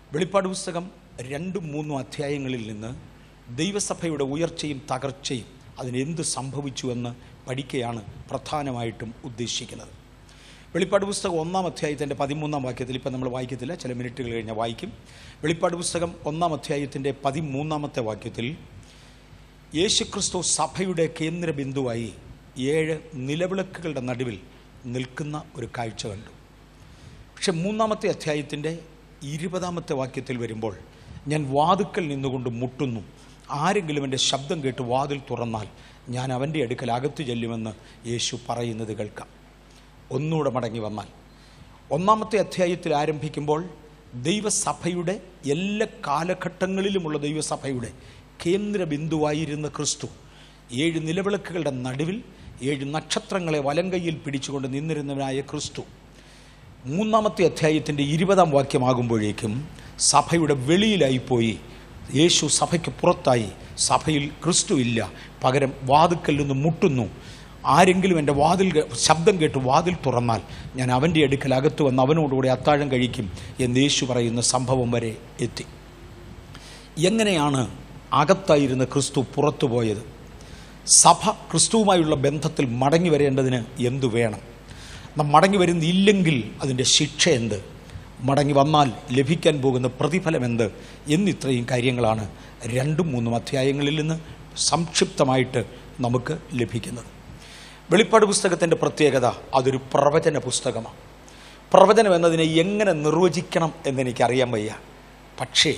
വെളിപ്പാട് പുസ്തകം രണ്ടും മൂന്നും അധ്യായങ്ങളിൽ നിന്ന് ദൈവസഭയുടെ ഉയർച്ചയും തകർച്ചയും അതിനെന്ത് സംഭവിച്ചുവെന്ന് പഠിക്കുകയാണ് പ്രധാനമായിട്ടും ഉദ്ദേശിക്കുന്നത് വെളിപ്പാട് പുസ്തകം ഒന്നാം അധ്യായത്തിൻ്റെ പതിമൂന്നാം വാക്യത്തിൽ ഇപ്പം നമ്മൾ വായിക്കത്തില്ല ചില മിനിറ്റുകൾ കഴിഞ്ഞാൽ വായിക്കും വെളിപ്പാട് പുസ്തകം ഒന്നാം അധ്യായത്തിൻ്റെ പതിമൂന്നാമത്തെ വാക്യത്തിൽ യേശുക്രിസ്തു സഭയുടെ കേന്ദ്രബിന്ദുവായി ഏഴ് നിലവിളക്കുകളുടെ നടുവിൽ നിൽക്കുന്ന ഒരു കാഴ്ച കണ്ടു പക്ഷെ മൂന്നാമത്തെ അധ്യായത്തിൻ്റെ ഇരുപതാമത്തെ വാക്യത്തിൽ വരുമ്പോൾ ഞാൻ വാതുക്കൽ നിന്നുകൊണ്ട് മുട്ടുന്നു ആരെങ്കിലും എൻ്റെ ശബ്ദം കേട്ട് വാതിൽ തുറന്നാൽ ഞാൻ അവൻ്റെ അടുക്കൽ അകത്തു ചെല്ലുമെന്ന് യേശു പറയുന്നത് കേൾക്കാം ഒന്നുകൂടെ മടങ്ങി വന്നാൽ ഒന്നാമത്തെ അധ്യായത്തിൽ ആരംഭിക്കുമ്പോൾ ദൈവസഭയുടെ എല്ലാ കാലഘട്ടങ്ങളിലുമുള്ള ദൈവസഭയുടെ കേന്ദ്ര ബിന്ദുവായിരുന്ന ക്രിസ്തു ഏഴ് നിലവിളക്കുകളുടെ നടുവിൽ ഏഴ് നക്ഷത്രങ്ങളെ വലങ്കയിൽ പിടിച്ചുകൊണ്ട് നിന്നിരുന്നവനായ ക്രിസ്തു മൂന്നാമത്തെ അധ്യായത്തിൻ്റെ ഇരുപതാം വാക്യമാകുമ്പോഴേക്കും സഭയുടെ വെളിയിലായിപ്പോയി യേശു സഭയ്ക്ക് പുറത്തായി സഭയിൽ ക്രിസ്തു ഇല്ല പകരം വാതുക്കൽ നിന്ന് മുട്ടുന്നു ആരെങ്കിലും എൻ്റെ വാതിൽ കേ- ശബ്ദം കേട്ട് വാതിൽ തുറന്നാൽ ഞാൻ അവൻ്റെ അടുക്കൽ അകത്ത് വന്ന് അവനോടുകൂടി അത്താഴം കഴിക്കും എന്ന് യേശു പറയുന്ന സംഭവം വരെ എത്തി എങ്ങനെയാണ് അകത്തായിരുന്ന ക്രിസ്തു പുറത്തു പോയത് സഭ ക്രിസ്തുവുമായുള്ള ബന്ധത്തിൽ മടങ്ങി വരേണ്ടതിന് എന്തു വേണം നാം മടങ്ങി വരുന്നില്ലെങ്കിൽ അതിൻ്റെ ശിക്ഷ എന്ത് മടങ്ങി വന്നാൽ ലഭിക്കാൻ പോകുന്ന പ്രതിഫലം എന്ത് എന്നിത്രയും കാര്യങ്ങളാണ് രണ്ടും മൂന്നും അധ്യായങ്ങളിൽ നിന്ന് സംക്ഷിപ്തമായിട്ട് നമുക്ക് ലഭിക്കുന്നത് വെളിപ്പാട് പുസ്തകത്തിൻ്റെ പ്രത്യേകത അതൊരു പ്രവചന പുസ്തകമാണ് പ്രവചനം എന്നതിനെ എങ്ങനെ നിർവചിക്കണം എന്നെനിക്കറിയാൻ വയ്യ പക്ഷേ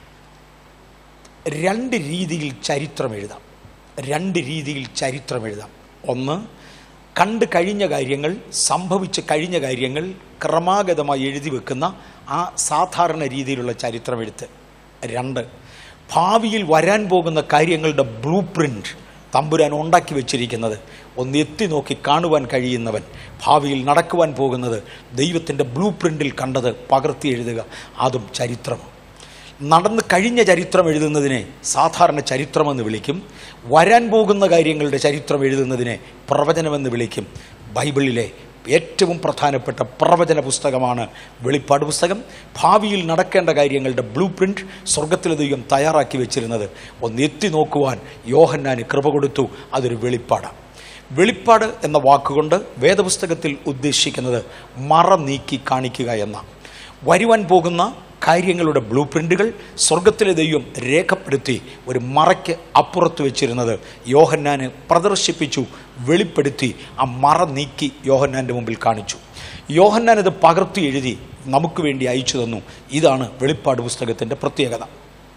രണ്ട് രീതിയിൽ ചരിത്രം എഴുതാം രണ്ട് രീതിയിൽ ചരിത്രം എഴുതാം ഒന്ന് കണ്ടു കഴിഞ്ഞ കാര്യങ്ങൾ സംഭവിച്ച് കഴിഞ്ഞ കാര്യങ്ങൾ ക്രമാഗതമായി എഴുതി വെക്കുന്ന ആ സാധാരണ രീതിയിലുള്ള ചരിത്രം എഴുത്ത് രണ്ട് ഭാവിയിൽ വരാൻ പോകുന്ന കാര്യങ്ങളുടെ ബ്ലൂ പ്രിൻ്റ് തമ്പുരാൻ ഉണ്ടാക്കി വെച്ചിരിക്കുന്നത് ഒന്ന് എത്തി നോക്കി കാണുവാൻ കഴിയുന്നവൻ ഭാവിയിൽ നടക്കുവാൻ പോകുന്നത് ദൈവത്തിൻ്റെ ബ്ലൂ പ്രിൻ്റിൽ കണ്ടത് പകർത്തി എഴുതുക അതും ചരിത്രമാണ് നടന്ന് കഴിഞ്ഞ ചരിത്രം എഴുതുന്നതിനെ സാധാരണ ചരിത്രമെന്ന് വിളിക്കും വരാൻ പോകുന്ന കാര്യങ്ങളുടെ ചരിത്രം എഴുതുന്നതിനെ പ്രവചനമെന്ന് വിളിക്കും ബൈബിളിലെ ഏറ്റവും പ്രധാനപ്പെട്ട പ്രവചന പുസ്തകമാണ് വെളിപ്പാട് പുസ്തകം ഭാവിയിൽ നടക്കേണ്ട കാര്യങ്ങളുടെ ബ്ലൂ പ്രിൻ്റ് സ്വർഗത്തിലെ ദൈവം തയ്യാറാക്കി വെച്ചിരുന്നത് ഒന്ന് എത്തി നോക്കുവാൻ യോഹന്നാന് കൃപ കൊടുത്തു അതൊരു വെളിപ്പാടാണ് വെളിപ്പാട് എന്ന വാക്കുകൊണ്ട് വേദപുസ്തകത്തിൽ ഉദ്ദേശിക്കുന്നത് മറ നീക്കി കാണിക്കുക എന്ന വരുവാൻ പോകുന്ന കാര്യങ്ങളുടെ ബ്ലൂ പ്രിൻ്റുകൾ സ്വർഗത്തിലെ ദൈവം രേഖപ്പെടുത്തി ഒരു മറയ്ക്ക് അപ്പുറത്ത് വെച്ചിരുന്നത് യോഹന്നാന് പ്രദർശിപ്പിച്ചു വെളിപ്പെടുത്തി ആ മറ നീക്കി യോഹന്നാൻ്റെ മുമ്പിൽ കാണിച്ചു യോഹന്നാൻ ഇത് പകർത്തി എഴുതി നമുക്ക് വേണ്ടി അയച്ചു തന്നു ഇതാണ് വെളിപ്പാട് പുസ്തകത്തിൻ്റെ പ്രത്യേകത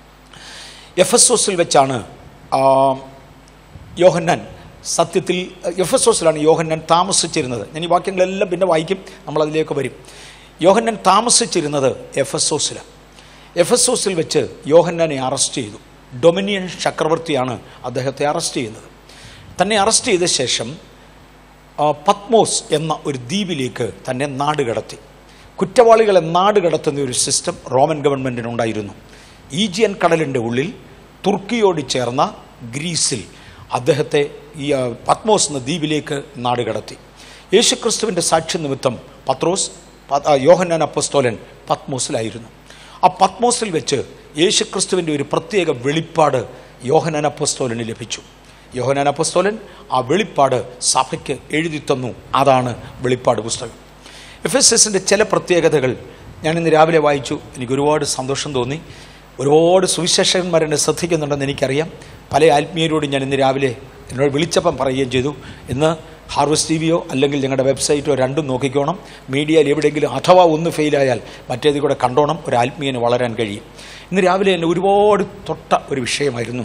എഫ് എസ് ഒസിൽ വെച്ചാണ് ആ, യോഹന്നാൻ സത്യത്തിൽ എഫ് എസ് ഒസിലാണ് യോഹന്നാൻ താമസിച്ചിരുന്നത് ഞാൻ ഈ വാക്യങ്ങളെല്ലാം പിന്നെ വായിക്കും നമ്മളതിലേക്ക് വരും യോഹന്നാൻ താമസിച്ചിരുന്നത് എഫ് എസ് ഒസിലാണ് എഫ് എസ് ഒസിൽ വെച്ച് യോഹന്നാനെ അറസ്റ്റ് ചെയ്തു ഡൊമിനിയൻ ചക്രവർത്തിയാണ് അദ്ദേഹത്തെ അറസ്റ്റ് ചെയ്യുന്നത് തന്നെ അറസ്റ്റ് ചെയ്ത ശേഷം ആ, പത്മോസ് എന്ന ഒരു ദ്വീപിലേക്ക് തന്നെ നാട് കടത്തി കുറ്റവാളികളെ നാട് കടത്തുന്ന ഒരു സിസ്റ്റം റോമൻ ഗവൺമെൻറ്റിനുണ്ടായിരുന്നു ഈജിയൻ കടലിൻ്റെ ഉള്ളിൽ തുർക്കിയോട് ചേർന്ന ഗ്രീസിൽ അദ്ദേഹത്തെ ഈ ആ, പത്മോസ് എന്ന ദ്വീപിലേക്ക് നാട് കടത്തി യേശുക്രിസ്തുവിൻ്റെ സാക്ഷ്യ നിമിത്തം പത്രോസ് പ- ആ, യോഹന്നാൻ അപ്പസ്തോലൻ പത്മോസിലായിരുന്നു ആ പത്മോസിൽ വെച്ച് യേശുക്രിസ്തുവിൻ്റെ ഒരു പ്രത്യേക വെളിപ്പാട് യോഹന്നാൻ അപ്പസ്തോലന് ലഭിച്ചു യോഹനാൻ അപ്പസ്തോലൻ ആ വെളിപ്പാട് സഭയ്ക്ക് എഴുതി തന്നു അതാണ് വെളിപ്പാട് പുസ്തകം എഫ് എസ് എസിൻ്റെ ചില പ്രത്യേകതകൾ ഞാൻ ഇന്ന് രാവിലെ വായിച്ചു എനിക്ക് ഒരുപാട് സന്തോഷം തോന്നി ഒരുപാട് സുവിശേഷകന്മാർ എന്നെ ശ്രദ്ധിക്കുന്നുണ്ടെന്ന് എനിക്കറിയാം പല ആത്മീയരോടും ഞാൻ ഇന്ന് രാവിലെ എന്നോട് വിളിച്ചപ്പം പറയുകയും ചെയ്തു ഇന്ന് ഹാർവസ്റ്റ് ടി വിയോ അല്ലെങ്കിൽ ഞങ്ങളുടെ വെബ്സൈറ്റോ രണ്ടും നോക്കിക്കോണം മീഡിയയിൽ എവിടെയെങ്കിലും അഥവാ ഒന്ന് ഫെയിലായാൽ മറ്റേതിൽ കൂടെ കണ്ടോണം ഒരു ആത്മീയന് വളരാൻ കഴിയും ഇന്ന് രാവിലെ എന്നെ ഒരുപാട് തൊട്ട ഒരു വിഷയമായിരുന്നു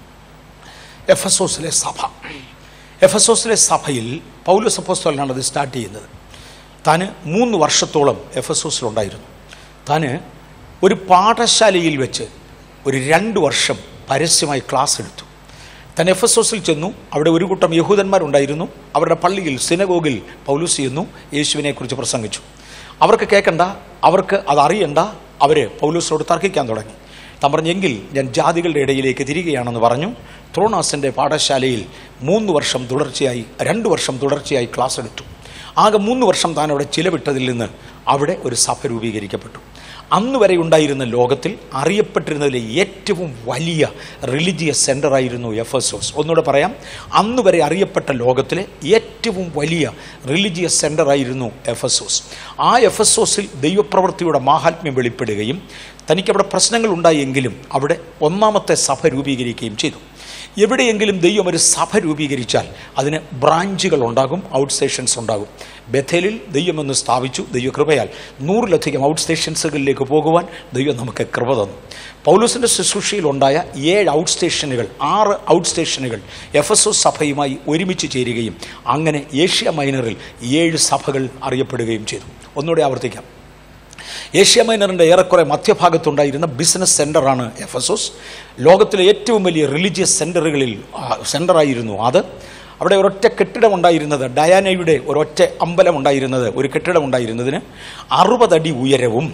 എഫസോസിലെ സഭ എഫസോസിലെ സഭയിൽ പൗലോസ് അപ്പോസ്തലനാണ് അത് സ്റ്റാർട്ട് ചെയ്യുന്നത് താന് മൂന്ന് വർഷത്തോളം എഫസോസിലുണ്ടായിരുന്നു താന് ഒരു പാഠശാലയിൽ വെച്ച് ഒരു രണ്ട് വർഷം പരസ്യമായി ക്ലാസ് എടുത്തു താൻ എഫസോസിൽ ചെന്നു അവിടെ ഒരു കൂട്ടം യഹൂദന്മാരുണ്ടായിരുന്നു അവരുടെ പള്ളിയിൽ സിനഗോഗിൽ പൗലൂസ് ചെന്നു യേശുവിനെക്കുറിച്ച് പ്രസംഗിച്ചു അവർക്ക് കേൾക്കണ്ട അവർക്ക് അതറിയണ്ട അവർ പൗലൂസിനോട് തർക്കിക്കാൻ തുടങ്ങി താൻ പറഞ്ഞെങ്കിൽ ഞാൻ ജാതികളുടെ ഇടയിലേക്ക് തിരികെയാണെന്ന് പറഞ്ഞു ത്രോണാസിൻ്റെ പാഠശാലയിൽ മൂന്ന് വർഷം തുടർച്ചയായി രണ്ട് വർഷം തുടർച്ചയായി ക്ലാസ് എടുത്തു ആകെ മൂന്ന് വർഷം താൻ അവിടെ ചിലവിട്ടതിൽ നിന്ന് അവിടെ ഒരു സഭ രൂപീകരിക്കപ്പെട്ടു അന്ന് വരെ ഉണ്ടായിരുന്ന ലോകത്തിൽ അറിയപ്പെട്ടിരുന്നതിലെ ഏറ്റവും വലിയ റിലിജിയസ് സെൻ്ററായിരുന്നു എഫ് എസ് ഓസ് ഒന്നുകൂടെ പറയാം അന്ന് വരെ അറിയപ്പെട്ട ലോകത്തിലെ ഏറ്റവും വലിയ റിലിജിയസ് സെൻ്ററായിരുന്നു എഫ് എസ് ഓസ് ആ എഫ് എസ് ഓസിൽ ദൈവപ്രവൃത്തിയുടെ മാഹാത്മ്യം വെളിപ്പെടുകയും തനിക്കവിടെ പ്രശ്നങ്ങൾ ഉണ്ടായെങ്കിലും അവിടെ ഒന്നാമത്തെ സഭ രൂപീകരിക്കുകയും ചെയ്തു എവിടെയെങ്കിലും ദൈവം ഒരു സഭ രൂപീകരിച്ചാൽ അതിന് ബ്രാഞ്ചുകൾ ഉണ്ടാകും ഔട്ട് സ്റ്റേഷൻസ് ഉണ്ടാകും ബഥേലിൽ ദൈവം ഒന്ന് സ്ഥാപിച്ചു ദൈവകൃപയാൽ നൂറിലധികം ഔട്ട് സ്റ്റേഷൻസുകളിലേക്ക് പോകുവാൻ ദൈവം നമുക്ക് കൃപ തന്നു പൗലോസിൻ്റെ ശുശ്രൂഷയിലുണ്ടായ ഏഴ് ഔട്ട് സ്റ്റേഷനുകൾ ആറ് ഔട്ട് സ്റ്റേഷനുകൾ എഫ് എസ് ഒ സഭയുമായി ഒരുമിച്ച് ചേരുകയും അങ്ങനെ ഏഷ്യ മൈനറിൽ ഏഴ് സഭകൾ അറിയപ്പെടുകയും ചെയ്തു ഒന്നുകൂടെ ആവർത്തിക്കാം ഏഷ്യ മൈനറിൻ്റെ ഏറെക്കുറെ മധ്യഭാഗത്തുണ്ടായിരുന്ന ബിസിനസ് സെൻ്ററാണ് എഫ് എസ് ഒസ് ലോകത്തിലെ ഏറ്റവും വലിയ റിലീജിയസ് സെൻ്ററുകളിൽ സെൻ്ററായിരുന്നു അത് അവിടെ ഒരൊറ്റ കെട്ടിടം ഉണ്ടായിരുന്നത് ഡയാനയുടെ ഒരൊറ്റ അമ്പലം ഉണ്ടായിരുന്നത് ഒരു കെട്ടിടം ഉണ്ടായിരുന്നതിന് അറുപതടി ഉയരവും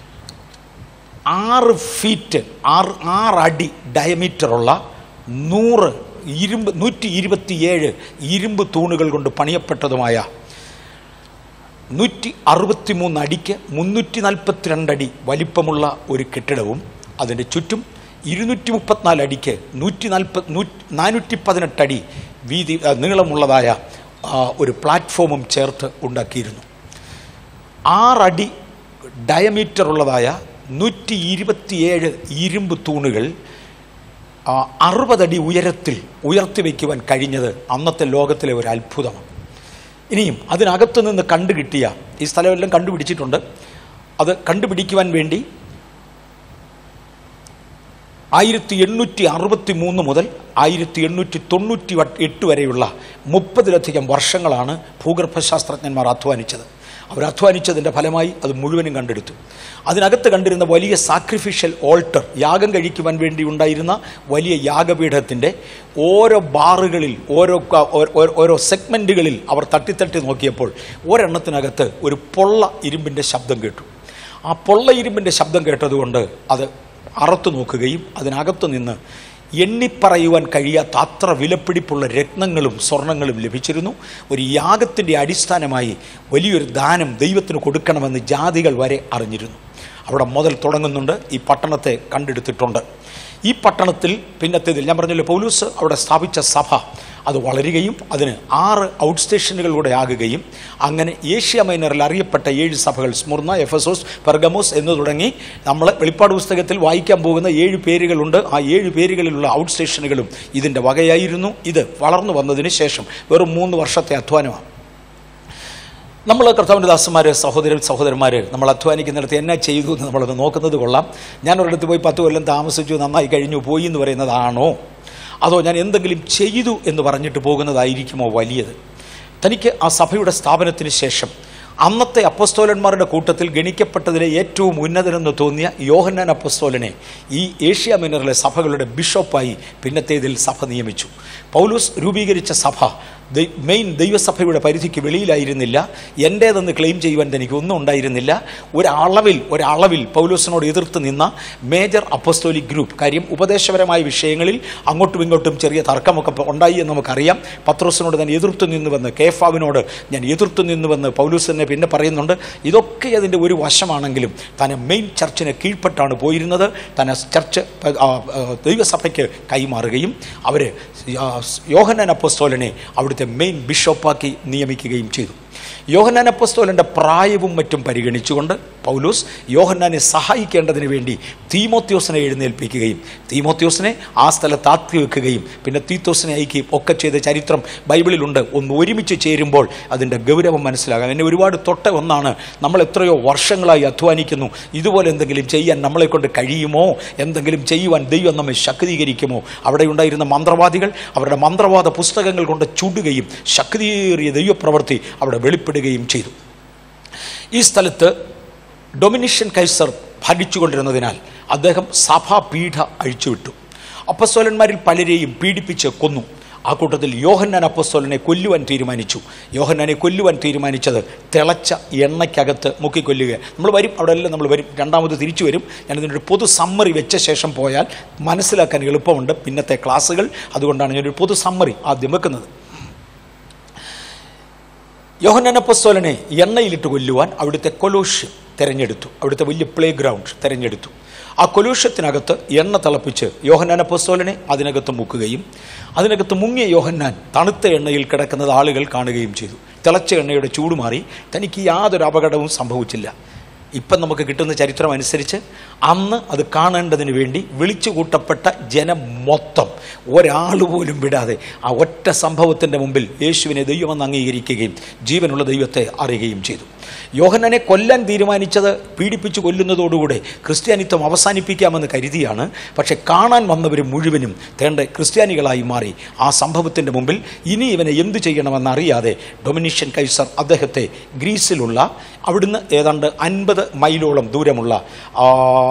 ആറ് ഫീറ്റ് ആറ് ആറടി ഡയമീറ്ററുള്ള നൂറ് ഇരുമ്പ് നൂറ്റി ഇരുപത്തിയേഴ് ഇരുമ്പ് തൂണുകൾ കൊണ്ട് പണിയപ്പെട്ടതുമായ നൂറ്റി അറുപത്തിമൂന്ന് അടിക്ക് മുന്നൂറ്റി നാൽപ്പത്തിരണ്ടടി വലിപ്പമുള്ള ഒരു കെട്ടിടവും അതിൻ്റെ ചുറ്റും ഇരുന്നൂറ്റി മുപ്പത്തിനാല് അടിക്ക് നൂറ്റി നാൽപ്പത് നൂറ്റി നാനൂറ്റി പതിനെട്ടടി വീതി ആ, നീളമുള്ളതായ ആ, ഒരു പ്ലാറ്റ്ഫോമും ചേർത്ത് ഉണ്ടാക്കിയിരുന്നു ആറടി ഡയമീറ്റർ ഉള്ളതായ നൂറ്റി ഇരുപത്തിയേഴ് ഇരുമ്പ് തൂണുകൾ ആ, അറുപതടി ഉയരത്തിൽ ഉയർത്തി വയ്ക്കുവാൻ കഴിഞ്ഞത് അന്നത്തെ ലോകത്തിലെ ഒരു അത്ഭുതമാണ് ഇനിയും അതിനകത്ത് നിന്ന് കണ്ടുകിട്ടിയ ഈ സ്ഥലമെല്ലാം കണ്ടുപിടിച്ചിട്ടുണ്ട് അത് കണ്ടുപിടിക്കുവാൻ വേണ്ടി ആയിരത്തി എണ്ണൂറ്റി അറുപത്തി മൂന്ന് മുതൽ ആയിരത്തി എണ്ണൂറ്റി തൊണ്ണൂറ്റി വ- എട്ട് വരെയുള്ള മുപ്പതിലധികം വർഷങ്ങളാണ് ഭൂഗർഭശാസ്ത്രജ്ഞന്മാർ അധ്വാനിച്ചത് അവർ അധ്വാനിച്ചതിൻ്റെ ഫലമായി അത് മുഴുവനും കണ്ടെടുത്തു അതിനകത്ത് കണ്ടിരുന്ന വലിയ സാക്രിഫിഷ്യൽ ഓൾട്ടർ യാഗം കഴിക്കുവാൻ വേണ്ടി ഉണ്ടായിരുന്ന വലിയ യാഗപീഠത്തിൻ്റെ ഓരോ ബാറുകളിൽ ഓരോ ക- ഓ- ഓ- ഓരോ സെഗ്മെൻറ്റുകളിൽ അവർ തട്ടിത്തട്ടി നോക്കിയപ്പോൾ ഒരെണ്ണത്തിനകത്ത് ഒരു പൊള്ള ഇരുമ്പിൻ്റെ ശബ്ദം കേട്ടു ആ പൊള്ള ഇരുമ്പിൻ്റെ ശബ്ദം കേട്ടതുകൊണ്ട് അത് അറത്തു നോക്കുകയും അതിനകത്തു നിന്ന് എണ്ണിപ്പറയുവാൻ കഴിയാത്ത അത്ര വിലപിടിപ്പുള്ള രത്നങ്ങളും സ്വർണങ്ങളും ലഭിച്ചിരുന്നു ഒരു യാഗത്തിൻ്റെ അടിസ്ഥാനമായി വലിയൊരു ദാനം ദൈവത്തിന് കൊടുക്കണമെന്ന് ജാതികൾ വരെ അറിഞ്ഞിരുന്നു അവിടെ മുതൽ തുടങ്ങുന്നുണ്ട് ഈ പട്ടണത്തെ കണ്ടെടുത്തിട്ടുണ്ട് ഈ പട്ടണത്തിൽ പിന്നത്തേതിൽ ഞാൻ പറഞ്ഞല്ലോ പൗലൂസ് അവിടെ സ്ഥാപിച്ച സഭ അത് വളരുകയും അതിന് ആറ് ഔട്ട് സ്റ്റേഷനുകളിലൂടെ ആകുകയും അങ്ങനെ ഏഷ്യ മൈനറിൽ അറിയപ്പെട്ട ഏഴ് സഭകൾ സ്മുർണ എഫസോസ് പെർഗമോസ് എന്ന് തുടങ്ങി നമ്മൾ വെളിപ്പാട് പുസ്തകത്തിൽ വായിക്കാൻ പോകുന്ന ഏഴ് പേരുകളുണ്ട് ആ ഏഴ് പേരുകളിലുള്ള ഔട്ട് സ്റ്റേഷനുകളും ഇതിൻ്റെ വകയായിരുന്നു ഇത് വളർന്നു വന്നതിന് ശേഷം വെറും മൂന്ന് വർഷത്തെ അധ്വാനമാണ് നമ്മൾ കർത്താവിൻ്റെ ദാസന്മാർ സഹോദരൻ സഹോദരന്മാർ നമ്മൾ അധ്വാനിക്കുന്നിടത്ത് എന്നാ ചെയ്തു എന്ന് നമ്മളത് നോക്കുന്നത് കൊള്ളാം ഞാൻ ഒരിടത്ത് പോയി പത്ത് കൊല്ലം താമസിച്ചു നന്നായി കഴിഞ്ഞു പോയി എന്ന് പറയുന്നതാണോ അതോ ഞാൻ എന്തെങ്കിലും ചെയ്തു എന്ന് പറഞ്ഞിട്ട് പോകുന്നതായിരിക്കുമോ വലിയത് തനിക്ക് ആ സഭയുടെ സ്ഥാപനത്തിന് ശേഷം അന്നത്തെ അപ്പസ്തോലന്മാരുടെ കൂട്ടത്തിൽ ഗണിക്കപ്പെട്ടതിലെ ഏറ്റവും ഉന്നതനെന്ന് തോന്നിയ യോഹന്നാൻ അപ്പസ്തോലനെ ഈ ഏഷ്യ മിനറിലെ സഭകളുടെ ബിഷപ്പായി പിന്നത്തേതിൽ സഭ നിയമിച്ചു പൗലൂസ് രൂപീകരിച്ച സഭ ദൈ- മെയിൻ ദൈവസഭയുടെ പരിധിക്ക് വെളിയിലായിരുന്നില്ല എൻ്റേതെന്ന് ക്ലെയിം ചെയ്യുവാൻ തനിക്ക് ഒന്നും ഉണ്ടായിരുന്നില്ല ഒരളവിൽ ഒരളവിൽ പൗലോസിനോട് എതിർത്ത് നിന്ന മേജർ അപ്പസ്തോലിക് ഗ്രൂപ്പ് കാര്യം ഉപദേശപരമായ വിഷയങ്ങളിൽ അങ്ങോട്ടും ഇങ്ങോട്ടും ചെറിയ തർക്കമൊക്കെ പ- ഉണ്ടായി എന്ന് നമുക്കറിയാം പത്രോസിനോട് ഞാൻ എതിർത്തു നിന്നുവെന്ന് കേഫാവിനോട് ഞാൻ എതിർത്തു നിന്നുവെന്ന് പൗലൂസ് തന്നെ പിന്നെ പറയുന്നുണ്ട് ഇതൊക്കെ അതിൻ്റെ ഒരു വശമാണെങ്കിലും താൻ മെയിൻ ചർച്ചിന് കീഴ്പ്പെട്ടാണ് പോയിരുന്നത് താൻ ആ ചർച്ച് പ- ആ, ആ, ദൈവസഭയ്ക്ക് കൈമാറുകയും അവർ യോഹന്നാൻ അപ്പസ്തോലനെ അവിടുത്തെ മെയിൻ ബിഷപ്പാക്കി നിയമിക്കുകയും ചെയ്തു യോഹന്നാൻ അപ്പസ്തോലൻ്റെ പ്രായവും മറ്റും പരിഗണിച്ചുകൊണ്ട് പൗലോസ് യോഹന്നാനെ സഹായിക്കേണ്ടതിന് വേണ്ടി തീമോത്യോസിനെ എഴുന്നേൽപ്പിക്കുകയും തീമോത്യോസിനെ ആ സ്ഥലത്ത് ആക്കി വെക്കുകയും പിന്നെ തീത്തോസിനെ അയക്കുകയും ഒക്കെ ചെയ്ത ചരിത്രം ബൈബിളിലുണ്ട് ഒന്ന് ഒരുമിച്ച് ചേരുമ്പോൾ അതിൻ്റെ ഗൗരവം മനസ്സിലാകാം എന്നെ ഒരുപാട് തൊട്ട ഒന്നാണ് നമ്മൾ എത്രയോ വർഷങ്ങളായി അധ്വാനിക്കുന്നു ഇതുപോലെ എന്തെങ്കിലും ചെയ്യാൻ നമ്മളെ കൊണ്ട് കഴിയുമോ എന്തെങ്കിലും ചെയ്യുവാൻ ദൈവം നമ്മെ ശക്തീകരിക്കുമോ അവിടെ ഉണ്ടായിരുന്ന മന്ത്രവാദികൾ അവരുടെ മന്ത്രവാദ പുസ്തകങ്ങൾ കൊണ്ട് ചുടുകയും ശക്തിയേറിയ ദൈവപ്രവൃത്തി അവിടെ വെളിപ്പെടുകയും ചെയ്തു ഈ സ്ഥലത്ത് ഡൊമിനിഷ്യൻ കൈസർ ഭരിച്ചുകൊണ്ടിരുന്നതിനാൽ അദ്ദേഹം സഭാപീഠ അഴിച്ചുവിട്ടു അപ്പസ്തോലന്മാരിൽ പലരെയും പീഡിപ്പിച്ച് കൊന്നു ആ കൂട്ടത്തിൽ യോഹന്നാൻ അപ്പസ്തോലനെ കൊല്ലുവാൻ തീരുമാനിച്ചു യോഹന്നാനെ കൊല്ലുവാൻ തീരുമാനിച്ചത് തിളച്ച എണ്ണയ്ക്കകത്ത് മുക്കിക്കൊല്ലുക നമ്മൾ വരും അവിടെ എല്ലാം നമ്മൾ വരും രണ്ടാമത് തിരിച്ചു വരും ഞാൻ ഇതിൻ്റെ ഒരു പൊതു സമ്മറി വെച്ച ശേഷം പോയാൽ മനസ്സിലാക്കാൻ എളുപ്പമുണ്ട് പിന്നത്തെ ക്ലാസ്സുകൾ അതുകൊണ്ടാണ് ഞാനൊരു പൊതു സമ്മറി ആദ്യം വെക്കുന്നത് യോഹനനപ്പസ്തോലനെ എണ്ണയിലിട്ട് കൊല്ലുവാൻ അവിടുത്തെ കൊലോഷ്യം തെരഞ്ഞെടുത്തു അവിടുത്തെ വലിയ പ്ലേ ഗ്രൗണ്ട് തെരഞ്ഞെടുത്തു ആ കൊലൂഷ്യത്തിനകത്ത് എണ്ണ തിളപ്പിച്ച് യോഹന്നാനപ്പസ്തോലനെ അതിനകത്ത് മുക്കുകയും അതിനകത്ത് മുങ്ങിയ യോഹന്നാൻ തണുത്ത എണ്ണയിൽ കിടക്കുന്നത് ആളുകൾ കാണുകയും ചെയ്തു തിളച്ച എണ്ണയുടെ ചൂട് മാറി തനിക്ക് യാതൊരു അപകടവും സംഭവിച്ചില്ല ഇപ്പം നമുക്ക് കിട്ടുന്ന ചരിത്രം അനുസരിച്ച് അന്ന് അത് കാണേണ്ടതിന് വേണ്ടി വിളിച്ചു കൂട്ടപ്പെട്ട ജനം മൊത്തം ഒരാൾ പോലും വിടാതെ ആ ഒറ്റ സംഭവത്തിൻ്റെ മുമ്പിൽ യേശുവിനെ ദൈവമെന്ന് അംഗീകരിക്കുകയും ജീവനുള്ള ദൈവത്തെ അറിയുകയും ചെയ്തു യോഹന്നനെ കൊല്ലാൻ തീരുമാനിച്ചത് പീഡിപ്പിച്ചു കൊല്ലുന്നതോടുകൂടെ ക്രിസ്ത്യാനിത്വം അവസാനിപ്പിക്കാമെന്ന് കരുതിയാണ് പക്ഷെ കാണാൻ വന്നവർ മുഴുവനും തേണ്ട ക്രിസ്ത്യാനികളായി മാറി ആ സംഭവത്തിൻ്റെ മുമ്പിൽ ഇനി ഇവനെ എന്തു ചെയ്യണമെന്നറിയാതെ ഡൊമിനിഷ്യൻ കൈസർ അദ്ദേഹത്തെ ഗ്രീസിലുള്ള അവിടുന്ന് ഏതാണ്ട് അൻപത് മൈലോളം ദൂരമുള്ള ആ,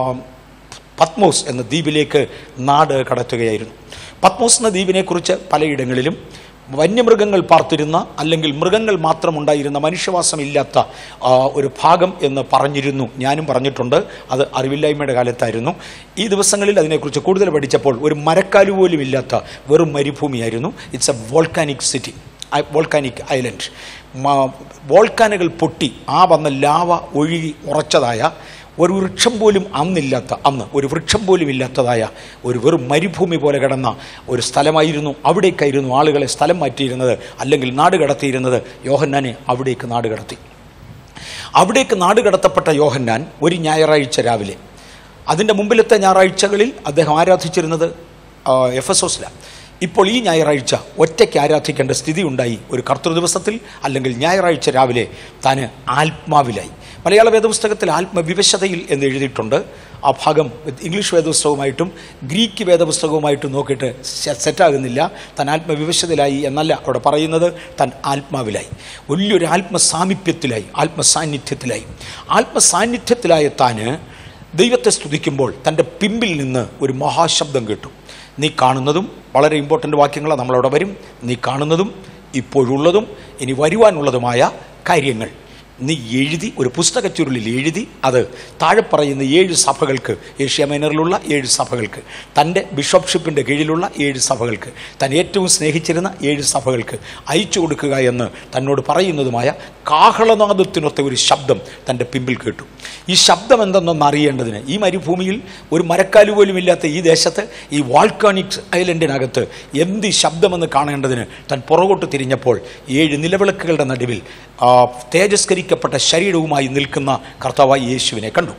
പത്മോസ് എന്ന ദ്വീപിലേക്ക് നാട് കടത്തുകയായിരുന്നു പത്മോസ് എന്ന ദ്വീപിനെക്കുറിച്ച് പലയിടങ്ങളിലും വന്യമൃഗങ്ങൾ പാർത്തിരുന്ന അല്ലെങ്കിൽ മൃഗങ്ങൾ മാത്രമുണ്ടായിരുന്ന മനുഷ്യവാസമില്ലാത്ത ആ, ഒരു ഭാഗം എന്ന് പറഞ്ഞിരുന്നു ഞാനും പറഞ്ഞിട്ടുണ്ട് അത് അറിവില്ലായ്മയുടെ കാലത്തായിരുന്നു ഈ ദിവസങ്ങളിൽ അതിനെക്കുറിച്ച് കൂടുതൽ പഠിച്ചപ്പോൾ ഒരു മരക്കാലു പോലും ഇല്ലാത്ത വെറും മരുഭൂമിയായിരുന്നു it's a volcanic city volcanic island വോൾക്കാനുകൾ പൊട്ടി ആ വന്ന ലാവ ഒഴുകി ഉറച്ചതായ ഒരു വൃക്ഷം പോലും അന്നില്ലാത്ത അന്ന് ഒരു വൃക്ഷം പോലും ഇല്ലാത്തതായ ഒരു വെറും മരുഭൂമി പോലെ കിടന്ന ഒരു സ്ഥലമായിരുന്നു അവിടേക്കായിരുന്നു ആളുകളെ സ്ഥലം മാറ്റിയിരുന്നത് അല്ലെങ്കിൽ നാട് കടത്തിയിരുന്നത് യോഹന്നാനെ അവിടേക്ക് നാട് കടത്തി അവിടേക്ക് നാട് കടത്തപ്പെട്ട യോഹന്നാൻ ഒരു ഞായറാഴ്ച രാവിലെ അതിൻ്റെ മുമ്പിലത്തെ ഞായറാഴ്ചകളിൽ അദ്ദേഹം ആരാധിച്ചിരുന്നത് ആ, എഫസോസിലാണ് ഇപ്പോൾ ഈ ഞായറാഴ്ച ഒറ്റയ്ക്ക് ആരാധിക്കേണ്ട സ്ഥിതി ഉണ്ടായി ഒരു കർത്തൃദിവസത്തിൽ അല്ലെങ്കിൽ ഞായറാഴ്ച രാവിലെ താന് ആത്മാവിലായി മലയാള വേദപുസ്തകത്തിൽ ആത്മവിവശതയിൽ എന്ന് എഴുതിയിട്ടുണ്ട് ആ ഭാഗം ഇംഗ്ലീഷ് വേദപുസ്തകവുമായിട്ടും ഗ്രീക്ക് വേദപുസ്തകവുമായിട്ടും നോക്കിയിട്ട് സെ- സെറ്റാകുന്നില്ല താൻ ആത്മവിവശതയിലായി എന്നല്ല അവിടെ പറയുന്നത് താൻ ആത്മാവിലായി വലിയൊരു ആത്മസാമീപ്യത്തിലായി ആത്മസാന്നിധ്യത്തിലായി ആത്മസാന്നിധ്യത്തിലായ താന് ദൈവത്തെ സ്തുതിക്കുമ്പോൾ തൻ്റെ പിമ്പിൽ നിന്ന് ഒരു മഹാശബ്ദം കേട്ടു നീ കാണുന്നതും വളരെ ഇമ്പോർട്ടൻ്റ് വാക്യങ്ങളാണ് നമ്മളവിടെ വരും നീ കാണുന്നതും ഇപ്പോഴുള്ളതും ഇനി വരുവാനുള്ളതുമായ കാര്യങ്ങൾ നീ എഴുതി ഒരു പുസ്തക ചുരുളിൽ എഴുതി അത് താഴെ പറയുന്ന ഏഴ് സഭകൾക്ക് ഏഷ്യ മൈനറിലുള്ള ഏഴ് സഭകൾക്ക് തൻ്റെ ബിഷപ്ഷിപ്പിൻ്റെ കീഴിലുള്ള ഏഴ് സഭകൾക്ക് താൻ ഏറ്റവും സ്നേഹിച്ചിരുന്ന ഏഴ് സഭകൾക്ക് അയച്ചു കൊടുക്കുക എന്ന് തന്നോട് പറയുന്നതുമായ കാഹളനാദത്തിനൊത്ത ഒരു ശബ്ദം തൻ്റെ പിമ്പിൽ കേട്ടു ഈ ശബ്ദം എന്തെന്നൊന്ന് അറിയേണ്ടതിന് ഈ മരുഭൂമിയിൽ ഒരു മരക്കാല് പോലും ഇല്ലാത്ത ഈ ദേശത്ത് ഈ വാൾക്കാനിക് ഐലൻഡിനകത്ത് എന്ത് ഈ ശബ്ദമെന്ന് കാണേണ്ടതിന് താൻ പുറകോട്ട് തിരിഞ്ഞപ്പോൾ ഏഴ് നിലവിളക്കുകളുടെ നടുവിൽ ആ, തേജസ്കരിക്കപ്പെട്ട ശരീരവുമായി നിൽക്കുന്ന കർത്താവായി യേശുവിനെ കണ്ടു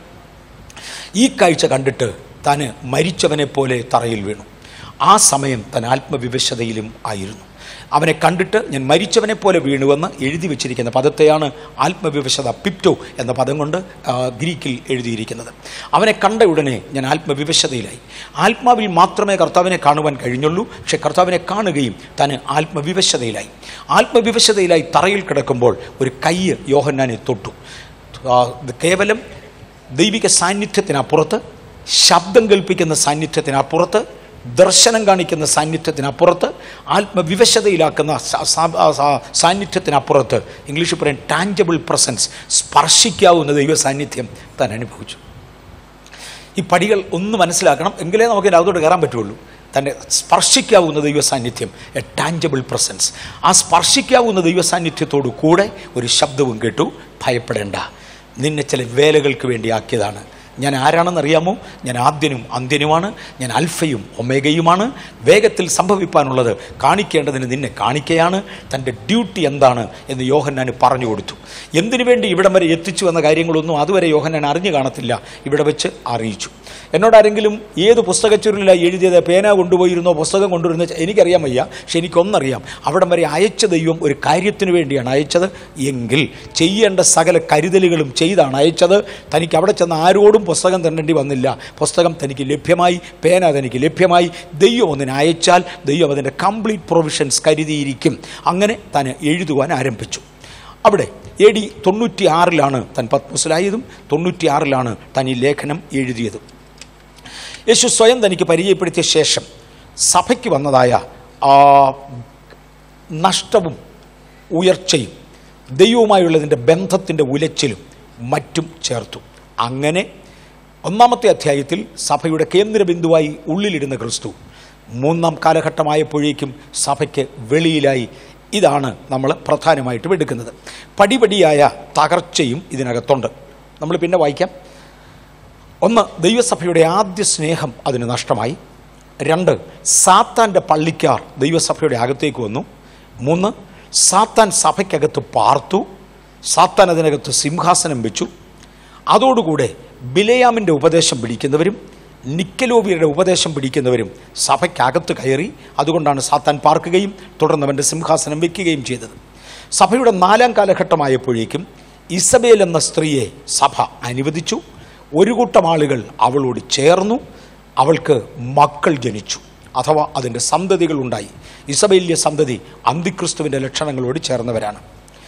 ഈ കാഴ്ച കണ്ടിട്ട് താന് മരിച്ചവനെ പോലെ തറയിൽ വീണു ആ സമയം താൻ ആത്മവിവശതയിലും ആയിരുന്നു അവനെ കണ്ടിട്ട് ഞാൻ മരിച്ചവനെ പോലെ വീണുവെന്ന് എഴുതി വച്ചിരിക്കുന്ന പദത്തെയാണ് ആത്മവിവശത പിപ്റ്റോ എന്ന പദം കൊണ്ട് ആ, ഗ്രീക്കിൽ എഴുതിയിരിക്കുന്നത് അവനെ കണ്ട ഉടനെ ഞാൻ ആത്മവിവശതയിലായി ആത്മാവിൽ മാത്രമേ കർത്താവിനെ കാണുവാൻ കഴിഞ്ഞുള്ളൂ പക്ഷെ കർത്താവിനെ കാണുകയും താന് ആത്മവിവശതയിലായി ആത്മവിവശതയിലായി തറയിൽ കിടക്കുമ്പോൾ ഒരു കൈ യോഹന്നാനെ തൊട്ടു ആ, ഇത് കേവലം ദൈവിക സാന്നിധ്യത്തിനപ്പുറത്ത് ശബ്ദം കേൾപ്പിക്കുന്ന സാന്നിധ്യത്തിനപ്പുറത്ത് ദർശനം കാണിക്കുന്ന സാന്നിധ്യത്തിനപ്പുറത്ത് ആത്മവിവശതയിലാക്കുന്ന സ- സ- ആ- ആ സാന്നിധ്യത്തിനപ്പുറത്ത് ഇംഗ്ലീഷിൽ പറയും ടാഞ്ചബിൾ പ്രസൻസ് സ്പർശിക്കാവുന്ന ദൈവ സാന്നിധ്യം താൻ അനുഭവിച്ചു ഈ പടികൾ ഒന്ന് മനസ്സിലാക്കണം എങ്കിലേ നമുക്ക് അതിനകത്തോട്ട് കയറാൻ പറ്റുള്ളൂ തന്നെ സ്പർശിക്കാവുന്ന ദൈവ സാന്നിധ്യം എ ടാഞ്ചബിൾ പ്രസൻസ് ആ സ്പർശിക്കാവുന്ന ദൈവ സാന്നിധ്യത്തോടു കൂടെ ഒരു ശബ്ദവും കേട്ടു ഭയപ്പെടേണ്ട നിന്നെ ചില വേലകൾക്ക് വേണ്ടി ആക്കിയതാണ് ഞാൻ ആരാണെന്നറിയാമോ ഞാൻ ആദ്യനും അന്ത്യനുമാണ് ഞാൻ അൽഫയും ഒമേഗയുമാണ് വേഗത്തിൽ സംഭവിപ്പാനുള്ളത് കാണിക്കേണ്ടതിന് നിന്നെ കാണിക്കയാണ് തൻ്റെ ഡ്യൂട്ടി എന്താണ് എന്ന് യോഹന്നാന് പറഞ്ഞു കൊടുത്തു എന്തിനു വേണ്ടി ഇവിടം വരെ എത്തിച്ചു എന്ന കാര്യങ്ങളൊന്നും അതുവരെ യോഹന്നാൻ അറിഞ്ഞു കാണത്തില്ല ഇവിടെ വെച്ച് അറിയിച്ചു എന്നോട് ആരെങ്കിലും ഏത് പുസ്തകച്ചുരുളിലായി എഴുതിയത് പേന കൊണ്ടുപോയിരുന്നോ പുസ്തകം കൊണ്ടുവരുന്ന എനിക്കറിയാൻ വയ്യ പക്ഷെ എനിക്കൊന്നറിയാം അവിടം വരെ അയച്ച ദൈവം ഒരു കാര്യത്തിന് വേണ്ടിയാണ് അയച്ചത് എങ്കിൽ ചെയ്യേണ്ട സകല കരുതലുകളും ചെയ്താണ് അയച്ചത് തനിക്ക് അവിടെ ചെന്ന് ആരോടും പുസ്തകം തരേണ്ടി വന്നില്ല പുസ്തകം തനിക്ക് ലഭ്യമായി പേന തനിക്ക് ലഭ്യമായി ദൈവം ഒന്നിനെ അയച്ചാൽ ദൈവം അതിൻ്റെ കംപ്ലീറ്റ് പ്രൊവിഷൻസ് കരുതിയിരിക്കും അങ്ങനെ താൻ എഴുതുവാൻ ആരംഭിച്ചു അവിടെ എ ഡി തൊണ്ണൂറ്റി ആറിലാണ് താൻ പത്മസിലായതും തൊണ്ണൂറ്റി ആറിലാണ് താൻ ഈ ലേഖനം എഴുതിയതും യേശു സ്വയം തനിക്ക് പരിചയപ്പെടുത്തിയ ശേഷം സഭയ്ക്ക് വന്നതായ ആ നഷ്ടവും ഉയർച്ചയും ദൈവവുമായുള്ളതിൻ്റെ ബന്ധത്തിൻ്റെ ഉലച്ചിലും മറ്റും ചേർത്തു അങ്ങനെ ഒന്നാമത്തെ അധ്യായത്തിൽ സഭയുടെ കേന്ദ്രബിന്ദുവായി ഉള്ളിലിരുന്ന ക്രിസ്തു മൂന്നാം കാലഘട്ടമായപ്പോഴേക്കും സഭയ്ക്ക് വെളിയിലായി ഇതാണ് നമ്മൾ പ്രധാനമായിട്ടും എടുക്കുന്നത് പടിപടിയായ തകർച്ചയും ഇതിനകത്തുണ്ട് നമ്മൾ പിന്നെ വായിക്കാം ഒന്ന് ദൈവസഭയുടെ ആദ്യ സ്നേഹം അതിന് നഷ്ടമായി രണ്ട് സാത്താൻ്റെ പള്ളിക്കാർ ദൈവസഭയുടെ അകത്തേക്ക് വന്നു മൂന്ന് സാത്താൻ സഭയ്ക്കകത്ത് പാർത്തു സാത്താൻ അതിനകത്ത് സിംഹാസനം വെച്ചു അതോടുകൂടെ ബിലയാമിൻ്റെ ഉപദേശം പിടിക്കുന്നവരും നിക്കലോബിയുടെ ഉപദേശം പിടിക്കുന്നവരും സഭയ്ക്കകത്ത് കയറി അതുകൊണ്ടാണ് സാത്താൻ പാർക്കുകയും തുടർന്ന് അവൻ്റെ സിംഹാസനം വെക്കുകയും ചെയ്തത് സഭയുടെ നാലാം കാലഘട്ടമായപ്പോഴേക്കും ഇസബേൽ എന്ന സ്ത്രീയെ സഭ അനുവദിച്ചു ഒരു കൂട്ടം ആളുകൾ അവളോട് ചേർന്നു അവൾക്ക് മക്കൾ ജനിച്ചു അഥവാ അതിൻ്റെ സന്തതികൾ ഉണ്ടായി ഇസബേല്യ സന്തതി അന്തിക്രിസ്തുവിൻ്റെ ലക്ഷണങ്ങളോട് ചേർന്നവരാണ്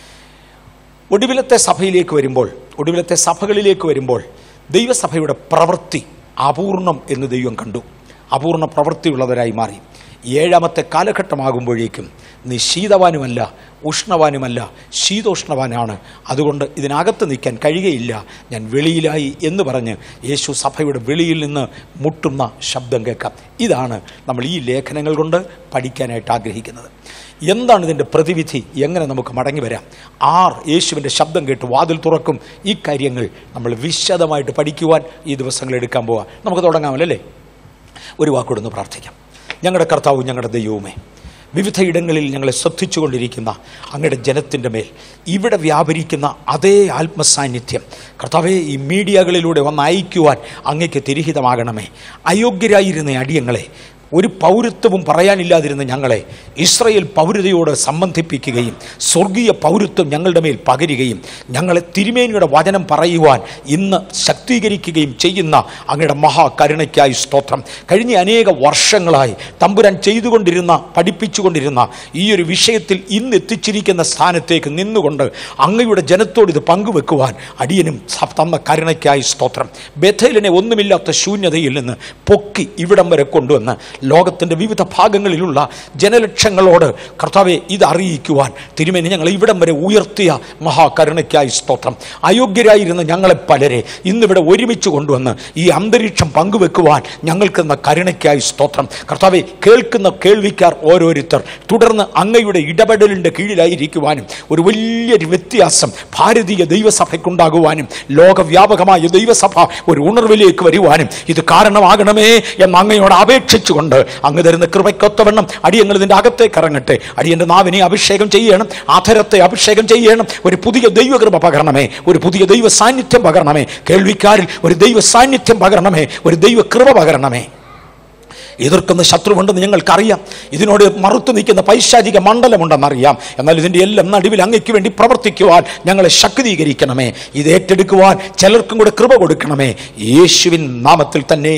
ഒടുവിലത്തെ സഭയിലേക്ക് വരുമ്പോൾ ഒടുവിലത്തെ സഭകളിലേക്ക് വരുമ്പോൾ ദൈവസഭയുടെ പ്രവൃത്തി അപൂർണം എന്ന് ദൈവം കണ്ടു അപൂർണ പ്രവൃത്തിയുള്ളവരായി മാറി ഏഴാമത്തെ കാലഘട്ടമാകുമ്പോഴേക്കും നീ ശീതവാനുമല്ല ഉഷ്ണവാനുമല്ല ശീതോഷ്ണവാനാണ് അതുകൊണ്ട് ഇതിനകത്ത് നിൽക്കാൻ കഴിയുകയില്ല ഞാൻ വെളിയിലായി എന്ന് പറഞ്ഞ് യേശു സഭയുടെ വെളിയിൽ നിന്ന് മുട്ടുന്ന ശബ്ദം കേൾക്കാം ഇതാണ് നമ്മൾ ഈ ലേഖനങ്ങൾ കൊണ്ട് പഠിക്കാനായിട്ട് ആഗ്രഹിക്കുന്നത് എന്താണ് ഇതിൻ്റെ പ്രതിവിധി എങ്ങനെ നമുക്ക് മടങ്ങി വരാം ആർ യേശുവിൻ്റെ ശബ്ദം കേട്ട് വാതിൽ തുറക്കും ഈ കാര്യങ്ങൾ നമ്മൾ വിശദമായിട്ട് പഠിക്കുവാൻ ഈ ദിവസങ്ങൾ എടുക്കാൻ പോവാം നമുക്ക് തുടങ്ങാമല്ലോ അല്ലേ ഒരു വാക്കൊടുന്ന് പ്രാർത്ഥിക്കാം ഞങ്ങളുടെ കർത്താവും ഞങ്ങളുടെ ദൈവവുമേ വിവിധ ഇടങ്ങളിൽ ഞങ്ങളെ ശ്രദ്ധിച്ചുകൊണ്ടിരിക്കുന്ന അങ്ങയുടെ ജനത്തിൻ്റെ മേൽ ഇവിടെ വ്യാപരിക്കുന്ന അതേ ആത്മസാന്നിധ്യം കർത്താവെ ഈ മീഡിയകളിലൂടെ വന്ന് അയക്കുവാൻ അങ്ങയ്ക്ക് തിരിഹിതമാകണമേ അയോഗ്യരായിരുന്ന അടിയങ്ങളെ ഒരു പൗരത്വവും പറയാനില്ലാതിരുന്ന ഞങ്ങളെ ഇസ്രയേൽ പൗരതയോട് സംബന്ധിപ്പിക്കുകയും സ്വർഗീയ പൗരത്വം ഞങ്ങളുടെ മേൽ പകരുകയും ഞങ്ങളെ തിരുമേനിയുടെ വചനം പറയുവാൻ ഇന്ന് ശക്തീകരിക്കുകയും ചെയ്യുന്ന അങ്ങയുടെ മഹാകരുണയ്ക്കായി സ്തോത്രം കഴിഞ്ഞ അനേക വർഷങ്ങളായി തമ്പുരാൻ ചെയ്തുകൊണ്ടിരുന്ന പഠിപ്പിച്ചുകൊണ്ടിരുന്ന ഈ ഒരു വിഷയത്തിൽ ഇന്ന് എത്തിച്ചിരിക്കുന്ന സ്ഥാനത്തേക്ക് നിന്നുകൊണ്ട് അങ്ങയുടെ ജനത്തോട് ഇത് പങ്കുവെക്കുവാൻ അടിയനും സ- തന്ന കരുണയ്ക്കായി സ്തോത്രം ബഥേലിനെ ഒന്നുമില്ലാത്ത ശൂന്യതയിൽ നിന്ന് പൊക്കി ഇവിടം വരെ കൊണ്ടുവന്ന് ലോകത്തിൻ്റെ വിവിധ ഭാഗങ്ങളിലുള്ള ജനലക്ഷങ്ങളോട് കർത്താവെ ഇത് അറിയിക്കുവാൻ തിരുമേനി ഞങ്ങൾ ഇവിടം വരെ ഉയർത്തിയ മഹാകരുണയ്ക്കായി സ്തോത്രം അയോഗ്യരായിരുന്ന ഞങ്ങളെ പലരെ ഇന്നിവിടെ ഒരുമിച്ച് കൊണ്ടുവന്ന് ഈ അന്തരീക്ഷം പങ്കുവെക്കുവാൻ ഞങ്ങൾക്ക് തന്ന കരുണയ്ക്കായി സ്തോത്രം കർത്താവെ കേൾക്കുന്ന കേൾവിക്കാർ ഓരോരുത്തർ തുടർന്ന് അങ്ങയുടെ ഇടപെടലിൻ്റെ കീഴിലായിരിക്കുവാനും ഒരു വലിയൊരു വ്യത്യാസം ഭാരതീയ ദൈവസഭയ്ക്കുണ്ടാകുവാനും ലോകവ്യാപകമായ ദൈവസഭ ഒരു ഉണർവിലേക്ക് വരുവാനും ഇത് കാരണമാകണമേ എന്ന് അങ്ങയോട് അപേക്ഷിച്ചുകൊണ്ട് അങ്ങ് തരുന്ന കൃപയ്ക്കൊത്തവണ്ണം അടിയങ്ങൾ ഇതിൻ്റെ അകത്തേക്ക് ഇറങ്ങട്ടെ അടിയൻ്റെ നാവിനെ അഭിഷേകം ചെയ്യണം ആധരത്തെ അഭിഷേകം ചെയ്യണം ഒരു പുതിയ ദൈവകൃപ പകരണമേ ഒരു പുതിയ ദൈവ സാന്നിധ്യം പകരണമേ കേൾവിക്കാരിൽ ഒരു ദൈവ സാന്നിധ്യം പകരണമേ ഒരു ദൈവ കൃപ പകരണമേ എതിർക്കുന്ന ശത്രുവുണ്ടെന്ന് ഞങ്ങൾക്കറിയാം ഇതിനോട് മറുത്തു നിൽക്കുന്ന പൈശാചിക മണ്ഡലമുണ്ടെന്നറിയാം എന്നാൽ ഇതിൻ്റെ എല്ലാം നടുവിൽ അങ്ങയ്ക്ക് വേണ്ടി പ്രവർത്തിക്കുവാൻ ഞങ്ങളെ ശക്തീകരിക്കണമേ ഇത് ഏറ്റെടുക്കുവാൻ ചിലർക്കും കൂടെ കൃപ കൊടുക്കണമേ യേശുവിൻ നാമത്തിൽ തന്നെ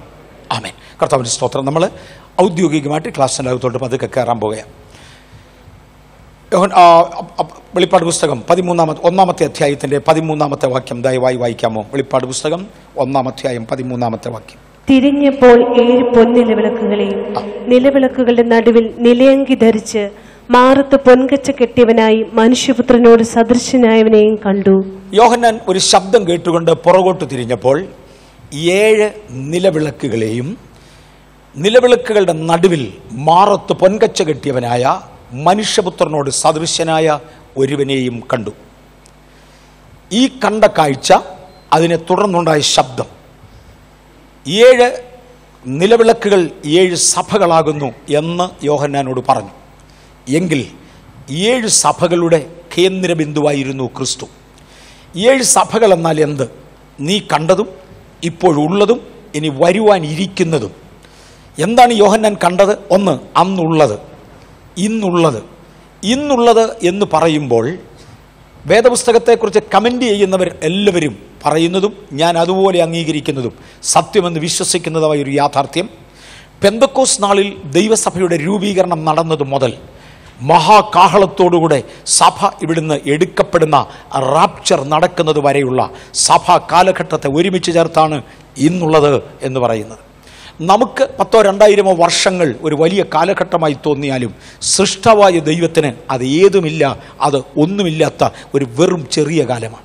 ആമേൻ കർത്താവിൻ്റെ സ്തോത്രം നമ്മൾ ഔദ്യോഗികമായിട്ട് ക്ലാസ്സിൻ്റെ അകത്തോട്ട് പതുക്കെ കയറാൻ പോകുകയാണ് യോഹൻ- ആ, അ- അ- വെളിപ്പാട് പുസ്തകം പതിമൂന്നാമത്തെ ഒന്നാമത്തെ അധ്യായത്തിൻ്റെ പതിമൂന്നാമത്തെ വാക്യം ദയവായി വായിക്കാമോ വെളിപ്പാട് പുസ്തകം ഒന്നാം അധ്യായം പതിമൂന്നാമത്തെ വാക്യം തിരിഞ്ഞപ്പോൾ ഏഴ് പൊൻനിലവിളക്കുകളെയും നിലവിളക്കുകളുടെ നടുവിൽ നിലയങ്കി ധരിച്ച് മാറത്ത് പൊൻകച്ച കെട്ടിയവനായി മനുഷ്യപുത്രനോട് സദൃശനായവനെയും കണ്ടു യോഹന്നാൻ ഒരു ശബ്ദം കേട്ടുകൊണ്ട് പുറകോട്ട് തിരിഞ്ഞപ്പോൾ ഏഴ് നിലവിളക്കുകളെയും നിലവിളക്കുകളുടെ നടുവിൽ മാറത്ത് പൊൻകച്ച കെട്ടിയവനായ മനുഷ്യപുത്രനോട് സദൃശ്യനായ ഒരുവനെയും കണ്ടു ഈ കണ്ട കാഴ്ച അതിനെ തുടർന്നുണ്ടായ ശബ്ദം ഏഴ് നിലവിളക്കുകൾ ഏഴ് സഭകളാകുന്നു എന്ന് യോഹന്നാനോട് പറഞ്ഞു എങ്കിൽ ഏഴ് സഭകളുടെ കേന്ദ്രബിന്ദുവായിരുന്നു ക്രിസ്തു ഏഴ് സഭകൾ എന്നാൽ എന്ത് നീ കണ്ടതും ഇപ്പോഴുള്ളതും ഇനി വരുവാൻ ഇരിക്കുന്നതും എന്താണ് യോഹന്നാൻ കണ്ടത് ഒന്ന് അന്നുള്ളത് ഇന്നുള്ളത് ഇന്നുള്ളത് എന്ന് പറയുമ്പോൾ വേദപുസ്തകത്തെക്കുറിച്ച് കമൻ്റ് ചെയ്യുന്നവർ എല്ലാവരും പറയുന്നതും ഞാൻ അതുപോലെ അംഗീകരിക്കുന്നതും സത്യമെന്ന് വിശ്വസിക്കുന്നതുമായ ഒരു യാഥാർത്ഥ്യം പെന്തക്കോസ് നാളിൽ ദൈവസഭയുടെ രൂപീകരണം നടന്നത് മുതൽ മഹാകാഹളത്തോടുകൂടെ സഭ ഇവിടുന്ന് എടുക്കപ്പെടുന്ന റാപ്ചർ നടക്കുന്നത് വരെയുള്ള സഭാ കാലഘട്ടത്തെ ഒരുമിച്ച് ചേർത്താണ് ഇന്നുള്ളത് എന്ന് പറയുന്നത് നമുക്ക് പത്തോ രണ്ടായിരമോ വർഷങ്ങൾ ഒരു വലിയ കാലഘട്ടമായി തോന്നിയാലും സൃഷ്ടവായ ദൈവത്തിന് അത് ഏതുമില്ല അത് ഒന്നുമില്ലാത്ത ഒരു വെറും ചെറിയ കാലമാണ്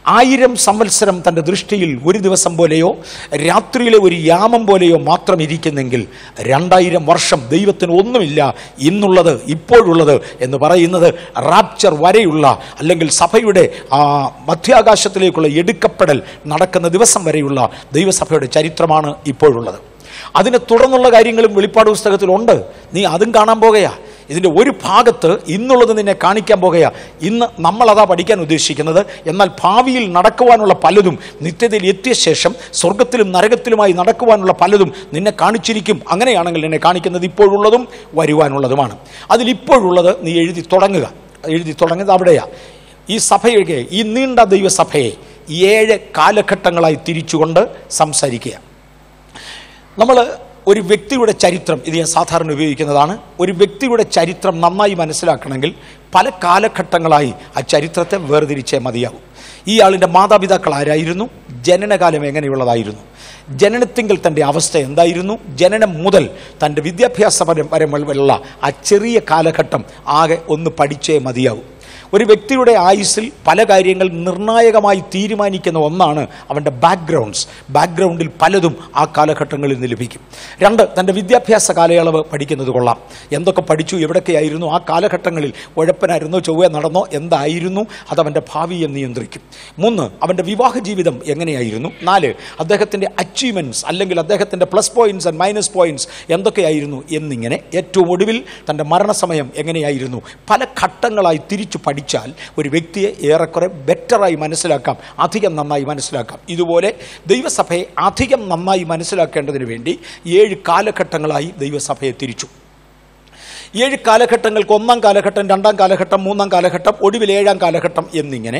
ആയിരം സംവത്സരം തൻ്റെ ദൃഷ്ടിയിൽ ഒരു ദിവസം പോലെയോ രാത്രിയിലെ ഒരു യാമം പോലെയോ മാത്രം ഇരിക്കുന്നെങ്കിൽ രണ്ടായിരം വർഷം ദൈവത്തിന് ഒന്നുമില്ല ഇന്നുള്ളത് ഇപ്പോഴുള്ളത് എന്ന് പറയുന്നത് റാപ്ചർ വരെയുള്ള അല്ലെങ്കിൽ സഭയുടെ ആ, മധ്യാകാശത്തിലേക്കുള്ള എടുക്കപ്പെടൽ നടക്കുന്ന ദിവസം വരെയുള്ള ദൈവസഭയുടെ ചരിത്രമാണ് ഇപ്പോഴുള്ളത് അതിനെ തുടർന്നുള്ള കാര്യങ്ങളും വെളിപ്പാട് പുസ്തകത്തിലുണ്ട് നീ അതും കാണാൻ പോകുകയാ ഇതിൻ്റെ ഒരു ഭാഗത്ത് ഇന്നുള്ളത് നിന്നെ കാണിക്കാൻ പോകുകയാ ഇന്ന് നമ്മളതാ പഠിക്കാൻ ഉദ്ദേശിക്കുന്നത് എന്നാൽ ഭാവിയിൽ നടക്കുവാനുള്ള പലതും നിത്യതയിൽ എത്തിയ ശേഷം സ്വർഗത്തിലും നരകത്തിലുമായി നടക്കുവാനുള്ള പലതും നിന്നെ കാണിച്ചിരിക്കും അങ്ങനെയാണെങ്കിൽ നിന്നെ കാണിക്കുന്നത് ഇപ്പോഴുള്ളതും വരുവാനുള്ളതുമാണ് അതിലിപ്പോഴുള്ളത് നീ എഴുതി തുടങ്ങുക എഴുതി തുടങ്ങുന്നത് അവിടെയാ ഈ സഭയൊക്കെ ഈ നീണ്ട ദൈവസഭയെ ഏഴ് കാലഘട്ടങ്ങളായി തിരിച്ചുകൊണ്ട് സംസാരിക്കുക നമ്മൾ ഒരു വ്യക്തിയുടെ ചരിത്രം ഇത് ഞാൻ സാധാരണ ഉപയോഗിക്കുന്നതാണ് ഒരു വ്യക്തിയുടെ ചരിത്രം നന്നായി മനസ്സിലാക്കണമെങ്കിൽ പല കാലഘട്ടങ്ങളായി ആ ചരിത്രത്തെ വേർതിരിച്ചേ മതിയാവും ഈ ആളിൻ്റെ മാതാപിതാക്കൾ ആരായിരുന്നു ജനനകാലം എങ്ങനെയുള്ളതായിരുന്നു ജനനത്തിങ്കിൽ തൻ്റെ അവസ്ഥ എന്തായിരുന്നു ജനനം മുതൽ തൻ്റെ വിദ്യാഭ്യാസപരം വരെയുള്ള ആ ചെറിയ കാലഘട്ടം ആകെ ഒന്ന് പഠിച്ചേ മതിയാവും ഒരു വ്യക്തിയുടെ ആയുസ്സിൽ പല കാര്യങ്ങൾ നിർണായകമായി തീരുമാനിക്കുന്ന ഒന്നാണ് അവൻ്റെ ബാക്ക്ഗ്രൗണ്ട്സ് ബാക്ക്ഗ്രൗണ്ടിൽ പലതും ആ കാലഘട്ടങ്ങളിൽ നിന്ന് ലഭിക്കും രണ്ട് തൻ്റെ വിദ്യാഭ്യാസ കാലയളവ് പഠിക്കുന്നത് കൊള്ളാം എന്തൊക്കെ പഠിച്ചു എവിടൊക്കെയായിരുന്നു ആ കാലഘട്ടങ്ങളിൽ ഉഴപ്പനായിരുന്നോ ചൊവ്വ നടന്നോ എന്തായിരുന്നു അത് അവൻ്റെ ഭാവിയെ നിയന്ത്രിക്കും മൂന്ന് അവൻ്റെ വിവാഹ ജീവിതം എങ്ങനെയായിരുന്നു നാല് അദ്ദേഹത്തിൻ്റെ അച്ചീവ്മെൻറ്റ്സ് അല്ലെങ്കിൽ അദ്ദേഹത്തിൻ്റെ plus points and minus points എന്തൊക്കെയായിരുന്നു എന്നിങ്ങനെ ഏറ്റവും ഒടുവിൽ തൻ്റെ മരണസമയം എങ്ങനെയായിരുന്നു പല ഘട്ടങ്ങളായി തിരിച്ചു പഠിച്ചാൽ ഒരു വ്യക്തിയെ ഏറെക്കുറെ ബെറ്ററായി മനസ്സിലാക്കാം അധികം നന്നായി മനസ്സിലാക്കാം ഇതുപോലെ ദൈവസഭയെ അധികം നന്നായി മനസ്സിലാക്കേണ്ടതിന് വേണ്ടി ഏഴ് കാലഘട്ടങ്ങളായി ദൈവസഭയെ തിരിച്ചു ഏഴ് കാലഘട്ടങ്ങൾക്ക് ഒന്നാം കാലഘട്ടം രണ്ടാം കാലഘട്ടം മൂന്നാം കാലഘട്ടം ഒടുവിൽ ഏഴാം കാലഘട്ടം എന്നിങ്ങനെ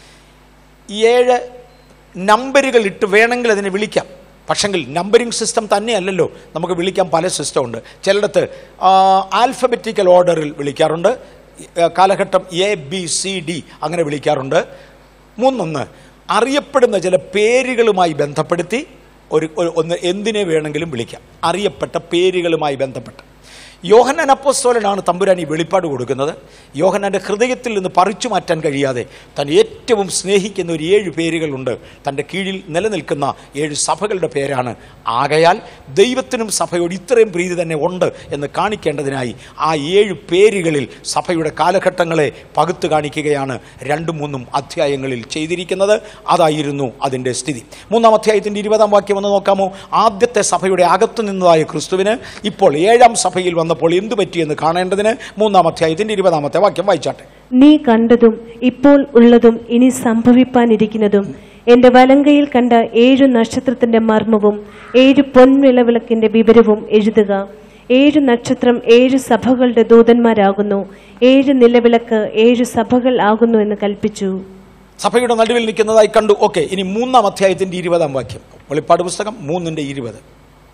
ഏഴ് നമ്പറുകൾ ഇട്ട് വേണമെങ്കിൽ അതിനെ വിളിക്കാം പക്ഷെങ്കിൽ നമ്പറിംഗ് സിസ്റ്റം തന്നെയല്ലല്ലോ നമുക്ക് വിളിക്കാൻ പല സിസ്റ്റം ഉണ്ട് ചിലയിടത്ത് ആൽഫബറ്റിക്കൽ ഓർഡറിൽ വിളിക്കാറുണ്ട് ആ, കാലഘട്ടം എ ബി സി ഡി അങ്ങനെ വിളിക്കാറുണ്ട് മൂന്നൊന്ന് അറിയപ്പെടുന്ന ചില പേരുകളുമായി ബന്ധപ്പെടുത്തി ഒരു ഒരു- ഒന്ന് എന്തിനെ വേണമെങ്കിലും വിളിക്കാം അറിയപ്പെട്ട പേരുകളുമായി ബന്ധപ്പെട്ട് യോഹന്നാൻ അപ്പോസ്തോലനാണ് തമ്പുരാൻ ഈ വെളിപ്പാട് കൊടുക്കുന്നത് യോഹന്നാൻ്റെ ഹൃദയത്തിൽ നിന്ന് പറിച്ചു മാറ്റാൻ കഴിയാതെ താൻ ഏറ്റവും സ്നേഹിക്കുന്ന ഒരു ഏഴ് പേരുകളുണ്ട് തൻ്റെ കീഴിൽ നിലനിൽക്കുന്ന ഏഴ് സഭകളുടെ പേരാണ് ആകയാൽ ദൈവത്തിനും സഭയോട് ഇത്രയും പ്രീതി തന്നെ ഉണ്ട് എന്ന് കാണിക്കേണ്ടതിനായി ആ ഏഴ് പേരുകളിൽ സഭയുടെ കാലഘട്ടങ്ങളെ പകുത്തു കാണിക്കുകയാണ് രണ്ടും മൂന്നും അധ്യായങ്ങളിൽ ചെയ്തിരിക്കുന്നത് അതായിരുന്നു അതിൻ്റെ സ്ഥിതി മൂന്നാം അധ്യായത്തിൻ്റെ ഇരുപതാം വാക്യം ഒന്ന് നോക്കാമോ ആദ്യത്തെ സഭയുടെ അകത്തു നിന്നതായ ക്രിസ്തുവിന് ഇപ്പോൾ ഏഴാം സഭയിൽ വന്നപ്പോൾ എന്തു പറ്റിയെന്ന് കാണേണ്ടതിന് മൂന്നാം അധ്യായത്തിൻ്റെ ഇരുപതാമത്തെ വാക്യം വായിച്ചാട്ടെ നീ കണ്ടതും ഇപ്പോൾ ഉള്ളതും ഇനി സംഭവിപ്പാനിരിക്കുന്നതും എന്റെ വലങ്കയിൽ കണ്ട ഏഴു നക്ഷത്രത്തിന്റെ മർമ്മവും ഏഴു പൊൻവിളവിളക്കിന്റെ വിവരവും എഴുതുക ഏഴു നക്ഷത്രം ഏഴു സഭകളുടെ ദൂതന്മാരാകുന്നു ഏഴ് നിലവിളക്ക് ഏഴു സഭകൾ ആകുന്നു എന്ന് കൽപ്പിച്ചു സഭയുടെ നടുവിൽ നിൽക്കുന്നതായി കണ്ടു ഓക്കെ ഇനി മൂന്നാം അധ്യായത്തിൻ്റെ ഇരുപതാം വാക്യം വെളിപ്പാട് പുസ്തകം മൂന്നിൻ്റെ ഇരുപത്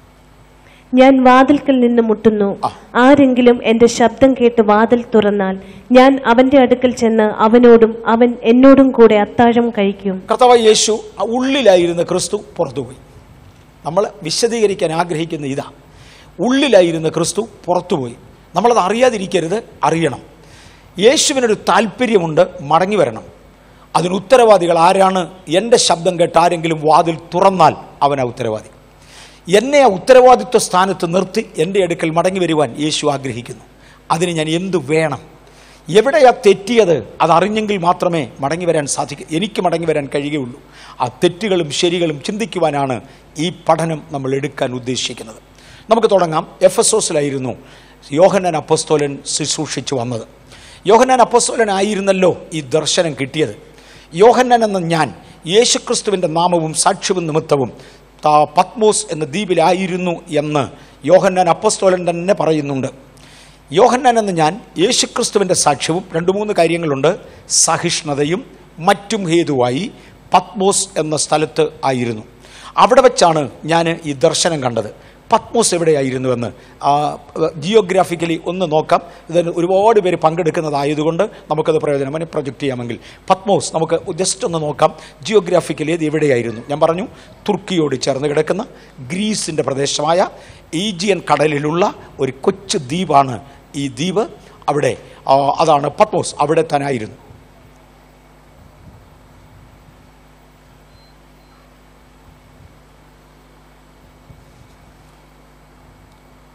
ഞാൻ വാതിൽക്കൽ നിന്ന് മുട്ടുന്നു ആ. ആരെങ്കിലും എന്റെ ശബ്ദം കേട്ട് വാതിൽ തുറന്നാൽ ഞാൻ അവന്റെ അടുക്കൽ ചെന്ന് അവനോടും അവൻ എന്നോടും കൂടെ അത്താഴം കഴിക്കും കർത്താവായ യേശു ആ ഉള്ളിലായിരുന്ന ക്രിസ്തു പുറത്തുപോയി നമ്മൾ വിശദീകരിക്കാൻ ആഗ്രഹിക്കുന്ന ഇതാ ഉള്ളിലായിരുന്ന ക്രിസ്തു പുറത്തുപോയി നമ്മളത് അറിയാതിരിക്കരുത് അറിയണം യേശുവിനൊരു താല്പര്യമുണ്ട് മടങ്ങി വരണം അതിന് ഉത്തരവാദികൾ ആരാണ് എൻ്റെ ശബ്ദം കേട്ട് ആരെങ്കിലും വാതിൽ തുറന്നാൽ അവനാ ഉത്തരവാദി എന്നെ ആ ഉത്തരവാദിത്വ സ്ഥാനത്ത് നിർത്തി എൻ്റെ അടുക്കൽ മടങ്ങി വരുവാൻ യേശു ആഗ്രഹിക്കുന്നു അതിന് ഞാൻ എന്തു വേണം എവിടെയാ തെറ്റിയത് അതറിഞ്ഞെങ്കിൽ മാത്രമേ മടങ്ങി വരാൻ സാധിക്കൂ എനിക്ക് മടങ്ങി വരാൻ കഴിയുകയുള്ളൂ ആ തെറ്റുകളും ശരികളും ചിന്തിക്കുവാനാണ് ഈ പഠനം നമ്മൾ എടുക്കാൻ ഉദ്ദേശിക്കുന്നത് നമുക്ക് തുടങ്ങാം എഫ് എസ് ഓസിലായിരുന്നു യോഹന്നാൻ അപ്പസ്തോലൻ ശുശ്രൂഷിച്ചു വന്നത് യോഹന്നാൻ അപ്പസ്തോലൻ ആയിരുന്നല്ലോ ഈ ദർശനം കിട്ടിയത് യോഹന്നാൻ എന്ന ഞാൻ യേശുക്രിസ്തുവിൻ്റെ നാമവും സാക്ഷ്യവും നിമിത്തവും താ- പത്മോസ് എന്ന ദ്വീപിലായിരുന്നു എന്ന് യോഹന്നാൻ അപ്പസ്തോലൻ തന്നെ പറയുന്നുണ്ട് യോഹന്നാൻ എന്ന ഞാൻ യേശുക്രിസ്തുവിൻ്റെ സാക്ഷ്യവും രണ്ട് മൂന്ന് കാര്യങ്ങളുണ്ട് സഹിഷ്ണുതയും മറ്റും ഹേതുവായി പത്മോസ് എന്ന സ്ഥലത്ത് ആയിരുന്നു അവിടെ വെച്ചാണ് ഞാൻ ഈ ദർശനം കണ്ടത് പത്മോസ് എവിടെയായിരുന്നുവെന്ന് ജിയോഗ്രാഫിക്കലി ഒന്ന് നോക്കാം ഇതിന് ഒരുപാട് പേര് പങ്കെടുക്കുന്നതായതുകൊണ്ട് നമുക്കത് പ്രയോജനം പ്രൊജക്റ്റ് ചെയ്യാമെങ്കിൽ പത്മോസ് നമുക്ക് ജസ്റ്റ് ഒന്ന് നോക്കാം ജിയോഗ്രാഫിക്കലി ഇത് എവിടെയായിരുന്നു ഞാൻ പറഞ്ഞു തുർക്കിയോട് ചേർന്ന് കിടക്കുന്ന ഗ്രീസിൻ്റെ പ്രദേശമായ ഈജിയൻ കടലിലുള്ള ഒരു കൊച്ചു ദ്വീപാണ് ഈ ദ്വീപ് അവിടെ ആ, അതാണ് പത്മോസ് അവിടെ തനായിരുന്നു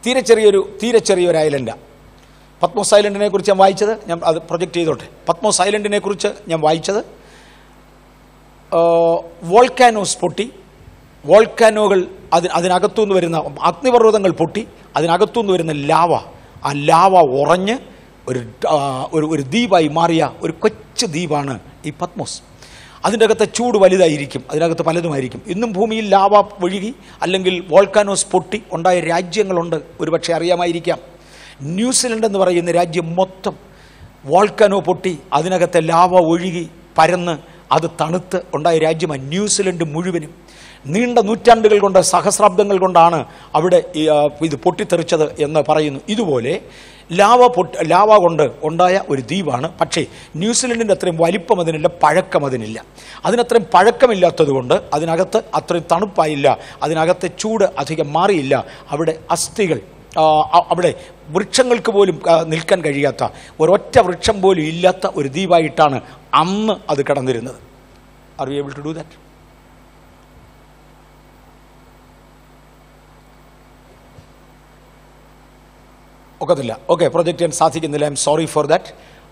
തീരെ ചെറിയൊരു തീരെ ചെറിയൊരു ഐലൻഡാണ് പത്മോസ് ഐലൻഡിനെ കുറിച്ച് ഞാൻ വായിച്ചത് ഞാൻ അത് പ്രൊജക്റ്റ് ചെയ്തോട്ടെ പത്മോസ് ഐലൻഡിനെ കുറിച്ച് ഞാൻ വായിച്ചത് വോൾക്കാനോസ് പൊട്ടി വോൾക്കാനോകൾ അതിന് അതിനകത്തുനിന്ന് വരുന്ന അഗ്നിപർവ്വതങ്ങൾ പൊട്ടി അതിനകത്തുനിന്ന് വരുന്ന ലാവ ആ ലാവ ഉറഞ്ഞ് ഒരു ആ, ഒരു ഒരു ദ്വീപായി മാറിയ ഒരു കൊച്ചു ദ്വീപാണ് ഈ പത്മോസ് അതിൻ്റെ അകത്തെ ചൂട് വലുതായിരിക്കും അതിനകത്ത് പലതുമായിരിക്കും ഇന്നും ഭൂമിയിൽ ലാവ ഒഴുകി അല്ലെങ്കിൽ വോൾക്കാനോസ് പൊട്ടി ഉണ്ടായ രാജ്യങ്ങളുണ്ട് ഒരുപക്ഷെ അറിയാമായിരിക്കാം ന്യൂസിലൻഡ് എന്ന് പറയുന്ന രാജ്യം മൊത്തം വോൾക്കാനോ പൊട്ടി അതിനകത്തെ ലാവ ഒഴുകി പരന്ന് അത് തണുത്ത് ഉണ്ടായ രാജ്യമാണ് ന്യൂസിലൻഡ് മുഴുവനും നീണ്ട നൂറ്റാണ്ടുകൾ കൊണ്ട് സഹസ്രാബ്ദങ്ങൾ കൊണ്ടാണ് അവിടെ ഈ, ആ, ഇത് പൊട്ടിത്തെറിച്ചത് എന്ന് പറയുന്നു ഇതുപോലെ ലാവ പൊട്ട് ലാവ കൊണ്ട് ഉണ്ടായ ഒരു ദ്വീപാണ് പക്ഷേ ന്യൂസിലൻഡിൻ്റെ അത്രയും വലിപ്പം അതിനില്ല പഴക്കം അതിനില്ല അതിനത്രയും പഴക്കമില്ലാത്തത് കൊണ്ട് അതിനകത്ത് അത്രയും തണുപ്പായില്ല അതിനകത്തെ ചൂട് അധികം മാറിയില്ല അവിടെ അസ്ഥികൾ ആ, അ- അവിടെ വൃക്ഷങ്ങൾക്ക് പോലും ആ, നിൽക്കാൻ കഴിയാത്ത ഒരൊറ്റ വൃക്ഷം പോലും ഇല്ലാത്ത ഒരു ദ്വീപായിട്ടാണ് അന്ന് അത് കടന്നിരുന്നത് are you able to do that ഒക്കത്തില്ല ഓക്കെ പ്രൊജക്റ്റ് ചെയ്യാൻ സാധിക്കുന്നില്ല I'm sorry for that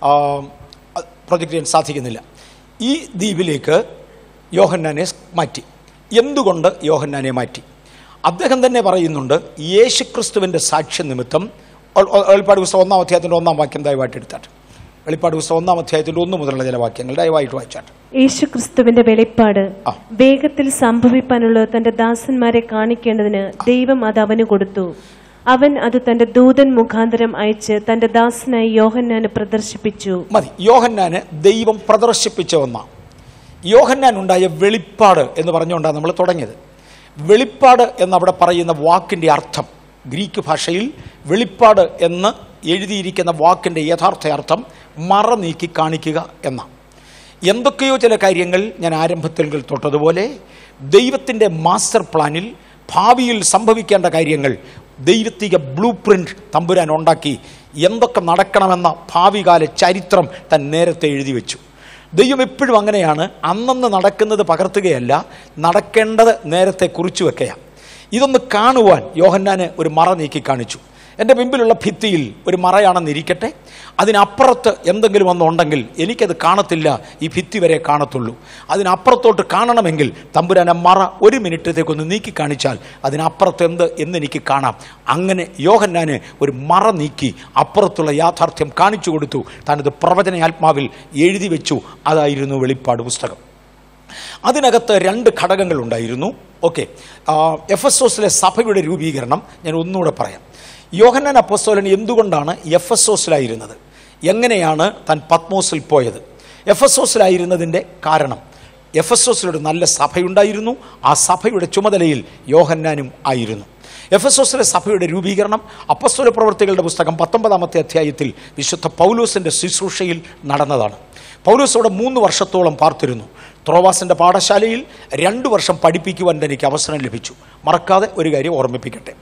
project ചെയ്യാൻ സാധിക്കുന്നില്ല ഈ ദ്വീപിലേക്ക് യോഹന്നാനെ മാറ്റി എന്തുകൊണ്ട് യോഹന്നാനെ മാറ്റി അദ്ദേഹം തന്നെ പറയുന്നുണ്ട് യേശുക്രിസ്തുവിൻ്റെ സാക്ഷ്യ നിമിത്തം ഒ- ഒ- വെളിപ്പാട് പുസ്തകം ഒന്നാം അധ്യായത്തിൻ്റെ ഒന്നാം വാക്യം ദയവായിട്ട് എടുത്താട്ട് വെളിപ്പാട് പുസ്തകം ഒന്നാം അധ്യായത്തിൻ്റെ ഒന്ന് മുതലുള്ള ചില വാക്യങ്ങൾ ദയവായിട്ട് വായിച്ചാട്ട് യേശുക്രിസ്തുവിന്റെ വെളിപ്പാട് ആ. വേഗത്തിൽ സംഭവിപ്പാനുള്ള തന്റെ ദാസന്മാരെ കാണിക്കേണ്ടതിന് ദൈവം അത് അവന് കൊടുത്തു അവൻ അത് തന്റെ ദൂതൻ മുഖാന്തരം അയച്ച് തന്റെ ദാസനായി യോഹന്നാന് പ്രദർശിപ്പിച്ചു മതി യോഹന്നാന് ദൈവം പ്രദർശിപ്പിച്ച ഒന്നാണ് യോഹന്നാൻ ഉണ്ടായ വെളിപ്പാട് എന്ന് പറഞ്ഞുകൊണ്ടാണ് നമ്മൾ തുടങ്ങിയത് വെളിപ്പാട് എന്നവിടെ പറയുന്ന വാക്കിൻ്റെ അർത്ഥം ഗ്രീക്ക് ഭാഷയിൽ വെളിപ്പാട് എന്ന് എഴുതിയിരിക്കുന്ന വാക്കിൻ്റെ യഥാർത്ഥ അർത്ഥം മറ നീക്കി കാണിക്കുക എന്നാണ് എന്തൊക്കെയോ ചില കാര്യങ്ങൾ ഞാൻ ആരംഭത്തിൽ തൊട്ടതുപോലെ ദൈവത്തിൻ്റെ മാസ്റ്റർ പ്ലാനിൽ ഭാവിയിൽ സംഭവിക്കേണ്ട കാര്യങ്ങൾ ദൈവത്തിക ബ്ലൂ പ്രിൻ്റ് തമ്പുരാൻ ഉണ്ടാക്കി എന്തൊക്കെ നടക്കണമെന്ന ഭാവികാല ചരിത്രം താൻ നേരത്തെ എഴുതി വെച്ചു ദൈവം എപ്പോഴും അങ്ങനെയാണ് അന്നന്ന് നടക്കുന്നത് പകർത്തുകയല്ല നടക്കേണ്ടത് നേരത്തെ കുറിച്ചു വെക്കുകയാണ് ഇതൊന്ന് കാണുവാൻ യോഹന്നാന് ഒരു മറ നീക്കി കാണിച്ചു എൻ്റെ മുമ്പിലുള്ള ഭിത്തിയിൽ ഒരു മറയാണെന്നിരിക്കട്ടെ അതിനപ്പുറത്ത് എന്തെങ്കിലും ഒന്നുണ്ടെങ്കിൽ എനിക്കത് കാണത്തില്ല ഈ ഭിത്തി വരെ കാണത്തുള്ളൂ അതിനപ്പുറത്തോട്ട് കാണണമെങ്കിൽ തമ്പുരാൻ ആ മറ ഒരു മിനിറ്റത്തേക്കൊന്ന് നീക്കി കാണിച്ചാൽ അതിനപ്പുറത്ത് എന്ത് എന്ന് എനിക്ക് കാണാം അങ്ങനെ യോഹന്നാന് ഒരു മറ നീക്കി അപ്പുറത്തുള്ള യാഥാർത്ഥ്യം കാണിച്ചു കൊടുത്തു താനത് പ്രവചന ആത്മാവിൽ എഴുതി വെച്ചു അതായിരുന്നു വെളിപ്പാട് പുസ്തകം അതിനകത്ത് രണ്ട് ഘടകങ്ങൾ ഉണ്ടായിരുന്നു ഓക്കെ എഫ് എസ് ഒസിലെ സഭയുടെ രൂപീകരണം ഞാൻ ഒന്നുകൂടെ പറയാം യോഹന്നാൻ അപ്പോസ്തോലൻ എന്തുകൊണ്ടാണ് എഫ് എസ് ഒസിലായിരുന്നത് എങ്ങനെയാണ് താൻ പത്മോസിൽ പോയത് എഫ് എസ് ഒസിലായിരുന്നതിൻ്റെ കാരണം എഫ് എസ് ഒസിലൊരു നല്ല സഭയുണ്ടായിരുന്നു ആ സഭയുടെ ചുമതലയിൽ യോഹന്നാനും ആയിരുന്നു എഫ് എസ് ഒസിലെ സഭയുടെ രൂപീകരണം അപ്പസ്തോല പ്രവർത്തികളുടെ പുസ്തകം പത്തൊമ്പതാമത്തെ അധ്യായത്തിൽ വിശുദ്ധ പൗലോസിൻ്റെ ശുശ്രൂഷയിൽ നടന്നതാണ് പൗലോസ് അവിടെ മൂന്ന് വർഷത്തോളം പാർത്തിരുന്നു ത്രോവാസിൻ്റെ പാഠശാലയിൽ രണ്ട് വർഷം പഠിപ്പിക്കുവാൻ തനിക്ക് അവസരം ലഭിച്ചു മറക്കാതെ ഒരു കാര്യം ഓർമ്മിപ്പിക്കട്ടെ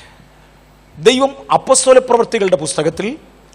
ദൈവം അപ്പസ്തോല പ്രവർത്തികളുടെ പുസ്തകത്തിൽ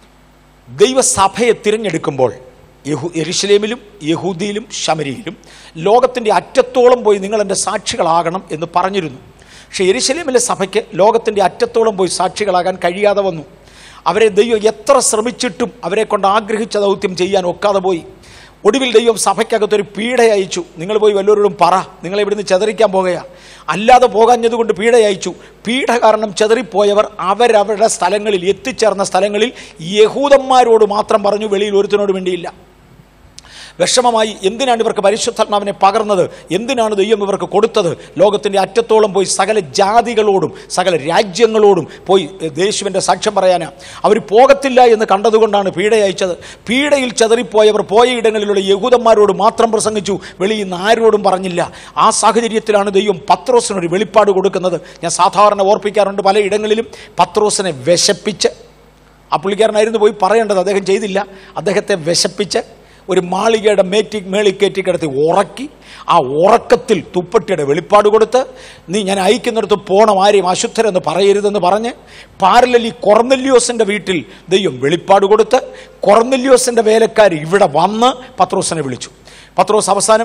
ദൈവസഭയെ തിരഞ്ഞെടുക്കുമ്പോൾ യഹു എരുശലേമിലും യഹൂദിയിലും ശമരിയിലും ലോകത്തിൻ്റെ അറ്റത്തോളം പോയി നിങ്ങൾ എൻ്റെ സാക്ഷികളാകണം എന്ന് പറഞ്ഞിരുന്നു പക്ഷേ എരുശലേമിലെ സഭയ്ക്ക് ലോകത്തിൻ്റെ അറ്റത്തോളം പോയി സാക്ഷികളാകാൻ കഴിയാതെ വന്നു അവരെ ദൈവം എത്ര ശ്രമിച്ചിട്ടും അവരെ കൊണ്ട് ആഗ്രഹിച്ച ദൗത്യം ചെയ്യാൻ ഒക്കാതെ പോയി ഒടുവിൽ ദൈവം സഭയ്ക്കകത്തൊരു പീഡ അയച്ചു നിങ്ങൾ പോയി വല്ലവരോടും പറ നിങ്ങളെ ഇവിടുന്ന് ചെതറിക്കാൻ പോകുകയാ അല്ലാതെ പോകാഞ്ഞതുകൊണ്ട് പീഡ അയച്ചു പീഡ കാരണം ചെതറിപ്പോയവർ അവരവരുടെ സ്ഥലങ്ങളിൽ എത്തിച്ചേർന്ന സ്ഥലങ്ങളിൽ യഹൂദന്മാരോട് മാത്രം പറഞ്ഞു വെളിയിൽ ഒരുത്തിനോട് വേണ്ടിയില്ല വിഷമമായി എന്തിനാണ് ഇവർക്ക് പരിശുദ്ധാത്മാവിനെ പകർന്നത് എന്തിനാണ് ദൈവം ഇവർക്ക് കൊടുത്തത് ലോകത്തിൻ്റെ അറ്റത്തോളം പോയി സകല ജാതികളോടും സകല രാജ്യങ്ങളോടും പോയി യേശുവിൻ്റെ സാക്ഷ്യം പറയാനാ അവർ പോകത്തില്ല എന്ന് കണ്ടതുകൊണ്ടാണ് പീഡ അയച്ചത് പീഡയിൽ ചെതറിപ്പോയവർ പോയ ഇടങ്ങളിലുള്ള യഹൂദന്മാരോട് മാത്രം പ്രസംഗിച്ചു വെളിയിൽ നിന്ന് ആരോടും പറഞ്ഞില്ല ആ സാഹചര്യത്തിലാണ് ദൈവം പത്രോസിനൊരു വെളിപ്പാട് കൊടുക്കുന്നത് ഞാൻ സാധാരണ ഓർപ്പിക്കാറുണ്ട് പല ഇടങ്ങളിലും പത്രോസിനെ വിശപ്പിച്ച് ആ പുള്ളിക്കാരനായിരുന്നു പോയി പറയേണ്ടത് അദ്ദേഹം ചെയ്തില്ല അദ്ദേഹത്തെ വിശപ്പിച്ച് ഒരു മാളികയുടെ മേറ്റി മേളിൽ കയറ്റി കിടത്തി ഉറക്കി ആ ഉറക്കത്തിൽ തുപ്പട്ടിയുടെ വെളിപ്പാട് കൊടുത്ത് നീ ഞാൻ അയക്കുന്നിടത്ത് പോണം ആരെയും അശുദ്ധരെന്ന് പറയരുതെന്ന് പറഞ്ഞ് പാരലലി കൊർന്നല്യോസിൻ്റെ വീട്ടിൽ ദൈവം വെളിപ്പാട് കൊടുത്ത് കൊർന്നല്യോസിൻ്റെ വേലക്കാർ ഇവിടെ വന്ന് പത്രോസിനെ വിളിച്ചു പത്രോസ് അവസാനം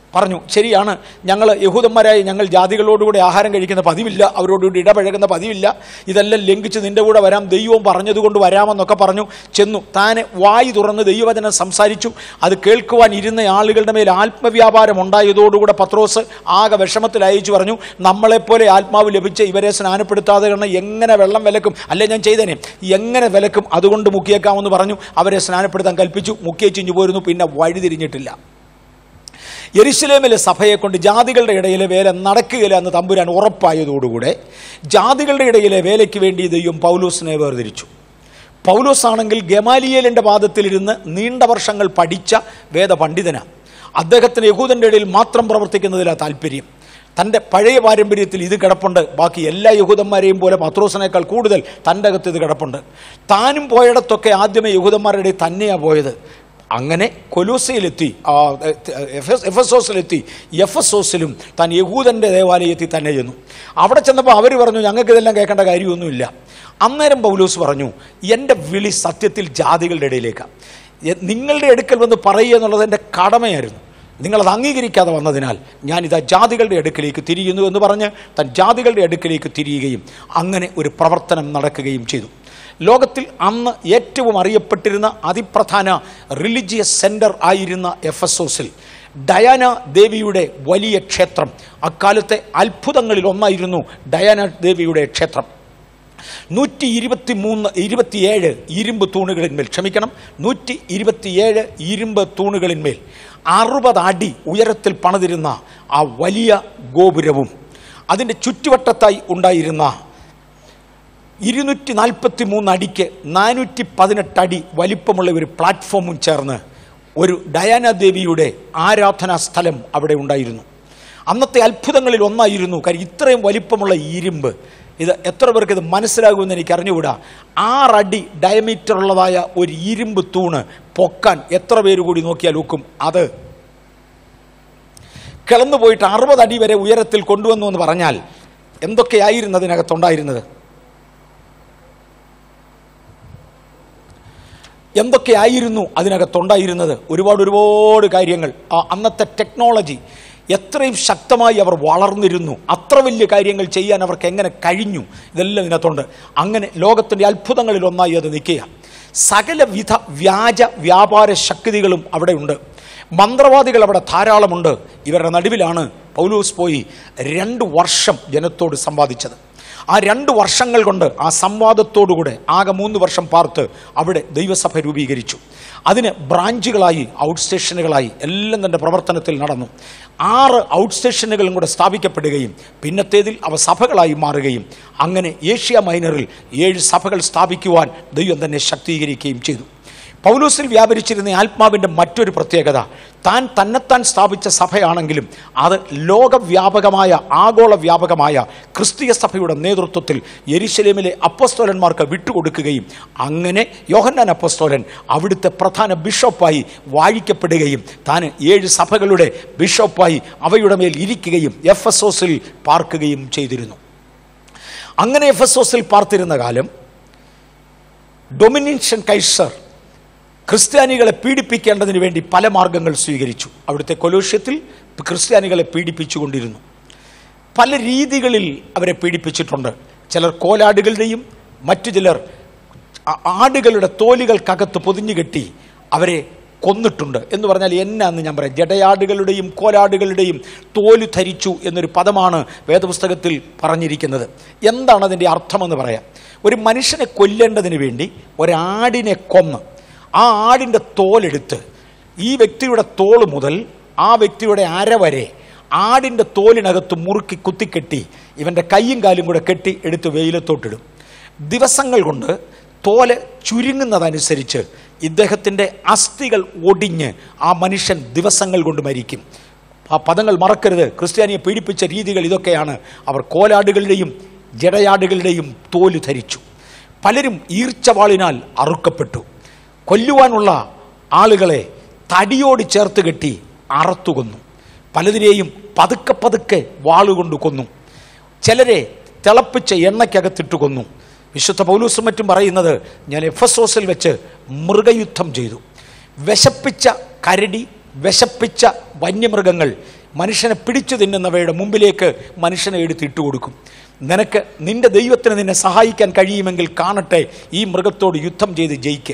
പറഞ്ഞു ശരിയാണ് ഞങ്ങൾ യഹൂദന്മാരായി ഞങ്ങൾ ജാതികളോടുകൂടി ആഹാരം കഴിക്കുന്ന പതിവില്ല അവരോടുകൂടി ഇടപഴകുന്ന പതിവില്ല ഇതെല്ലാം ലംഘിച്ച് നിന്റെ കൂടെ വരാം ദൈവവും പറഞ്ഞതുകൊണ്ട് വരാമെന്നൊക്കെ പറഞ്ഞു ചെന്നു താനെ വായി തുറന്ന് ദൈവവചനം സംസാരിച്ചു അത് കേൾക്കുവാൻ ഇരുന്ന ആളുകളുടെ മേൽ ആത്മവ്യാപാരം ഉണ്ടായതോടുകൂടെ പത്രോസ് ആകെ വിഷമത്തിൽ അയച്ചു പറഞ്ഞു നമ്മളെപ്പോലെ ആത്മാവ് ലഭിച്ച് ഇവരെ സ്നാനപ്പെടുത്താതെ കാരണം എങ്ങനെ വെള്ളം വിലക്കും അല്ലേ ഞാൻ ചെയ്തേനെ എങ്ങനെ വിലക്കും അതുകൊണ്ട് മുക്കിയേക്കാമെന്ന് പറഞ്ഞു അവരെ സ്നാനപ്പെടുത്താൻ കൽപ്പിച്ചു മുക്കിയേച്ചിഞ്ഞു പോരുന്നു പിന്നെ വഴിതിരിഞ്ഞിട്ടില്ല യെരുശലേമിലെ സഭയെ കൊണ്ട് ജാതികളുടെ ഇടയിലെ വേല നടക്കുകയില്ല എന്ന് തമ്പുരാൻ ഉറപ്പായതോടുകൂടെ ജാതികളുടെ ഇടയിലെ വേലയ്ക്ക് വേണ്ടി ദൈവം പൗലോസിനെ വേർതിരിച്ചു പൗലോസ് ആണെങ്കിൽ ഗമാലിയേലിൻ്റെ പാദത്തിലിരുന്ന് നീണ്ട വർഷങ്ങൾ പഠിച്ച വേദപണ്ഡിതനാണ് അദ്ദേഹത്തിന് യഹൂദൻ്റെ ഇടയിൽ മാത്രം പ്രവർത്തിക്കുന്നതിലാണ് താല്പര്യം തൻ്റെ പഴയ പാരമ്പര്യത്തിൽ ഇത് കിടപ്പുണ്ട് ബാക്കി എല്ലാ യഹൂദന്മാരെയും പോലെ പത്രോസിനേക്കാൾ കൂടുതൽ തൻ്റെ അകത്ത് ഇത് കിടപ്പുണ്ട് താനും പോയിടത്തൊക്കെ ആദ്യമേ യഹൂദന്മാരുടെ ഇടയിൽ തന്നെയാണ് പോയത് അങ്ങനെ കൊലൂസയിലെത്തി ആ, എഫ- എഫസോസിലെത്തി എഫസോസിലും താൻ യഹൂദൻ്റെ ദേവാലയത്തിൽ തന്നെ ചെന്നു അവിടെ ചെന്നപ്പോൾ അവർ പറഞ്ഞു ഞങ്ങൾക്ക് ഇതെല്ലാം കേൾക്കേണ്ട കാര്യമൊന്നുമില്ല അന്നേരം പൗലൂസ് പറഞ്ഞു എൻ്റെ വിളി സത്യത്തിൽ ജാതികളുടെ ഇടയിലേക്കാണ് എ- നിങ്ങളുടെ അടുക്കൽ വന്ന് പറയുക എന്നുള്ളത് എൻ്റെ കടമയായിരുന്നു നിങ്ങളത് അംഗീകരിക്കാതെ വന്നതിനാൽ ഞാനിതാ ജാതികളുടെ അടുക്കലേക്ക് തിരിയുന്നു എന്ന് പറഞ്ഞ് താൻ ജാതികളുടെ അടുക്കലേക്ക് തിരിയുകയും അങ്ങനെ ഒരു പ്രവർത്തനം നടക്കുകയും ചെയ്തു ലോകത്തിൽ അന്ന് ഏറ്റവും അറിയപ്പെട്ടിരുന്ന അതിപ്രധാന റിലിജിയസ് സെൻറ്റർ ആയിരുന്ന എഫസോസിൽ ഡയാന ദേവിയുടെ വലിയ ക്ഷേത്രം അക്കാലത്തെ അത്ഭുതങ്ങളിൽ ഒന്നായിരുന്നു ഡയാന ദേവിയുടെ ക്ഷേത്രം നൂറ്റി ഇരുപത്തി മൂന്ന് ഇരുപത്തിയേഴ് ഇരുമ്പ് തൂണുകളിന്മേൽ ക്ഷമിക്കണം നൂറ്റി ഇരുപത്തിയേഴ് ഇരുമ്പ് തൂണുകളിന്മേൽ അറുപത് അടി ഉയരത്തിൽ പണിതിരുന്ന ആ വലിയ ഗോപുരവും അതിൻ്റെ ചുറ്റുവട്ടത്തായി ഉണ്ടായിരുന്ന ഇരുന്നൂറ്റി നാൽപ്പത്തി മൂന്ന് അടിക്ക് നാനൂറ്റി പതിനെട്ട് അടി വലിപ്പമുള്ള ഒരു പ്ലാറ്റ്ഫോമും ചേർന്ന് ഒരു ഡയാന ദേവിയുടെ ആരാധനാ സ്ഥലം അവിടെ ഉണ്ടായിരുന്നു അന്നത്തെ അത്ഭുതങ്ങളിൽ ഒന്നായിരുന്നു കാര്യം ഇത്രയും വലിപ്പമുള്ള ഇരുമ്പ് ഇത് എത്ര പേർക്ക് ഇത് മനസ്സിലാകുമെന്ന് എനിക്ക് അറിഞ്ഞുകൂടാ ആറടി ഡയമീറ്റർ ഉള്ളതായ ഒരു ഇരുമ്പ് തൂണ് പൊക്കാൻ എത്ര പേര് കൂടി നോക്കിയാൽ ഒക്കും അത് കിളന്നു പോയിട്ട് അറുപത് അടി വരെ ഉയരത്തിൽ കൊണ്ടുവന്നു എന്ന് പറഞ്ഞാൽ എന്തൊക്കെയായിരുന്നു അതിനകത്തുണ്ടായിരുന്നത് എന്തൊക്കെയായിരുന്നു അതിനകത്തുണ്ടായിരുന്നത് ഒരുപാട് ഒരുപാട് കാര്യങ്ങൾ ആ അന്നത്തെ ടെക്നോളജി എത്രയും ശക്തമായി അവർ വളർന്നിരുന്നു അത്ര വലിയ കാര്യങ്ങൾ ചെയ്യാൻ അവർക്ക് എങ്ങനെ കഴിഞ്ഞു ഇതെല്ലാം ഇതിനകത്തുണ്ട് അങ്ങനെ ലോകത്തിൻ്റെ അത്ഭുതങ്ങളിൽ ഒന്നായി അത് നിൽക്കുക സകലവിധ വ്യാജ വ്യാപാര ശക്തികളും അവിടെ ഉണ്ട് മന്ത്രവാദികൾ അവിടെ ധാരാളമുണ്ട് ഇവരുടെ നടുവിലാണ് പൗലൂസ് പോയി രണ്ട് വർഷം ജനത്തോട് സമ്പാദിച്ചത് ആ രണ്ട് വർഷങ്ങൾ കൊണ്ട് ആ സംവാദത്തോടുകൂടെ ആകെ മൂന്ന് വർഷം പാർത്ത് അവിടെ ദൈവസഭ രൂപീകരിച്ചു അതിന് ബ്രാഞ്ചുകളായി ഔട്ട് സ്റ്റേഷനുകളായി എല്ലാം തൻ്റെ പ്രവർത്തനത്തിൽ നടന്നു ആറ് ഔട്ട് സ്റ്റേഷനുകളും കൂടെ സ്ഥാപിക്കപ്പെടുകയും പിന്നത്തേതിൽ അവ സഭകളായി മാറുകയും അങ്ങനെ ഏഷ്യ മൈനറിൽ ഏഴ് സഭകൾ സ്ഥാപിക്കുവാൻ ദൈവം തന്നെ ശക്തീകരിക്കുകയും ചെയ്തു പൗലൂസിൽ വ്യാപരിച്ചിരുന്ന ആത്മാവിൻ്റെ മറ്റൊരു പ്രത്യേകത താൻ തന്നെത്താൻ സ്ഥാപിച്ച സഭയാണെങ്കിലും അത് ലോകവ്യാപകമായ ആഗോള വ്യാപകമായ ക്രിസ്തീയ സഭയുടെ നേതൃത്വത്തിൽ യെരുശലേമിലെ അപ്പസ്തോലന്മാർക്ക് വിട്ടുകൊടുക്കുകയും അങ്ങനെ യോഹന്നാൻ അപ്പസ്തോലൻ അവിടുത്തെ പ്രധാന ബിഷപ്പായി വാഴിക്കപ്പെടുകയും താൻ ഏഴ് സഭകളുടെ ബിഷപ്പായി അവയുടെ മേൽ ഇരിക്കുകയും എഫ് എസ് ഓസിൽ പാർക്കുകയും ചെയ്തിരുന്നു അങ്ങനെ എഫ് എസ് ഓസിൽ പാർത്തിരുന്ന കാലം ഡൊമിനിഷ്യൻ കൈസർ ക്രിസ്ത്യാനികളെ പീഡിപ്പിക്കേണ്ടതിന് വേണ്ടി പല മാർഗങ്ങൾ സ്വീകരിച്ചു അവിടുത്തെ കൊലോഷ്യത്തിൽ ക്രിസ്ത്യാനികളെ പീഡിപ്പിച്ചുകൊണ്ടിരുന്നു പല രീതികളിൽ അവരെ പീഡിപ്പിച്ചിട്ടുണ്ട് ചിലർ കോലാടുകളുടെയും മറ്റു ചിലർ ആ- ആടുകളുടെ തോലുകൾക്കകത്ത് പൊതിഞ്ഞു കെട്ടി അവരെ കൊന്നിട്ടുണ്ട് എന്ന് പറഞ്ഞാൽ എന്നാന്ന് ഞാൻ പറയാം ജടയാടുകളുടെയും കോലാടുകളുടെയും തോല് ധരിച്ചു എന്നൊരു പദമാണ് വേദപുസ്തകത്തിൽ പറഞ്ഞിരിക്കുന്നത് എന്താണ് അതിൻ്റെ അർത്ഥമെന്ന് പറയാം ഒരു മനുഷ്യനെ കൊല്ലേണ്ടതിന് വേണ്ടി ഒരാടിനെ കൊന്ന് ആ ആടിൻ്റെ തോലെടുത്ത് ഈ വ്യക്തിയുടെ തോള് മുതൽ ആ വ്യക്തിയുടെ അര വരെ ആടിൻ്റെ തോലിനകത്ത് മുറുക്കി കുത്തിക്കെട്ടി ഇവൻ്റെ കൈയും കാലും കൂടെ കെട്ടി എടുത്ത് വെയിലത്തോട്ടിടും ദിവസങ്ങൾ കൊണ്ട് തോല് ചുരുങ്ങുന്നതനുസരിച്ച് ഇദ്ദേഹത്തിൻ്റെ അസ്ഥികൾ ഒടിഞ്ഞ് ആ മനുഷ്യൻ ദിവസങ്ങൾ കൊണ്ട് മരിക്കും ആ പദങ്ങൾ മറക്കരുത് ക്രിസ്ത്യാനിയെ പീഡിപ്പിച്ച രീതികൾ ഇതൊക്കെയാണ് അവർ കോലാടുകളുടെയും ജടയാടുകളുടെയും തോല് ധരിച്ചു പലരും ഈർച്ചവാളിനാൽ അറുക്കപ്പെട്ടു കൊല്ലുവാനുള്ള ആളുകളെ തടിയോട് ചേർത്ത് കെട്ടി അറത്തു കൊന്നു പലതിനെയും പതുക്കെ പതുക്കെ വാളുകൊണ്ട് കൊന്നു ചിലരെ തിളപ്പിച്ച എണ്ണയ്ക്കകത്തിട്ട് കൊന്നു വിശുദ്ധ പൗലൂസും മറ്റും പറയുന്നത് ഞാൻ എഫസോസിൽ വെച്ച് മൃഗയുദ്ധം ചെയ്തു വിശപ്പിച്ച കരടി വിശപ്പിച്ച വന്യമൃഗങ്ങൾ മനുഷ്യനെ പിടിച്ചു തിന്നുന്നവയുടെ മുമ്പിലേക്ക് മനുഷ്യനെ എടുത്തിട്ട് കൊടുക്കും നിനക്ക് നിന്റെ ദൈവത്തിന് നിന്നെ സഹായിക്കാൻ കഴിയുമെങ്കിൽ കാണട്ടെ ഈ മൃഗത്തോട് യുദ്ധം ചെയ്ത് ജയിക്ക്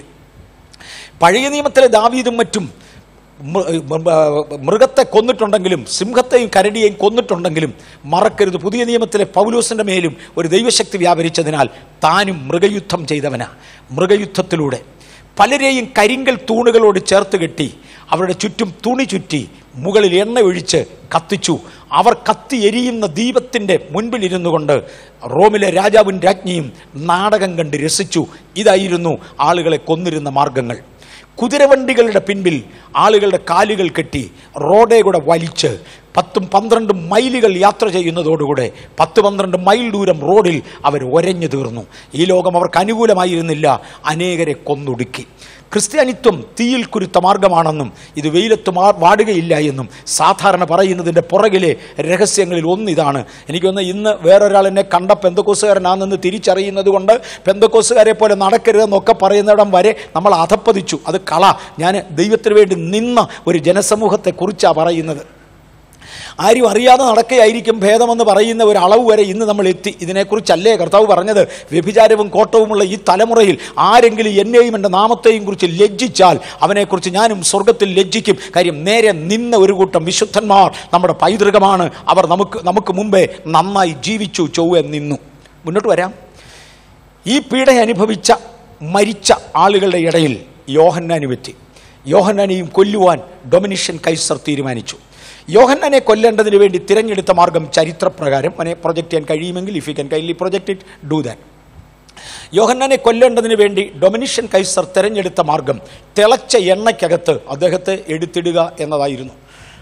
പഴയ നിയമത്തിലെ ദാവീദും മറ്റും മൃ- മൃ- മൃഗത്തെ കൊന്നിട്ടുണ്ടെങ്കിലും സിംഹത്തെയും കരടിയെയും കൊന്നിട്ടുണ്ടെങ്കിലും മറക്കരുത് പുതിയ നിയമത്തിലെ പൗലോസിൻ്റെ മേലും ഒരു ദൈവശക്തി വ്യാപരിച്ചതിനാൽ താനും മൃഗയുദ്ധം ചെയ്തവനാ മൃഗയുദ്ധത്തിലൂടെ പലരെയും കരിങ്കൽ തൂണുകളോട് ചേർത്ത് കെട്ടി അവരുടെ ചുറ്റും തുണി ചുറ്റി മുകളിൽ എണ്ണ ഒഴിച്ച് കത്തിച്ചു അവർ കത്തി എരിയുന്ന ദീപത്തിൻ്റെ മുൻപിലിരുന്നു കൊണ്ട് റോമിലെ രാജാവും രാജ്ഞിയും നാടകം കണ്ട് രസിച്ചു ഇതായിരുന്നു ആളുകളെ കൊന്നിരുന്ന മാർഗങ്ങൾ കുതിരവണ്ടികളുടെ പിൻപിൽ ആളുകളുടെ കാലുകൾ കെട്ടി റോഡേ കൂടെ വലിച്ച് പത്തും പന്ത്രണ്ടും മൈലുകൾ യാത്ര ചെയ്യുന്നതോടുകൂടെ പത്ത് പന്ത്രണ്ട് മൈൽ ദൂരം റോഡിൽ അവർ ഒരഞ്ഞു തീർന്നു ഈ ലോകം അവർക്ക് അനുകൂലമായിരുന്നില്ല അനേകരെ കൊന്നൊടുക്കി ക്രിസ്ത്യാനിത്വം തീയിൽ കുരുത്ത മാർഗമാണെന്നും ഇത് വെയിലത്ത് മാ വാടുകയില്ല എന്നും സാധാരണ പറയുന്നതിൻ്റെ പുറകിലെ രഹസ്യങ്ങളിൽ ഒന്നിതാണ് എനിക്കൊന്ന് ഇന്ന് വേറൊരാൾ എന്നെ കണ്ട പെന്തക്കോസുകാരനാണെന്ന് തിരിച്ചറിയുന്നത് കൊണ്ട് പെന്തക്കോസുകാരെ പോലെ നടക്കരുതെന്നൊക്കെ പറയുന്നിടം വരെ നമ്മൾ അധപ്പതിച്ചു അത് കള ഞാൻ ദൈവത്തിന് വേണ്ടി നിന്ന ഒരു ജനസമൂഹത്തെ കുറിച്ചാണ് പറയുന്നത് ആരും അറിയാതെ നടക്കുകയായിരിക്കും ഭേദമെന്ന് പറയുന്ന ഒരു അളവ് വരെ ഇന്ന് നമ്മൾ എത്തി ഇതിനെക്കുറിച്ചല്ലേ കർത്താവ് പറഞ്ഞത് വ്യഭിചാരവും കോട്ടവുമുള്ള ഈ തലമുറയിൽ ആരെങ്കിലും എന്നെയും എൻ്റെ നാമത്തെയും കുറിച്ച് ലജ്ജിച്ചാൽ അവനെക്കുറിച്ച് ഞാനും സ്വർഗത്തിൽ ലജ്ജിക്കും കാര്യം നേരെ നിന്ന ഒരു കൂട്ടം വിശുദ്ധന്മാർ നമ്മുടെ പൈതൃകമാണ് അവർ നമുക്ക് നമുക്ക് മുമ്പേ നന്നായി ജീവിച്ചു ചൊവ്വെ നിന്നു മുന്നോട്ട് വരാം ഈ പീഡ അനുഭവിച്ച മരിച്ച ആളുകളുടെ ഇടയിൽ യോഹന്നാന് പറ്റി യോഹന്നാനെയും കൊല്ലുവാൻ ഡൊമിനിഷ്യൻ കൈസർ തീരുമാനിച്ചു യോഹന്നാനെ കൊല്ലേണ്ടതിന് വേണ്ടി തിരഞ്ഞെടുത്ത മാർഗം ചരിത്രപ്രകാരം അവനെ പ്രൊജക്റ്റ് ചെയ്യാൻ കഴിയുമെങ്കിൽ if you can kindly project it do that യോഹന്നാനെ കൊല്ലേണ്ടതിന് വേണ്ടി ഡൊമിനിഷ്യൻ കൈസർ തിരഞ്ഞെടുത്ത മാർഗം തിളച്ച എണ്ണയ്ക്കകത്ത് അദ്ദേഹത്തെ എടുത്തിടുക എന്നതായിരുന്നു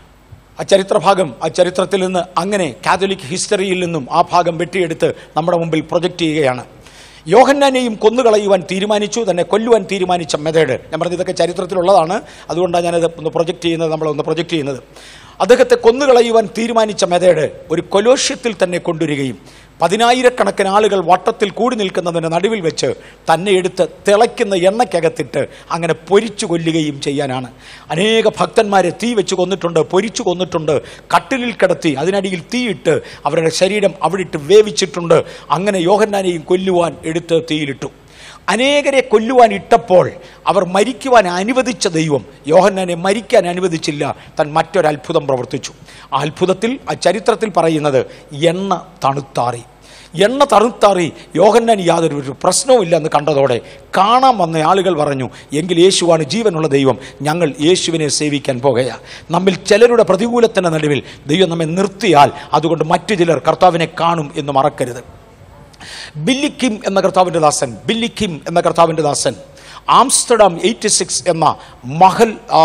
ആ ചരിത്രഭാഗം ആ ചരിത്രത്തിൽ നിന്ന് അങ്ങനെ കാതോലിക് ഹിസ്റ്ററിയിൽ നിന്നും ആ ഭാഗം വെട്ടിയെടുത്ത് നമ്മുടെ മുമ്പിൽ പ്രൊജക്റ്റ് ചെയ്യുകയാണ് യോഹന്നാനെയും കൊന്നുകളയുവാൻ തീരുമാനിച്ചു തന്നെ കൊല്ലുവാൻ തീരുമാനിച്ച മെത്തേഡ് ഞാൻ പറഞ്ഞത് ഇതൊക്കെ ചരിത്രത്തിലുള്ളതാണ് അതുകൊണ്ടാണ് ഞാനത് ഒന്ന് പ്രൊജക്റ്റ് ചെയ്യുന്നത് നമ്മളൊന്ന് പ്രൊജക്റ്റ് ചെയ്യുന്നത് അദ്ദേഹത്തെ കൊന്നുകളയുവാൻ തീരുമാനിച്ച മെത്തേഡ് ഒരു കൊലോഷ്യത്തിൽ തന്നെ കൊണ്ടുവരികയും പതിനായിരക്കണക്കിന് ആളുകൾ വട്ടത്തിൽ കൂടി നിൽക്കുന്നതിന് നടുവിൽ വെച്ച് തന്നെ എടുത്ത് തിളയ്ക്കുന്ന എണ്ണയ്ക്കകത്തിട്ട് അങ്ങനെ പൊരിച്ചു കൊല്ലുകയും ചെയ്യാനാണ് അനേക ഭക്തന്മാരെ തീ വെച്ച് കൊന്നിട്ടുണ്ട് പൊരിച്ചു കൊന്നിട്ടുണ്ട് കട്ടിലിൽ കിടത്തി അതിനടിയിൽ തീയിട്ട് അവരുടെ ശരീരം അവിടെ ഇട്ട് വേവിച്ചിട്ടുണ്ട് അങ്ങനെ യോഹന്നാനെയും കൊല്ലുവാൻ എടുത്ത് തീയിലിട്ടു അനേകരെ കൊല്ലുവാൻ ഇട്ടപ്പോൾ അവർ മരിക്കുവാൻ അനുവദിച്ച ദൈവം യോഹന്നാനെ മരിക്കാൻ അനുവദിച്ചില്ല താൻ മറ്റൊരു അത്ഭുതം പ്രവർത്തിച്ചു ആ അത്ഭുതത്തിൽ ആ ചരിത്രത്തിൽ പറയുന്നത് എണ്ണ തണുത്താറി എണ്ണ തണുത്താറി യോഹന്നാൻ യാതൊരു ഒരു പ്രശ്നവുമില്ല എന്ന് കണ്ടതോടെ കാണാൻ വന്ന ആളുകൾ പറഞ്ഞു എങ്കിൽ യേശുവാണ് ജീവനുള്ള ദൈവം ഞങ്ങൾ യേശുവിനെ സേവിക്കാൻ പോകുകയാ നമ്മിൽ ചിലരുടെ പ്രതികൂലത്തിൻ്റെ നടുവിൽ ദൈവം നമ്മെ നിർത്തിയാൽ അതുകൊണ്ട് മറ്റു ചിലർ കർത്താവിനെ കാണും എന്ന് മറക്കരുത് ബില്ലിക്കിം എന്ന കർത്താവിൻ്റെ ദാസൻ ബില്ലിക്കിം എന്ന കർത്താവിൻ്റെ ദാസൻ ആംസ്റ്റർഡാം എയ്റ്റി സിക്സ് എന്ന മഹൽ ആ,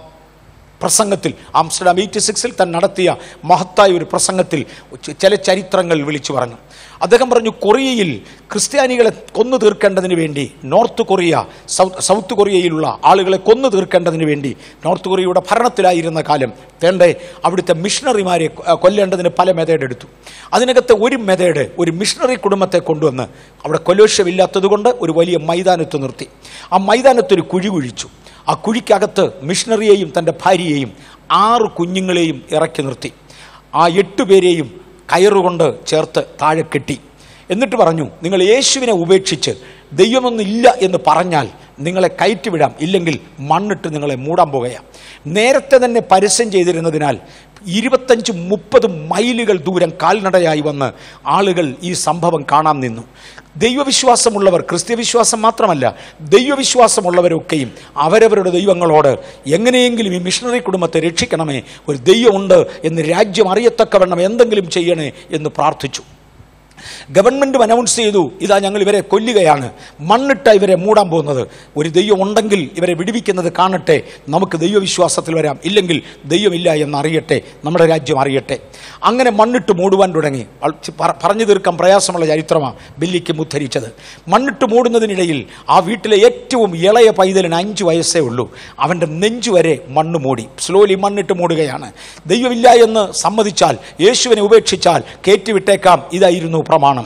പ്രസംഗത്തിൽ ആംസ്റ്റർഡാം എയ്റ്റി സിക്സിൽ താൻ നടത്തിയ മഹത്തായ ഒരു പ്രസംഗത്തിൽ ച- ചില ചരിത്രങ്ങൾ വിളിച്ചു പറഞ്ഞു അദ്ദേഹം പറഞ്ഞു കൊറിയയിൽ ക്രിസ്ത്യാനികളെ കൊന്നു തീർക്കേണ്ടതിന് വേണ്ടി നോർത്ത് കൊറിയ സൗത്ത് സൗത്ത് കൊറിയയിലുള്ള ആളുകളെ കൊന്നു തീർക്കേണ്ടതിന് വേണ്ടി നോർത്ത് കൊറിയയുടെ ഭരണത്തിലായിരുന്ന കാലം തേണ്ടേ അവിടുത്തെ മിഷണറിമാരെ കൊ- കൊല്ലേണ്ടതിന് പല മെത്തേഡ് എടുത്തു അതിനകത്ത് ഒരു മെത്തേഡ് ഒരു മിഷണറി കുടുംബത്തെ കൊണ്ടുവന്ന് അവിടെ കൊലോഷ്യമില്ലാത്തത് കൊണ്ട് ഒരു വലിയ മൈതാനത്ത് നിർത്തി ആ മൈതാനത്തൊരു കുഴി കുഴിച്ചു ആ കുഴിക്കകത്ത് മിഷണറിയെയും തൻ്റെ ഭാര്യയെയും ആറ് കുഞ്ഞുങ്ങളെയും ഇറക്കി നിർത്തി ആ എട്ട് പേരെയും കയറുകൊണ്ട് ചേർത്ത് താഴെ കെട്ടി എന്നിട്ട് പറഞ്ഞു നിങ്ങൾ യേശുവിനെ ഉപേക്ഷിച്ച് ദൈവമൊന്നില്ല എന്ന് പറഞ്ഞാൽ നിങ്ങളെ കയറ്റിവിടാം ഇല്ലെങ്കിൽ മണ്ണിട്ട് നിങ്ങളെ മൂടാൻ പോകുകയാണ് നേരത്തെ തന്നെ പരസ്യം ചെയ്തിരുന്നതിനാൽ ഇരുപത്തഞ്ച് മുപ്പത് മൈലുകൾ ദൂരം കാൽനടയായി വന്ന് ആളുകൾ ഈ സംഭവം കാണാൻ നിന്നു ദൈവവിശ്വാസമുള്ളവർ ക്രിസ്ത്യവിശ്വാസം മാത്രമല്ല ദൈവവിശ്വാസമുള്ളവരൊക്കെയും അവരവരുടെ ദൈവങ്ങളോട് എങ്ങനെയെങ്കിലും ഈ മിഷണറി കുടുംബത്തെ രക്ഷിക്കണമേ ഒരു ദൈവമുണ്ട് എന്ന് രാജ്യം അറിയത്തക്കവണ്ണം എന്തെങ്കിലും ചെയ്യണേ എന്ന് പ്രാർത്ഥിച്ചു ഗവൺമെൻറ്റും അനൗൺസ് ചെയ്തു ഇതാ ഞങ്ങൾ ഇവരെ കൊല്ലുകയാണ് മണ്ണിട്ട ഇവരെ മൂടാൻ പോകുന്നത് ഒരു ദൈവം ഉണ്ടെങ്കിൽ ഇവരെ വിടിവിക്കുന്നത് കാണട്ടെ നമുക്ക് ദൈവവിശ്വാസത്തിൽ വരാം ഇല്ലെങ്കിൽ ദൈവമില്ല എന്ന് അറിയട്ടെ നമ്മുടെ രാജ്യം അറിയട്ടെ അങ്ങനെ മണ്ണിട്ട് മൂടുവാൻ തുടങ്ങി അൾ- ചി- പറ- പറഞ്ഞു തീർക്കാൻ പ്രയാസമുള്ള ചരിത്രമാണ് ബില്ലിക്ക് ഉദ്ധരിച്ചത് മണ്ണിട്ട് മൂടുന്നതിനിടയിൽ ആ വീട്ടിലെ ഏറ്റവും ഇളയ പൈതലിന് അഞ്ച് വയസ്സേ ഉള്ളൂ അവൻ്റെ നെഞ്ചു വരെ മണ്ണ് മൂടി സ്ലോലി മണ്ണിട്ട് മൂടുകയാണ് ദൈവമില്ല എന്ന് സമ്മതിച്ചാൽ യേശുവിനെ ഉപേക്ഷിച്ചാൽ കയറ്റിവിട്ടേക്കാം ഇതായിരുന്നു പ്രമാണം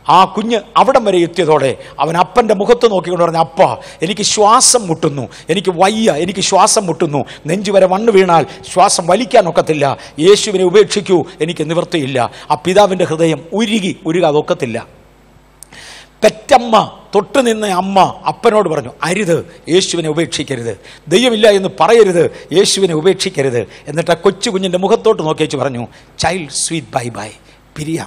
ആ കുഞ്ഞ് അവിടം വരെ എത്തിയതോടെ അവൻ അപ്പൻ്റെ മുഖത്ത് നോക്കിക്കൊണ്ട് പറഞ്ഞു അപ്പ എനിക്ക് ശ്വാസം മുട്ടുന്നു എനിക്ക് വയ്യ എനിക്ക് ശ്വാസം മുട്ടുന്നു നെഞ്ചു വരെ മണ്ണ് വീണാൽ ശ്വാസം വലിക്കാൻ ഒക്കത്തില്ല യേശുവിനെ ഉപേക്ഷിക്കൂ എനിക്ക് നിവൃത്തിയില്ല ആ പിതാവിൻ്റെ ഹൃദയം ഉരുകി ഉരുകാതെ ഒക്കത്തില്ല പെറ്റമ്മ തൊട്ടു നിന്ന അമ്മ അപ്പനോട് പറഞ്ഞു അരുത് യേശുവിനെ ഉപേക്ഷിക്കരുത് ദൈവമില്ല എന്ന് പറയരുത് യേശുവിനെ ഉപേക്ഷിക്കരുത് എന്നിട്ട് ആ കൊച്ചു കുഞ്ഞിൻ്റെ മുഖത്തോട്ട് നോക്കിയേച്ച് പറഞ്ഞു ചൈൽഡ് സ്വീറ്റ് ബൈ ബൈ പിരിയാം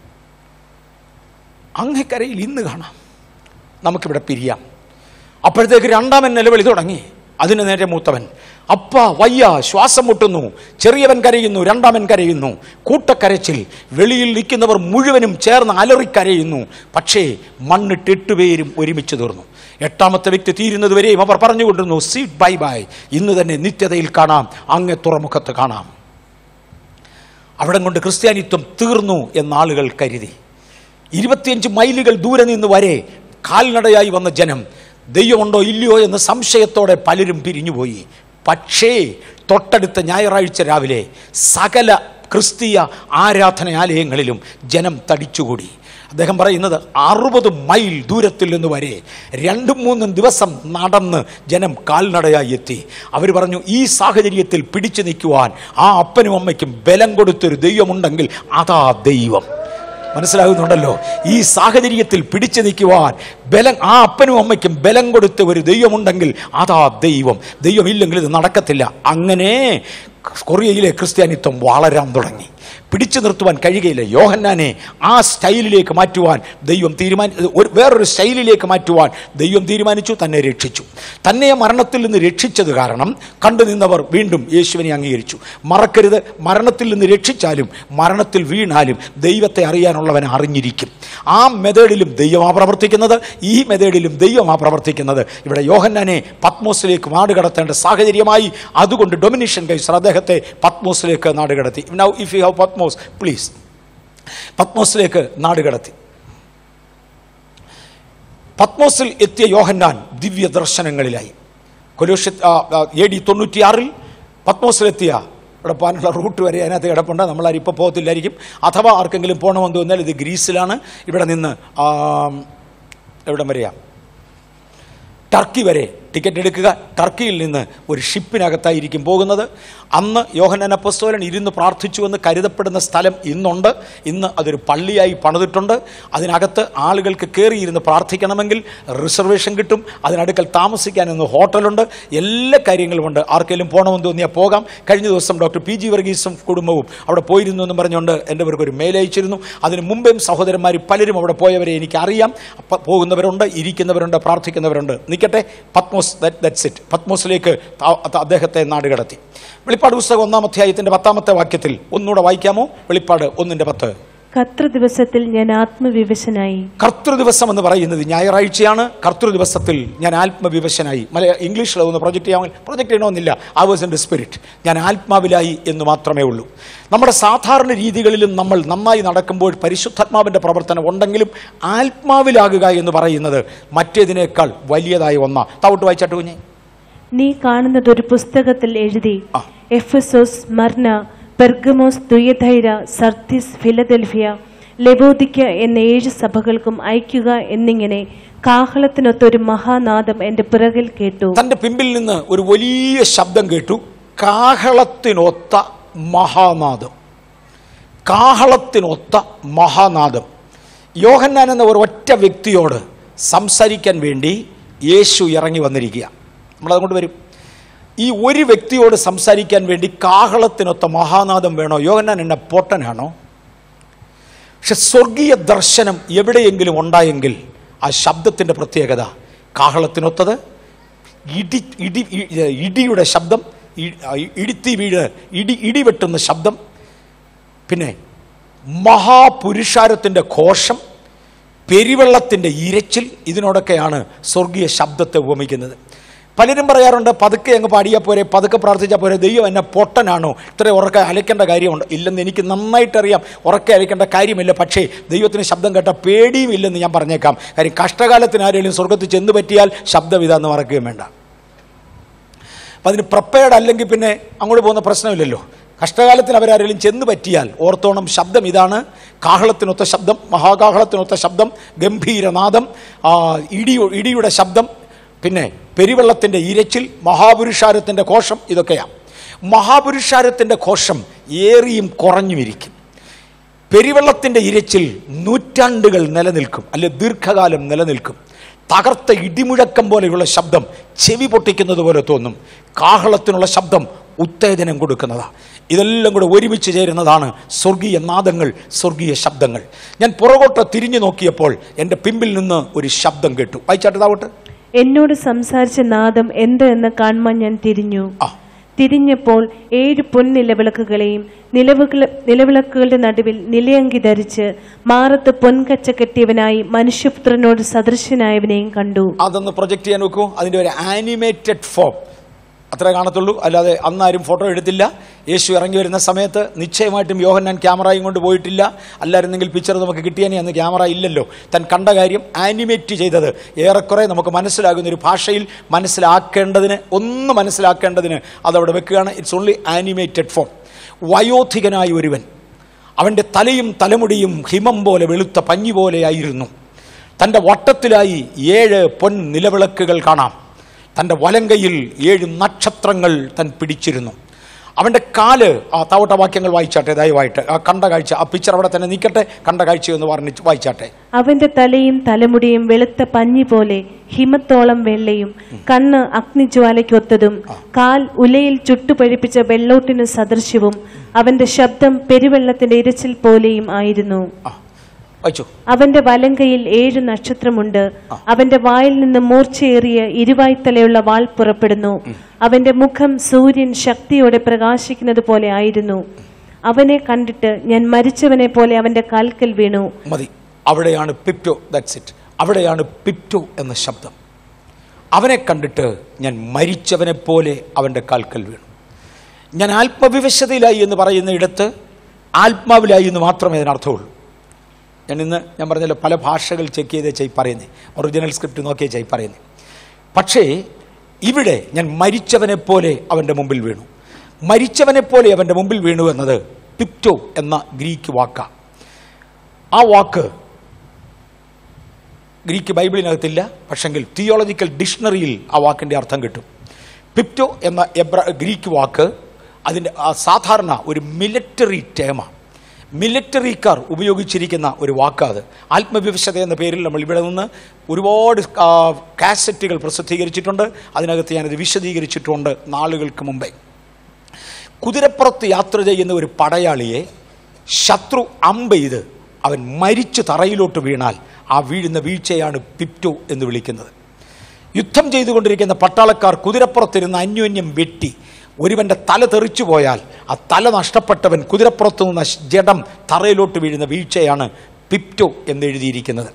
അങ്ങക്കരയിൽ ഇന്ന് കാണാം നമുക്കിവിടെ പിരിയാം അപ്പോഴത്തേക്ക് രണ്ടാമൻ നിലവിളി തുടങ്ങി അതിന് നേരെ മൂത്തവൻ അപ്പ വയ്യ ശ്വാസം മുട്ടുന്നു ചെറിയവൻ കരയുന്നു രണ്ടാമൻ കരയുന്നു കൂട്ടക്കരച്ചിൽ വെളിയിൽ നിൽക്കുന്നവർ മുഴുവനും ചേർന്ന് അലറിക്കരയുന്നു പക്ഷേ മണ്ണിട്ട് എട്ടുപേരും ഒരുമിച്ച് തീർന്നു എട്ടാമത്തെ വ്യക്തി തീരുന്നതുവരെയും അവർ പറഞ്ഞുകൊണ്ടിരുന്നു സീറ്റ് ബൈ ബൈ ഇന്ന് തന്നെ നിത്യതയിൽ കാണാം അങ്ങേ തുറമുഖത്ത് കാണാം അവിടം കൊണ്ട് ക്രിസ്ത്യാനിത്വം തീർന്നു എന്ന് ആളുകൾ കരുതി ഇരുപത്തിയഞ്ച് മൈലുകൾ ദൂരെ നിന്ന് വരെ കാൽനടയായി വന്ന ജനം ദൈവമുണ്ടോ ഇല്ലയോ എന്ന് സംശയത്തോടെ പലരും പിരിഞ്ഞുപോയി പക്ഷേ തൊട്ടടുത്ത ഞായറാഴ്ച രാവിലെ സകല ക്രിസ്തീയ ആരാധനാലയങ്ങളിലും ജനം തടിച്ചുകൂടി അദ്ദേഹം പറയുന്നത് അറുപത് മൈൽ ദൂരത്തിൽ നിന്ന് വരെ രണ്ടും മൂന്നും ദിവസം നടന്ന് ജനം കാൽനടയായി എത്തി അവർ പറഞ്ഞു ഈ സാഹചര്യത്തിൽ പിടിച്ചു നിൽക്കുവാൻ ആ അപ്പനും അമ്മയ്ക്കും ബലം കൊടുത്തൊരു ദൈവമുണ്ടെങ്കിൽ അതാ ദൈവം മനസ്സിലാകുന്നുണ്ടല്ലോ ഈ സാഹചര്യത്തിൽ പിടിച്ചു നിൽക്കുവാൻ ബലം ആ അപ്പനും അമ്മയ്ക്കും ബലം കൊടുത്ത ഒരു ദൈവമുണ്ടെങ്കിൽ അതാ ദൈവം ദൈവമില്ലെങ്കിൽ ഇത് നടക്കത്തില്ല അങ്ങനെ കൊറിയയിലെ ക്രിസ്ത്യാനിത്വം വളരാൻ തുടങ്ങി പിടിച്ചു നിർത്തുവാൻ കഴിയുകയില്ല യോഹന്നാനെ ആ സ്റ്റൈലിലേക്ക് മാറ്റുവാൻ ദൈവം തീരുമാനി ഒരു വേറൊരു സ്റ്റൈലിലേക്ക് മാറ്റുവാൻ ദൈവം തീരുമാനിച്ചു തന്നെ രക്ഷിച്ചു തന്നെ മരണത്തിൽ നിന്ന് രക്ഷിച്ചത് കാരണം കണ്ടു നിന്നവർ വീണ്ടും യേശുവിനെ അംഗീകരിച്ചു മറക്കരുത് മരണത്തിൽ നിന്ന് രക്ഷിച്ചാലും മരണത്തിൽ വീണാലും ദൈവത്തെ അറിയാനുള്ളവൻ അറിഞ്ഞിരിക്കും ആ മെതേഡിലും ദൈവമാ പ്രവർത്തിക്കുന്നത് ഈ മെതേഡിലും ദൈവമാ പ്രവർത്തിക്കുന്നത് ഇവിടെ യോഹന്നാനെ പത്മോസിലേക്ക് നാടുകടത്തേണ്ട സാഹചര്യമായി അതുകൊണ്ട് ഡൊമിനേഷൻ കൈസർ അദ്ദേഹത്തെ പത്മോസിലേക്ക് നാടുകടത്തി now if you have Patmos please പത്മോസിലേക്ക് നാടുകടത്തി പത്മോസിൽ എത്തിയ യോഹന്നാൻ ദിവ്യ ദർശനങ്ങളിലായി കൊലോഷ്യ എ ഡി തൊണ്ണൂറ്റിയാറിൽ പത്മോസിലെത്തിയ ഇവിടെ പോകാനുള്ള റൂട്ട് വരെ അതിനകത്ത് കിടപ്പുണ്ട് നമ്മളാരും ഇപ്പോൾ പോകത്തില്ലായിരിക്കും അഥവാ ആർക്കെങ്കിലും പോകണമെന്ന് തോന്നിയാൽ ഇത് ഗ്രീസിലാണ് ഇവിടെ നിന്ന് ആ, എവിടം വരെയാ ടർക്കി വരെ ടിക്കറ്റ് എടുക്കുക ടർക്കിയിൽ നിന്ന് ഒരു ഷിപ്പിനകത്തായിരിക്കും പോകുന്നത് അന്ന് യോഹന്നാൻ അപ്പസ്തോലൻ ഇരുന്ന് പ്രാർത്ഥിച്ചുവെന്ന് കരുതപ്പെടുന്ന സ്ഥലം ഇന്നുണ്ട് ഇന്ന് അതൊരു പള്ളിയായി പണിതിട്ടുണ്ട് അതിനകത്ത് ആളുകൾക്ക് കയറിയിരുന്ന് പ്രാർത്ഥിക്കണമെങ്കിൽ റിസർവേഷൻ കിട്ടും അതിനടുക്കൽ താമസിക്കാൻ ഇന്ന് ഹോട്ടലുണ്ട് എല്ലാ കാര്യങ്ങളുമുണ്ട് ആർക്കെങ്കിലും പോകണമെന്ന് തോന്നിയാൽ പോകാം കഴിഞ്ഞ ദിവസം ഡോക്ടർ പി ജി വർഗീസും കുടുംബവും അവിടെ പോയിരുന്നു എന്ന് പറഞ്ഞുകൊണ്ട് എൻ്റെ പേർക്ക് ഒരു മെയിൽ അയച്ചിരുന്നു അതിന് മുമ്പേയും സഹോദരന്മാർ പലരും അവിടെ പോയവരെ എനിക്കറിയാം അപ്പ- പോകുന്നവരുണ്ട് ഇരിക്കുന്നവരുണ്ട് പ്രാർത്ഥിക്കുന്നവരുണ്ട് നിൽക്കട്ടെ പത്മോസ് ദറ്റ്സ് ഇറ്റ് പത്മോസിലേക്ക് ത- ത- അദ്ദേഹത്തെ നാട് കടത്തി വെളിപ്പാട് പുസ്തകം ഒന്നാം അധ്യായത്തിന്റെ പത്താമത്തെ വാക്യത്തിൽ ഒന്നുകൂടെ വായിക്കാമോ വെളിപ്പാട് ഒന്നിന്റെ പത്ത് കത്ര ദിവസത്തിൽ ഞാൻ ആത്മവിവശനായി കർത്തൃ ദിവസം എന്ന് പറയുന്നത് ഞായറാഴ്ചയാണ് കർത്തൃ ദിവസത്തിൽ ഞാൻ ആത്മവിവശനായി മല ഇംഗ്ലീഷിൽ ഒന്ന് പ്രൊജക്ട് ചെയ്യാൻ പ്രൊജക്ട് ചെയ്യണമെന്നില്ല I was in the spirit ഞാൻ ആത്മാവിലായി എന്ന് മാത്രമേ ഉള്ളൂ നമ്മുടെ സാധാരണ രീതികളിലും നമ്മൾ നന്നായി നടക്കുമ്പോൾ പരിശുദ്ധാത്മാവിൻ്റെ പ്രവർത്തനം ഉണ്ടെങ്കിലും ആത്മാവിലാകുക എന്ന് പറയുന്നത് മറ്റേതിനേക്കാൾ വലിയതായ ഒന്നാ താവോട്ട് വായിച്ചാട്ട് കുഞ്ഞേ നീ കാണുന്നത് ഒരു പുസ്തകത്തിൽ എഴുതി ആ. Ephesus Smyrna Pergamos Thyatira Sardis Philadelphia ലെബോദിക്ക എന്ന ഏഴ് സഭകൾക്കും അയക്കുക എന്നിങ്ങനെ കാഹളത്തിനൊത്തൊരു മഹാനാദം എന്റെ പിറകിൽ കേട്ടു തൻ്റെ പിമ്പിൽ നിന്ന് ഒരു വലിയ ശബ്ദം കേട്ടു കാഹളത്തിനൊത്ത മഹാനാദം കാഹളത്തിനൊത്ത മഹാനാദം യോഹന്നാൻ എന്ന ഒരു ഒറ്റ വ്യക്തിയോട് സംസാരിക്കാൻ വേണ്ടി യേശു ഇറങ്ങി വന്നിരിക്കുക നമ്മളതുകൊണ്ട് വരും ഈ ഒരു വ്യക്തിയോട് സംസാരിക്കാൻ വേണ്ടി കാഹളത്തിനൊത്ത മഹാനാദം വേണോ യോഹന്നാൻ എന്നെ പൊട്ടനാണോ പക്ഷെ സ്വർഗീയ ദർശനം എവിടെയെങ്കിലും ഉണ്ടായെങ്കിൽ ആ ശബ്ദത്തിൻ്റെ പ്രത്യേകത കാഹളത്തിനൊത്തത് ഇടി ഇടി ഇ- ഇടിയുടെ ശബ്ദം ഇ- ഇടിത്തി വീഴ് ഇടി ഇടിവെട്ടുന്ന ശബ്ദം പിന്നെ മഹാപുരുഷാരത്തിൻ്റെ ഘോഷം പെരുവെള്ളത്തിൻ്റെ ഇരച്ചിൽ ഇതിനോടൊക്കെയാണ് സ്വർഗീയ ശബ്ദത്തെ ഉപമിക്കുന്നത് പലരും പറയാറുണ്ട് പതുക്കെ അങ്ങ് പാടിയാൽ പോരെ പതുക്കെ പ്രാർത്ഥിച്ചാൽ പോരെ ദൈവം എന്നെ പൊട്ടനാണോ ഇത്ര ഉറക്കെ അലയ്ക്കേണ്ട കാര്യമുണ്ട് ഇല്ലെന്ന് എനിക്ക് നന്നായിട്ടറിയാം ഉറക്കെ അലയ്ക്കേണ്ട കാര്യമില്ല പക്ഷേ ദൈവത്തിന് ശബ്ദം കേട്ട പേടിയും ഇല്ലെന്ന് ഞാൻ പറഞ്ഞേക്കാം കാര്യം കഷ്ടകാലത്തിന് ആരെങ്കിലും സ്വർഗത്തിൽ ചെന്ന് പറ്റിയാൽ ശബ്ദം ഇതാന്ന് മറക്കുകയും വേണ്ട അപ്പം അതിന് പ്രിപ്പയർഡ് അല്ലെങ്കിൽ പിന്നെ അങ്ങോട്ട് പോകുന്ന പ്രശ്നമില്ലല്ലോ കഷ്ടകാലത്തിന് അവരാരെങ്കിലും ചെന്ന് പറ്റിയാൽ ഓർത്തോണം ശബ്ദം ഇതാണ് കാഹളത്തിനൊത്ത ശബ്ദം മഹാകാഹളത്തിനൊത്ത ശബ്ദം ഗംഭീരനാദം ആ, ഇടി ഇടിയുടെ ശബ്ദം പിന്നെ പെരുവെള്ളത്തിൻ്റെ ഇരച്ചിൽ മഹാപുരുഷാരത്തിൻ്റെ കോശം ഇതൊക്കെയാണ് മഹാപുരുഷാരത്തിൻ്റെ കോശം ഏറിയും കുറഞ്ഞുമിരിക്കും പെരുവെള്ളത്തിൻ്റെ ഇരച്ചിൽ നൂറ്റാണ്ടുകൾ നിലനിൽക്കും അല്ലെ ദീർഘകാലം നിലനിൽക്കും തകർത്ത ഇടിമുഴക്കം പോലെയുള്ള ശബ്ദം ചെവി പൊട്ടിക്കുന്നത് പോലെ തോന്നും കാഹളത്തിനുള്ള ശബ്ദം ഉത്തേജനം കൊടുക്കുന്നതാണ് ഇതെല്ലാം കൂടെ ഒരുമിച്ച് ചേരുന്നതാണ് സ്വർഗീയ നാദങ്ങൾ സ്വർഗീയ ശബ്ദങ്ങൾ ഞാൻ പുറകോട്ട് തിരിഞ്ഞു നോക്കിയപ്പോൾ എൻ്റെ പിമ്പിൽ നിന്ന് ഒരു ശബ്ദം കേട്ടു വായിച്ചാട്ടതാവട്ടെ എന്നോട് സംസാരിച്ച നാദം എന്ത് എന്ന് കാണുവാൻ ഞാൻ തിരിഞ്ഞു ആ തിരിഞ്ഞപ്പോൾ ഏഴ് പൊൻനിലവിളക്കുകളെയും നിലവുകള നിലവിളക്കുകളുടെ നടുവിൽ നിലയങ്കി ധരിച്ച് മാറത്ത് പൊൻകച്ച കെട്ടിയവനായി മനുഷ്യപുത്രനോട് സദൃശനായവനെയും കണ്ടു അതൊന്ന് പ്രൊജക്റ്റ് ചെയ്യാൻ നോക്കൂ അതിൻ്റെ ഒരു ആനിമേറ്റഡ് ഫോം അത്രേ കാണത്തുള്ളൂ അല്ലാതെ അന്നാരും ഫോട്ടോ എടുത്തില്ല യേശു ഇറങ്ങി വരുന്ന സമയത്ത് നിശ്ചയമായിട്ടും യോഹന്നാൻ ക്യാമറയും കൊണ്ട് പോയിട്ടില്ല അല്ലായിരുന്നെങ്കിൽ പിക്ചർ നമുക്ക് കിട്ടിയാനേ അന്ന് ക്യാമറ ഇല്ലല്ലോ താൻ കണ്ട കാര്യം ആനിമേറ്റ് ചെയ്തത് ഏറെക്കുറെ നമുക്ക് മനസ്സിലാകുന്ന ഒരു ഭാഷയിൽ മനസ്സിലാക്കേണ്ടതിന് ഒന്ന് മനസ്സിലാക്കേണ്ടതിന് അതവിടെ വെക്കുകയാണ് ഇറ്റ്സ് ഓൺലി ആനിമേറ്റഡ് ഫോം വയോധികനായ ഒരുവൻ അവൻ്റെ തലയും തലമുടിയും ഹിമം പോലെ വെളുത്ത പഞ്ഞി പോലെയായിരുന്നു തൻ്റെ വട്ടത്തിലായി ഏഴ് പൊൻ നിലവിളക്കുകൾ കാണാം തൻ്റെ വലങ്കയിൽ ഏഴ് നക്ഷത്രങ്ങൾ താൻ പിടിച്ചിരുന്നു അവൻ്റെ കാല് ആ താവട്ട വാക്യങ്ങൾ വായിച്ചാട്ടെ ദയവായിട്ട് ആ കണ്ട കാഴ്ച ആ പിക്ചർ അവിടെ തന്നെ നിൽക്കട്ടെ കണ്ട കാഴ്ച എന്ന് പറഞ്ഞ് വായിച്ചാട്ടെ അവന്റെ തലയും തലമുടിയും വെളുത്ത പഞ്ഞി പോലെ ഹിമത്തോളം വെള്ളയും കണ്ണ് അഗ്നിജ്വാലയ്ക്കൊത്തതും കാൽ ഉലയിൽ ചുട്ടുപഴിപ്പിച്ച വെള്ളോട്ടിന് സദൃശ്യവും അവന്റെ ശബ്ദം പെരുവെള്ളത്തിന്റെ ഇരച്ചിൽ പോലെയും ആയിരുന്നു ആ വായിച്ചു അവന്റെ വലങ്കയിൽ ഏഴു നക്ഷത്രമുണ്ട് അവന്റെ വായിൽ നിന്ന് മൂർച്ചയേറിയ ഇരുവായ്ത്തലയുള്ള വാൾ പുറപ്പെടുന്നു അവന്റെ മുഖം സൂര്യൻ ശക്തിയോടെ പ്രകാശിക്കുന്നത് പോലെ ആയിരുന്നു അവനെ കണ്ടിട്ട് ഞാൻ മരിച്ചവനെ പോലെ അവന്റെ കാൽക്കൽ വീണു മതി അവിടെയാണ് പിപ്റ്റോ ദാറ്റ്സ് ഇറ്റ് അവിടെയാണ് പിപ്റ്റോ എന്ന ശബ്ദം അവനെ കണ്ടിട്ട് ഞാൻ മരിച്ചവനെ പോലെ അവൻ്റെ കാൽക്കൽ വീണു ഞാൻ ആത്മവിവശതയിലായി എന്ന് പറയുന്ന ഇടത്ത് ആത്മാവിലായി എന്ന് മാത്രമേ അതിനർത്ഥമുള്ളൂ ഞാൻ ഇന്ന് ഞാൻ പറഞ്ഞല്ലോ പല ഭാഷകൾ ചെക്ക് ചെയ്തേ ചെയ് പറയുന്നത് ഒറിജിനൽ സ്ക്രിപ്റ്റ് നോക്കിയേ ചെയ് പറയുന്നത് പക്ഷേ ഇവിടെ ഞാൻ മരിച്ചവനെ പോലെ അവൻ്റെ മുമ്പിൽ വീണു മരിച്ചവനെ പോലെ അവൻ്റെ മുമ്പിൽ വീണു എന്നത് പിപ്റ്റോ എന്ന ഗ്രീക്ക് വാക്കാണ് ആ വാക്ക് ഗ്രീക്ക് ബൈബിളിനകത്തില്ല പക്ഷെങ്കിൽ തിയോളജിക്കൽ ഡിക്ഷണറിയിൽ ആ വാക്കിൻ്റെ അർത്ഥം കിട്ടും പിപ്റ്റോ എന്ന എബ്ര ഗ്രീക്ക് വാക്ക് അതിൻ്റെ ആ സാധാരണ ഒരു മിലിറ്ററി ടേമാണ് മിലിറ്ററിക്കാർ ഉപയോഗിച്ചിരിക്കുന്ന ഒരു വാക്കാത് ആത്മവിവശത എന്ന പേരിൽ നമ്മൾ ഇവിടെ നിന്ന് ഒരുപാട് ആ, കാസറ്റുകൾ പ്രസിദ്ധീകരിച്ചിട്ടുണ്ട് അതിനകത്ത് ഞാനത് വിശദീകരിച്ചിട്ടുണ്ട് നാളുകൾക്ക് മുമ്പേ കുതിരപ്പുറത്ത് യാത്ര ചെയ്യുന്ന ഒരു പടയാളിയെ ശത്രു അമ്പെയ്ത് അവൻ മരിച്ചു തറയിലോട്ട് വീണാൽ ആ വീഴുന്ന വീഴ്ചയാണ് പിപ്റ്റോ എന്ന് വിളിക്കുന്നത് യുദ്ധം ചെയ്തുകൊണ്ടിരിക്കുന്ന പട്ടാളക്കാർ കുതിരപ്പുറത്തിരുന്ന് അന്യോന്യം വെട്ടി ഒരുവന്റെ തല തെറിച്ചു പോയാൽ ആ തല നഷ്ടപ്പെട്ടവൻ കുതിരപ്പുറത്ത് നിന്ന ജഡം തറയിലോട്ട് വീഴുന്ന വീഴ്ചയാണ് പിപ്റ്റോ എന്ന് എഴുതിയിരിക്കുന്നത്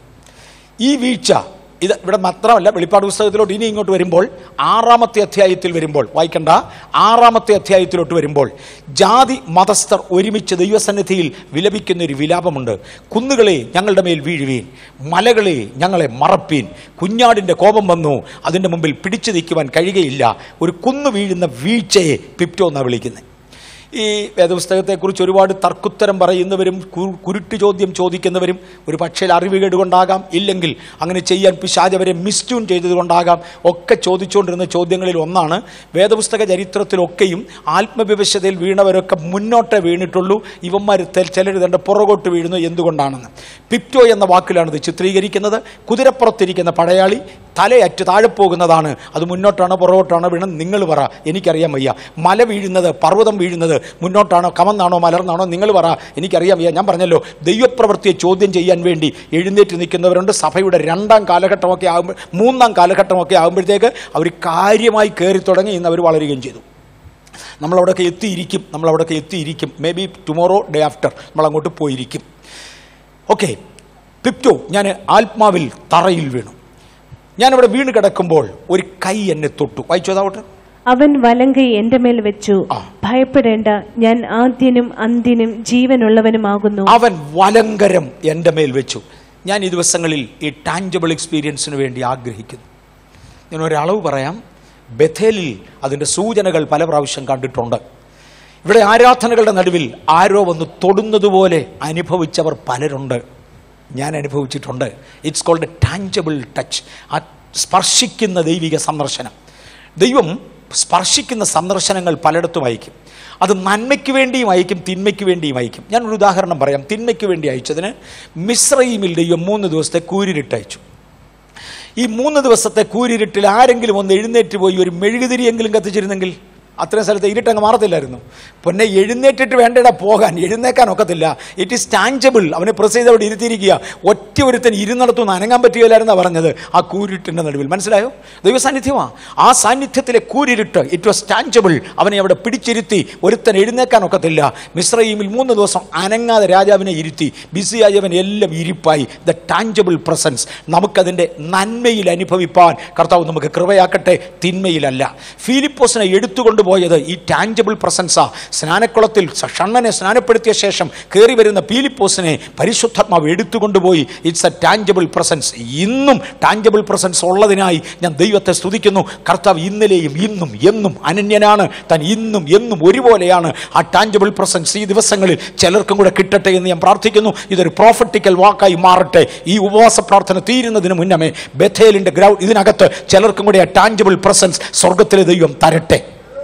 ഈ വീഴ്ച ഇത് ഇവിടെ മാത്രമല്ല വെളിപ്പാട് പുസ്തകത്തിലോട്ട് ഇനി ഇങ്ങോട്ട് വരുമ്പോൾ ആറാമത്തെ അധ്യായത്തിൽ വരുമ്പോൾ വായിക്കണ്ട ആറാമത്തെ അധ്യായത്തിലോട്ട് വരുമ്പോൾ ജാതി മതസ്ഥർ ഒരുമിച്ച് ദൈവസന്നിധിയിൽ വിലപിക്കുന്ന ഒരു വിലാപമുണ്ട് കുന്നുകളെ ഞങ്ങളുടെ മേൽ വീഴുവീൻ മലകളെ ഞങ്ങളെ മറപ്പീൻ കുഞ്ഞാടിൻ്റെ കോപം വന്നു അതിൻ്റെ മുമ്പിൽ പിടിച്ചു നിൽക്കുവാൻ കഴിയുകയില്ല ഒരു കുന്നു വീഴുന്ന വീഴ്ചയെ പിപ്റ്റോ എന്നാണ് വിളിക്കുന്നത് ഈ വേദപുസ്തകത്തെക്കുറിച്ച് ഒരുപാട് തർക്കുത്തരം പറയുന്നവരും കു- കുരുട്ട് ചോദ്യം ചോദിക്കുന്നവരും ഒരു പക്ഷേ അറിവുകേട് കൊണ്ടാകാം ഇല്ലെങ്കിൽ അങ്ങനെ ചെയ്യാൻ പിശാജ് അവരെ മിസ്ട്യൂൺ ചെയ്തതുകൊണ്ടാകാം ഒക്കെ ചോദിച്ചുകൊണ്ടിരുന്ന ചോദ്യങ്ങളിൽ ഒന്നാണ് വേദപുസ്തക ചരിത്രത്തിലൊക്കെയും ആത്മവിവശതയിൽ വീണവരൊക്കെ മുന്നോട്ടേ വീണിട്ടുള്ളൂ ഇവന്മാർ ചിലർ തൻ്റെ പുറകോട്ട് വീഴുന്നു എന്തുകൊണ്ടാണെന്ന് പിപ്റ്റോ എന്ന വാക്കിലാണ് ഇത് ചിത്രീകരിക്കുന്നത് കുതിരപ്പുറത്തിരിക്കുന്ന പടയാളി തലയറ്റ് താഴെ പോകുന്നതാണ് അത് മുന്നോട്ടാണോ പുറകോട്ടാണോ വീണം നിങ്ങൾ പറ എനിക്കറിയാൻ വയ്യ മല വീഴുന്നത് പർവ്വതം വീഴുന്നത് മുന്നോട്ടാണോ കമന്നാണോ മലർന്നാണോ നിങ്ങൾ പറ എനിക്കറിയാൻ വയ്യ ഞാൻ പറഞ്ഞല്ലോ ദൈവപ്രവൃത്തിയെ ചോദ്യം ചെയ്യാൻ വേണ്ടി എഴുന്നേറ്റ് നിൽക്കുന്നവരുണ്ട് സഭയുടെ രണ്ടാം കാലഘട്ടമൊക്കെ ആകുമ്പോൾ മൂന്നാം കാലഘട്ടമൊക്കെ ആകുമ്പോഴത്തേക്ക് അവർ കാര്യമായി കയറി തുടങ്ങി ഇന്ന് അവർ വളരുകയും ചെയ്തു നമ്മളവിടെയൊക്കെ എത്തിയിരിക്കും നമ്മളവിടെയൊക്കെ എത്തിയിരിക്കും maybe tomorrow day after നമ്മൾ അങ്ങോട്ട് പോയിരിക്കും ഓക്കെ പിപ്റ്റോ ഞാൻ ആത്മാവിൽ തറയിൽ വീണു ഞാനവിടെ വീണ് കിടക്കുമ്പോൾ ഒരു കൈ എന്നെ തൊട്ടു വായിച്ചു അതാവട്ടെ അവൻ വലങ്കൈ എന്റെ മേൽ വെച്ചു ആ. ഭയപ്പെടേണ്ട ഞാൻ ആദ്യനും അന്ത്യനും ജീവനുള്ളവനുമാകുന്നു അവൻ വലങ്കരം എൻ്റെ മേൽ വെച്ചു ഞാൻ ഈ ദിവസങ്ങളിൽ ഈ ടാഞ്ചബിൾ എക്സ്പീരിയൻസിന് വേണ്ടി ആഗ്രഹിക്കുന്നു ഞാൻ ഒരളവ് പറയാം ബഥേലിൽ അതിൻ്റെ സൂചനകൾ പല പ്രാവശ്യം കണ്ടിട്ടുണ്ട് ഇവിടെ ആരാധനകളുടെ നടുവിൽ ആരോ വന്ന് തൊടുന്നതുപോലെ അനുഭവിച്ചവർ പലരുണ്ട് ഞാൻ അനുഭവിച്ചിട്ടുണ്ട് it's called a tangible touch ആ സ്പർശിക്കുന്ന ദൈവിക സന്ദർശനം ദൈവം സ്പർശിക്കുന്ന സന്ദർശനങ്ങൾ പലയിടത്തും അയക്കും അത് നന്മയ്ക്ക് വേണ്ടിയും അയക്കും തിന്മയ്ക്ക് വേണ്ടിയും അയക്കും ഞാൻ ഒരു ഉദാഹരണം പറയാം തിന്മയ്ക്ക് വേണ്ടി അയച്ചതിന് മിശ്രയിമിൽ ദൈവം മൂന്ന് ദിവസത്തെ കൂരിരിട്ട് അയച്ചു ഈ മൂന്ന് ദിവസത്തെ കൂരിരുട്ടിൽ ആരെങ്കിലും ഒന്ന് എഴുന്നേറ്റ് പോയി ഒരു മെഴുകുതിരിയെങ്കിലും കത്തിച്ചിരുന്നെങ്കിൽ അത്രയും സ്ഥലത്ത് ഇരുട്ടങ്ങ് മാറത്തില്ലായിരുന്നു പൊന്നെ എഴുന്നേറ്റിട്ട് വേണ്ടടാ പോകാൻ എഴുന്നേക്കാൻ ഒക്കത്തില്ല ഇറ്റ് ഈസ് ടാഞ്ചബിൾ അവനെ പ്രസ് ചെയ്ത് അവിടെ ഇരുത്തിയിരിക്കുക ഒറ്റ ഒരുത്തൻ ഇരുന്നിടത്തുനിന്ന് അനങ്ങാൻ പറ്റുകയില്ലായിരുന്നാ പറഞ്ഞത് ആ കൂരിട്ടിൻ്റെ നടുവിൽ മനസ്സിലായോ ദൈവ സാന്നിധ്യമാണ് ആ സാന്നിധ്യത്തിലെ കൂരിരുട്ട് ഇറ്റ് വാസ് ടാഞ്ചബിൾ അവനെ അവിടെ പിടിച്ചിരുത്തി ഒരുത്തൻ എഴുന്നേക്കാൻ ഒക്കത്തില്ല മിശ്രയിമിൽ മൂന്ന് ദിവസം അനങ്ങാതെ രാജാവിനെ ഇരുത്തി ബിസിയായവൻ എല്ലാം ഇരിപ്പായി ദ ടാഞ്ചബിൾ പ്രസൻസ് നമുക്കതിൻ്റെ നന്മയിൽ അനുഭവിപ്പാൻ കർത്താവ് നമുക്ക് കൃപയാക്കട്ടെ തിന്മയിലല്ല ഫിലിപ്പോസിനെ എടുത്തുകൊണ്ടുപോയത് ഈ ടാഞ്ചബിൾ പ്രസൻസാ സ്നാനക്കുളത്തിൽ സ- ഷണ്ണനെ സ്നാനപ്പെടുത്തിയ ശേഷം കയറി വരുന്ന ഫിലിപ്പോസിനെ പരിശുദ്ധാത്മാവ് എടുത്തുകൊണ്ടുപോയി ഇറ്റ്സ് എ ടാഞ്ചബിൾ പ്രസൻസ് ഇന്നും ടാഞ്ചബിൾ പ്രസൻസ് ഉള്ളതിനായി ഞാൻ ദൈവത്തെ സ്തുതിക്കുന്നു കർത്താവ് ഇന്നലെയും ഇന്നും എന്നും അനന്യനാണ് താൻ ഇന്നും എന്നും ഒരുപോലെയാണ് ആ ടാഞ്ചബിൾ പ്രസൻസ് ഈ ദിവസങ്ങളിൽ ചിലർക്കും കൂടെ കിട്ടട്ടെ എന്ന് ഞാൻ പ്രാർത്ഥിക്കുന്നു ഇതൊരു പ്രോഫറ്റിക്കൽ വാക്കായി മാറട്ടെ ഈ ഉപവാസ പ്രാർത്ഥന തീരുന്നതിന് മുന്നമേ ബഥേലിന്റെ ഗ്രൗണ്ട് ഇതിനകത്ത് ചിലർക്കും കൂടെ ആ ടാഞ്ചബിൾ പ്രസൻസ് സ്വർഗത്തിലെ ദൈവം തരട്ടെ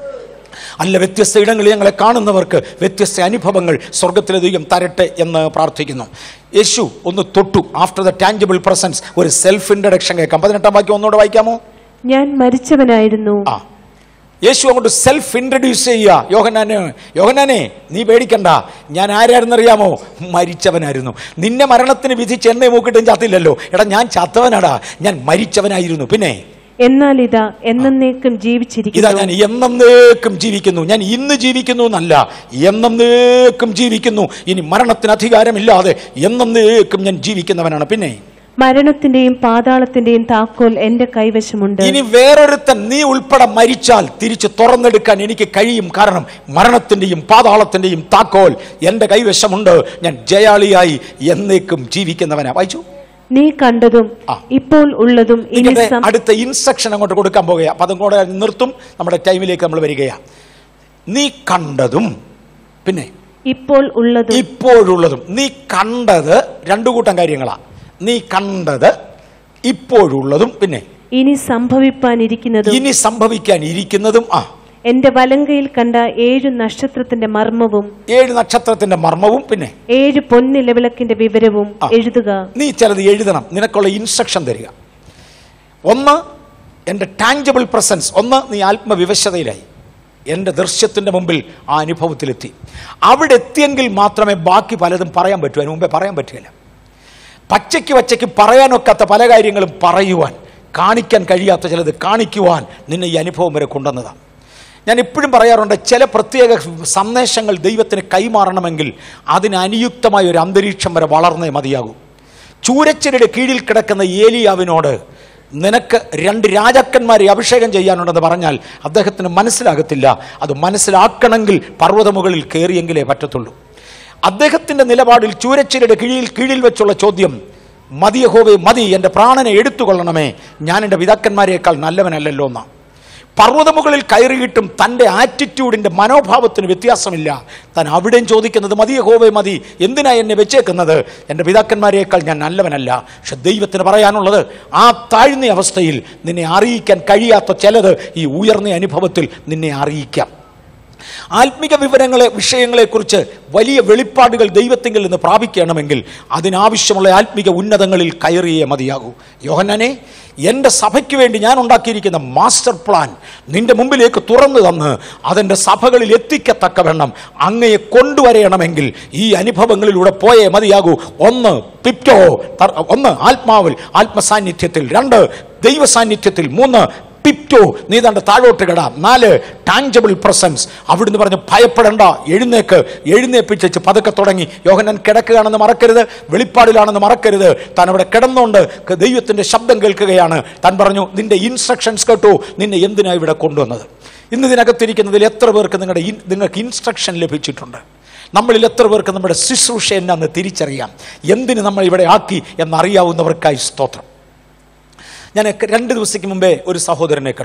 അല്ല വ്യത്യസ്ത ഇടങ്ങളിൽ ഞങ്ങളെ കാണുന്നവർക്ക് വ്യത്യസ്ത അനുഭവങ്ങൾ സ്വർഗത്തിലെ ദൈവം തരട്ടെ എന്ന് പ്രാർത്ഥിക്കുന്നു യേശു ഒന്ന് തൊട്ടു ആഫ്റ്റർ ദ ടാഞ്ചബിൾ പ്രസൻസ് ഒരു സെൽഫ് ഇൻട്രഡക്ഷൻ കേൾക്കാം പതിനെട്ടാം വാക്യം ഒന്നുകൂടെ വായിക്കാമോ ഞാൻ മരിച്ചവനായിരുന്നു ആ യേശു അങ്ങോട്ട് സെൽഫ് ഇൻട്രഡ്യൂസ് ചെയ്യുക യോഹനാന് യോഹനാനെ നീ പേടിക്കണ്ട ഞാൻ ആരായിരുന്നറിയാമോ മരിച്ചവനായിരുന്നു നിന്നെ മരണത്തിന് വിധിച്ച് എന്നെ മൂക്കിട്ടും ചത്തില്ലല്ലോ എടാ ഞാൻ ചത്തവനാടാ ഞാൻ മരിച്ചവനായിരുന്നു പിന്നെ എന്നാൽ ഇതാ എന്നേക്കും ഇതാ ജീവിച്ചിരിക്കുന്നു ഞാൻ എന്നേക്കും ജീവിക്കുന്നു ഞാൻ ഇന്ന് ജീവിക്കുന്നു എന്നല്ല എന്നേക്കും ജീവിക്കുന്നു ഇനി മരണത്തിന് അധികാരമില്ലാതെ എന്നേക്കും ഞാൻ ജീവിക്കുന്നവനാണ് പിന്നെ മരണത്തിന്റെയും പാതാളത്തിന്റെയും താക്കോൽ എന്റെ കൈവശമുണ്ട് ഇനി വേറൊരുത്തൻ നീ ഉൾപ്പെടെ മരിച്ചാൽ തിരിച്ച് തുറന്നെടുക്കാൻ എനിക്ക് കഴിയും കാരണം മരണത്തിന്റെയും പാതാളത്തിന്റെയും താക്കോൽ എൻ്റെ കൈവശമുണ്ട് ഞാൻ ജയാളിയായി എന്നേക്കും ജീവിക്കുന്നവനാ വായിച്ചു നീ കണ്ടതും ആ. ഇപ്പോൾ ഉള്ളതും ഇനി ഇതിന്റെ സം- അടുത്ത ഇൻസ്ട്രക്ഷൻ അങ്ങോട്ട് കൊടുക്കാൻ പോകുക അപ്പൊ അതും കൂടെ നിർത്തും നമ്മുടെ ടൈമിലേക്ക് നമ്മൾ വരികയാ നീ കണ്ടതും പിന്നെ ഇപ്പോൾ ഉള്ളതും ഇപ്പോഴുള്ളതും നീ കണ്ടത് രണ്ടു കൂട്ടം കാര്യങ്ങളാ നീ കണ്ടത് ഇപ്പോഴുള്ളതും പിന്നെ ഇനി സംഭവിപ്പാനിരിക്കുന്നതും ഇനി സംഭവിക്കാൻ ഇരിക്കുന്നതും ആ എന്റെ വലങ്കയിൽ കണ്ട ഏഴു നക്ഷത്രത്തിന്റെ മർമ്മവും ഏഴ് നക്ഷത്രത്തിന്റെ മർമ്മവും പിന്നെ ഏഴ് പൊന്നിലവിളക്കിന്റെ വിവരവും ആ. എഴുതുക നീ ചിലത് എഴുതണം നിനക്കുള്ള ഇൻസ്ട്രക്ഷൻ തരിക ഒന്ന് എൻ്റെ ടാഞ്ചബിൾ പ്രസൻസ് ഒന്ന് നീ ആത്മവിവശതയിലായി എൻ്റെ ദൃശ്യത്തിൻ്റെ മുമ്പിൽ ആ അനുഭവത്തിലെത്തി അവിടെ എത്തിയെങ്കിൽ മാത്രമേ ബാക്കി പലതും പറയാൻ പറ്റൂ അതിന് മുമ്പേ പറയാൻ പറ്റുകയില്ല പച്ചയ്ക്ക് പച്ചയ്ക്ക് പറയാനൊക്കാത്ത പല കാര്യങ്ങളും പറയുവാൻ കാണിക്കാൻ കഴിയാത്ത ചിലത് കാണിക്കുവാൻ നിന്നെ ഈ അനുഭവം വരെ കൊണ്ടുവന്നതാണ് ഞാൻ എപ്പോഴും പറയാറുണ്ട് ചില പ്രത്യേക സന്ദേശങ്ങൾ ദൈവത്തിന് കൈമാറണമെങ്കിൽ അതിന് അനുയുക്തമായ ഒരു അന്തരീക്ഷം വരെ വളർന്നേ മതിയാകൂ ചൂരച്ചരുടെ കീഴിൽ കിടക്കുന്ന ഏലിയാവിനോട് നിനക്ക് രണ്ട് രാജാക്കന്മാരെ അഭിഷേകം ചെയ്യാനുണ്ടെന്ന് പറഞ്ഞാൽ അദ്ദേഹത്തിന് മനസ്സിലാകത്തില്ല അത് മനസ്സിലാക്കണമെങ്കിൽ പർവ്വതമുകളിൽ കയറിയെങ്കിലേ പറ്റത്തുള്ളൂ അദ്ദേഹത്തിന്റെ നിലപാടിൽ ചൂരച്ചിരയുടെ കീഴിൽ കീഴിൽ വെച്ചുള്ള ചോദ്യം മതിയഹോവേ മതി എൻ്റെ പ്രാണനെ എടുത്തുകൊള്ളണമേ ഞാൻ എൻ്റെ പിതാക്കന്മാരെക്കാൾ നല്ലവനല്ലല്ലോ എന്നാ പർവ്വതമുകളിൽ കയറിയിട്ടും തൻ്റെ ആറ്റിറ്റ്യൂഡിൻ്റെ മനോഭാവത്തിന് വ്യത്യാസമില്ല താൻ അവിടെയും ചോദിക്കുന്നത് മതിയെ ഹോവേ മതി എന്തിനാ എന്നെ വെച്ചേക്കുന്നത് എൻ്റെ പിതാക്കന്മാരെക്കാൾ ഞാൻ നല്ലവനല്ല പക്ഷെ ദൈവത്തിന് പറയാനുള്ളത് ആ താഴ്ന്ന അവസ്ഥയിൽ നിന്നെ അറിയിക്കാൻ കഴിയാത്ത ചിലത് ഈ ഉയർന്ന അനുഭവത്തിൽ നിന്നെ അറിയിക്കാം ആത്മിക വിവരങ്ങളെ വിഷയങ്ങളെക്കുറിച്ച് വലിയ വെളിപ്പാടുകൾ ദൈവത്തിങ്കിൽ നിന്ന് പ്രാപിക്കണമെങ്കിൽ അതിനാവശ്യമുള്ള ആത്മിക ഉന്നതങ്ങളിൽ കയറിയേ മതിയാകൂ യോഹന്നാനെ എൻ്റെ സഭയ്ക്ക് വേണ്ടി ഞാൻ ഉണ്ടാക്കിയിരിക്കുന്ന മാസ്റ്റർ പ്ലാൻ നിന്റെ മുമ്പിലേക്ക് തുറന്നു തന്ന് അതെൻ്റെ സഭകളിൽ എത്തിക്കത്തക്കവണ്ണം അങ്ങയെ കൊണ്ടുവരണമെങ്കിൽ ഈ അനുഭവങ്ങളിലൂടെ പോയേ മതിയാകൂ ഒന്ന് പിപ്റ്റോ തർ- ഒന്ന് ആത്മാവിൽ ആത്മസാന്നിധ്യത്തിൽ രണ്ട് ദൈവ സാന്നിധ്യത്തിൽ മൂന്ന് പിപ്റ്റോ നീ തന്റെ താഴോട്ട് കിടാം നാല് ടാഞ്ചബിൾ പ്രസൻസ് അവിടുന്ന് പറഞ്ഞ് ഭയപ്പെടണ്ട എഴുന്നേക്ക് എഴുന്നേപ്പിച്ചു പതുക്കെ തുടങ്ങി യോഹനൻ കിടക്കുകയാണെന്ന് മറക്കരുത് വെളിപ്പാടിലാണെന്ന് മറക്കരുത് താൻ അവിടെ കിടന്നുകൊണ്ട് ക- ദൈവത്തിന്റെ ശബ്ദം കേൾക്കുകയാണ് താൻ പറഞ്ഞു നിന്റെ ഇൻസ്ട്രക്ഷൻസ് കേട്ടു നിന്നെ എന്തിനാ ഇവിടെ കൊണ്ടുവന്നത് ഇന്ന് ഇതിനകത്തിരിക്കുന്നതിൽ എത്ര പേർക്ക് നിങ്ങളുടെ ഇൻ- നിങ്ങൾക്ക് ഇൻസ്ട്രക്ഷൻ ലഭിച്ചിട്ടുണ്ട് നമ്മളിൽ എത്ര പേർക്ക് നമ്മുടെ ശുശ്രൂഷ എന്നാന്ന് തിരിച്ചറിയാം എന്തിന് നമ്മൾ ഇവിടെ ആക്കി എന്നറിയാവുന്നവർക്കായി സ്തോത്രം ഞാൻ രണ്ട് ദിവസത്തേക്ക് മുമ്പേ ഒരു സഹോദരനെ കണ്ടു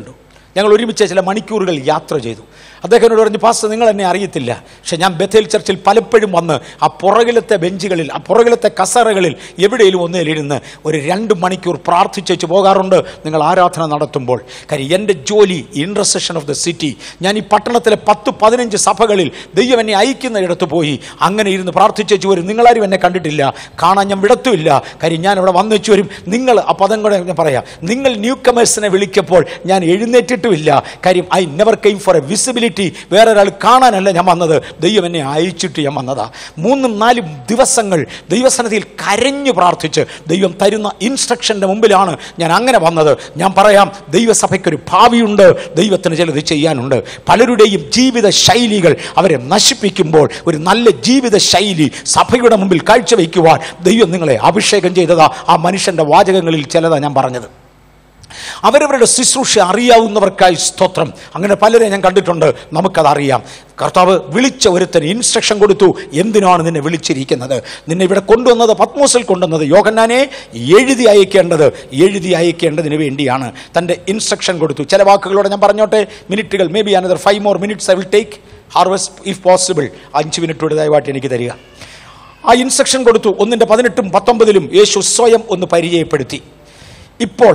ഞങ്ങൾ ഒരുമിച്ച് ചില മണിക്കൂറുകൾ യാത്ര ചെയ്തു അദ്ദേഹം എന്നോട് പറഞ്ഞു പാസ്റ്റർ നിങ്ങൾ എന്നെ അറിയത്തില്ല പക്ഷെ ഞാൻ ബഥേൽ ചർച്ചിൽ പലപ്പോഴും വന്ന് ആ പുറകിലത്തെ ബെഞ്ചുകളിൽ ആ പുറകിലത്തെ കസറകളിൽ എവിടെയെങ്കിലും ഒന്നിലിരുന്ന് ഒരു രണ്ട് മണിക്കൂർ പ്രാർത്ഥിച്ചു പോകാറുണ്ട് നിങ്ങൾ ആരാധന നടത്തുമ്പോൾ കാര്യം എൻ്റെ ജോലി ഇൻട്രസെഷൻ ഓഫ് ദ സിറ്റി ഞാൻ ഈ പട്ടണത്തിലെ പത്ത് പതിനഞ്ച് സഭകളിൽ ദൈവം എന്നെ അയക്കുന്ന ഇടത്ത് പോയി അങ്ങനെ ഇരുന്ന് പ്രാർത്ഥിച്ചു വരും നിങ്ങളാരും എന്നെ കണ്ടിട്ടില്ല കാണാൻ ഞാൻ വിടത്തുമില്ല കാര്യം ഞാൻ അവിടെ വന്നു വെച്ച് വരും നിങ്ങൾ ആ പദം കൂടെ ഞാൻ പറയാം നിങ്ങൾ ന്യൂ കമേഴ്സിനെ വിളിക്കപ്പോൾ ഞാൻ എഴുന്നേറ്റിട്ടുമില്ല കാര്യം I never came for a visibility വേറെ ഒരാൾ കാണാനല്ല ഞാൻ വന്നത് ദൈവം എന്നെ അയച്ചിട്ട് ഞാൻ വന്നതാ മൂന്നും നാലും ദിവസങ്ങൾ ദൈവസന്നിധിയിൽ കരഞ്ഞു പ്രാർത്ഥിച്ച് ദൈവം തരുന്ന ഇൻസ്ട്രക്ഷൻ്റെ മുമ്പിലാണ് ഞാൻ അങ്ങനെ വന്നത് ഞാൻ പറയാം ദൈവസഭയ്ക്കൊരു ഭാവിയുണ്ട് ദൈവത്തിന് ചിലത് ചെയ്യാനുണ്ട് പലരുടെയും ജീവിത ശൈലികൾ അവരെ നശിപ്പിക്കുമ്പോൾ ഒരു നല്ല ജീവിത ശൈലി സഭയുടെ മുമ്പിൽ കാഴ്ചവെക്കുവാൻ ദൈവം നിങ്ങളെ അഭിഷേകം ചെയ്തതാ ആ മനുഷ്യൻ്റെ വാചകങ്ങളിൽ ചിലതാ ഞാൻ പറഞ്ഞത് അവരവരുടെ ശുശ്രൂഷ അറിയാവുന്നവർക്കായി സ്തോത്രം അങ്ങനെ പലരെ ഞാൻ കണ്ടിട്ടുണ്ട് നമുക്കത് അറിയാം കർത്താവ് വിളിച്ച ഒരുത്തന് ഇൻസ്ട്രക്ഷൻ കൊടുത്തു എന്തിനാണ് നിന്നെ വിളിച്ചിരിക്കുന്നത് നിന്നെ ഇവിടെ കൊണ്ടുവന്നത് പത്മോസിൽ കൊണ്ടുവന്നത് യോഹന്നാനെ എഴുതി അയക്കേണ്ടത് എഴുതി അയക്കേണ്ടതിന് വേണ്ടിയാണ് തൻ്റെ ഇൻസ്ട്രക്ഷൻ കൊടുത്തു ചില വാക്കുകളോടെ ഞാൻ പറഞ്ഞോട്ടെ മിനിറ്റുകൾ maybe another five more minutes I will take harvest if possible അഞ്ച് മിനിറ്റോട് ദയവായിട്ട് എനിക്ക് തരിക ആ ഇൻസ്ട്രക്ഷൻ കൊടുത്തു ഒന്നിൻ്റെ പതിനെട്ടും പത്തൊമ്പതിലും യേശു സ്വയം ഒന്ന് പരിചയപ്പെടുത്തി ഇപ്പോൾ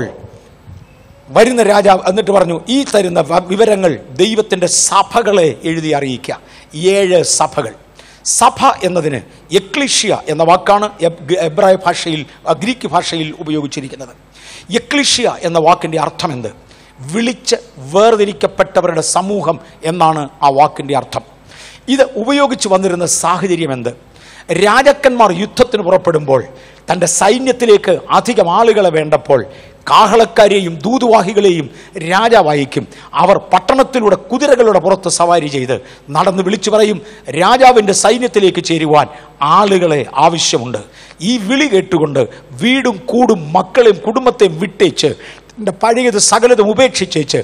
വരുന്ന രാജാവ് എന്നിട്ട് പറഞ്ഞു ഈ തരുന്ന വ- വിവരങ്ങൾ ദൈവത്തിൻ്റെ സഭകളെ എഴുതി അറിയിക്കുക ഏഴ് സഭകൾ സഭ എന്നതിന് എക്ലിഷ്യ എന്ന വാക്കാണ് എബ്- എബ്രായ ഭാഷയിൽ അ, ഗ്രീക്ക് ഭാഷയിൽ ഉപയോഗിച്ചിരിക്കുന്നത് എക്ലിഷ്യ എന്ന വാക്കിൻ്റെ അർത്ഥം എന്ത് വിളിച്ച് വേർതിരിക്കപ്പെട്ടവരുടെ സമൂഹം എന്നാണ് ആ വാക്കിൻ്റെ അർത്ഥം ഇത് ഉപയോഗിച്ച് വന്നിരുന്ന സാഹചര്യം എന്ത് രാജാക്കന്മാർ യുദ്ധത്തിന് പുറപ്പെടുമ്പോൾ തൻ്റെ സൈന്യത്തിലേക്ക് അധികം ആളുകളെ വേണ്ടപ്പോൾ കാഹളക്കാരെയും ദൂതുവാഹികളെയും രാജാവായിക്കും അവർ പട്ടണത്തിലൂടെ കുതിരകളുടെ പുറത്ത് സവാരി ചെയ്ത് നടന്ന് വിളിച്ചു പറയും രാജാവിൻ്റെ സൈന്യത്തിലേക്ക് ചേരുവാൻ ആളുകളെ ആവശ്യമുണ്ട് ഈ വിളി കേട്ടുകൊണ്ട് വീടും കൂടും മക്കളെയും കുടുംബത്തെയും വിട്ടേച്ച് എൻ്റെ പഴയത് സകലതും ഉപേക്ഷിച്ചേച്ച്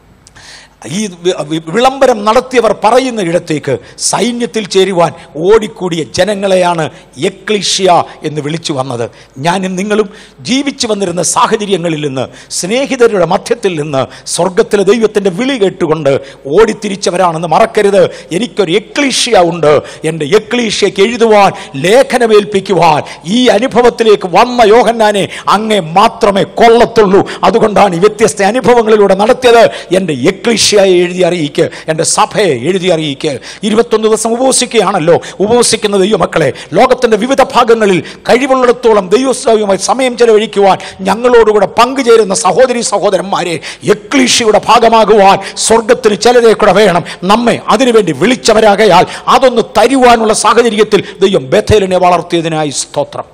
ഈ വി- വി- വിളംബരം നടത്തിയവർ പറയുന്ന ഇടത്തേക്ക് സൈന്യത്തിൽ ചേരുവാൻ ഓടിക്കൂടിയ ജനങ്ങളെയാണ് എക്ലിഷ്യ എന്ന് വിളിച്ചു വന്നത് ഞാനും നിങ്ങളും ജീവിച്ചു വന്നിരുന്ന സാഹചര്യങ്ങളിൽ നിന്ന് സ്നേഹിതരുടെ മധ്യത്തിൽ നിന്ന് സ്വർഗത്തിലെ ദൈവത്തിൻ്റെ വിളി കേട്ടുകൊണ്ട് ഓടിത്തിരിച്ചവരാണെന്ന് മറക്കരുത് എനിക്കൊരു എക്ലീഷ്യ ഉണ്ട് എൻ്റെ എക്ലീഷ്യയ്ക്ക് എഴുതുവാൻ ലേഖനമേൽപ്പിക്കുവാൻ ഈ അനുഭവത്തിലേക്ക് വന്ന യോഹന്നാനെ അങ്ങേ മാത്രമേ കൊള്ളത്തുള്ളൂ അതുകൊണ്ടാണ് ഈ വ്യത്യസ്ത അനുഭവങ്ങളിലൂടെ നടത്തിയത് എൻ്റെ എക്ലീഷ്യയെ എഴുതി അറിയിക്ക് എൻ്റെ സഭയെ എഴുതി അറിയിക്ക് ഇരുപത്തൊന്ന് ദിവസം ഉപവസിക്കുകയാണല്ലോ ഉപവസിക്കുന്ന ദൈവമക്കളെ ലോകത്തിൻ്റെ വിവിധ ഭാഗങ്ങളിൽ കഴിവുള്ളിടത്തോളം ദൈവസ്ലാവിയുമായി സമയം ചെലവഴിക്കുവാൻ ഞങ്ങളോടുകൂടെ പങ്കുചേരുന്ന സഹോദരി സഹോദരന്മാരെ എക്ലീഷ്യയുടെ ഭാഗമാകുവാൻ സ്വർഗത്തിന് ചിലരെ കൂടെ വേണം നമ്മെ അതിനുവേണ്ടി വിളിച്ചവരാകയാൽ അതൊന്ന് തരുവാനുള്ള സാഹചര്യത്തിൽ ദൈവം ബഥേലിനെ വളർത്തിയതിനായി സ്തോത്രം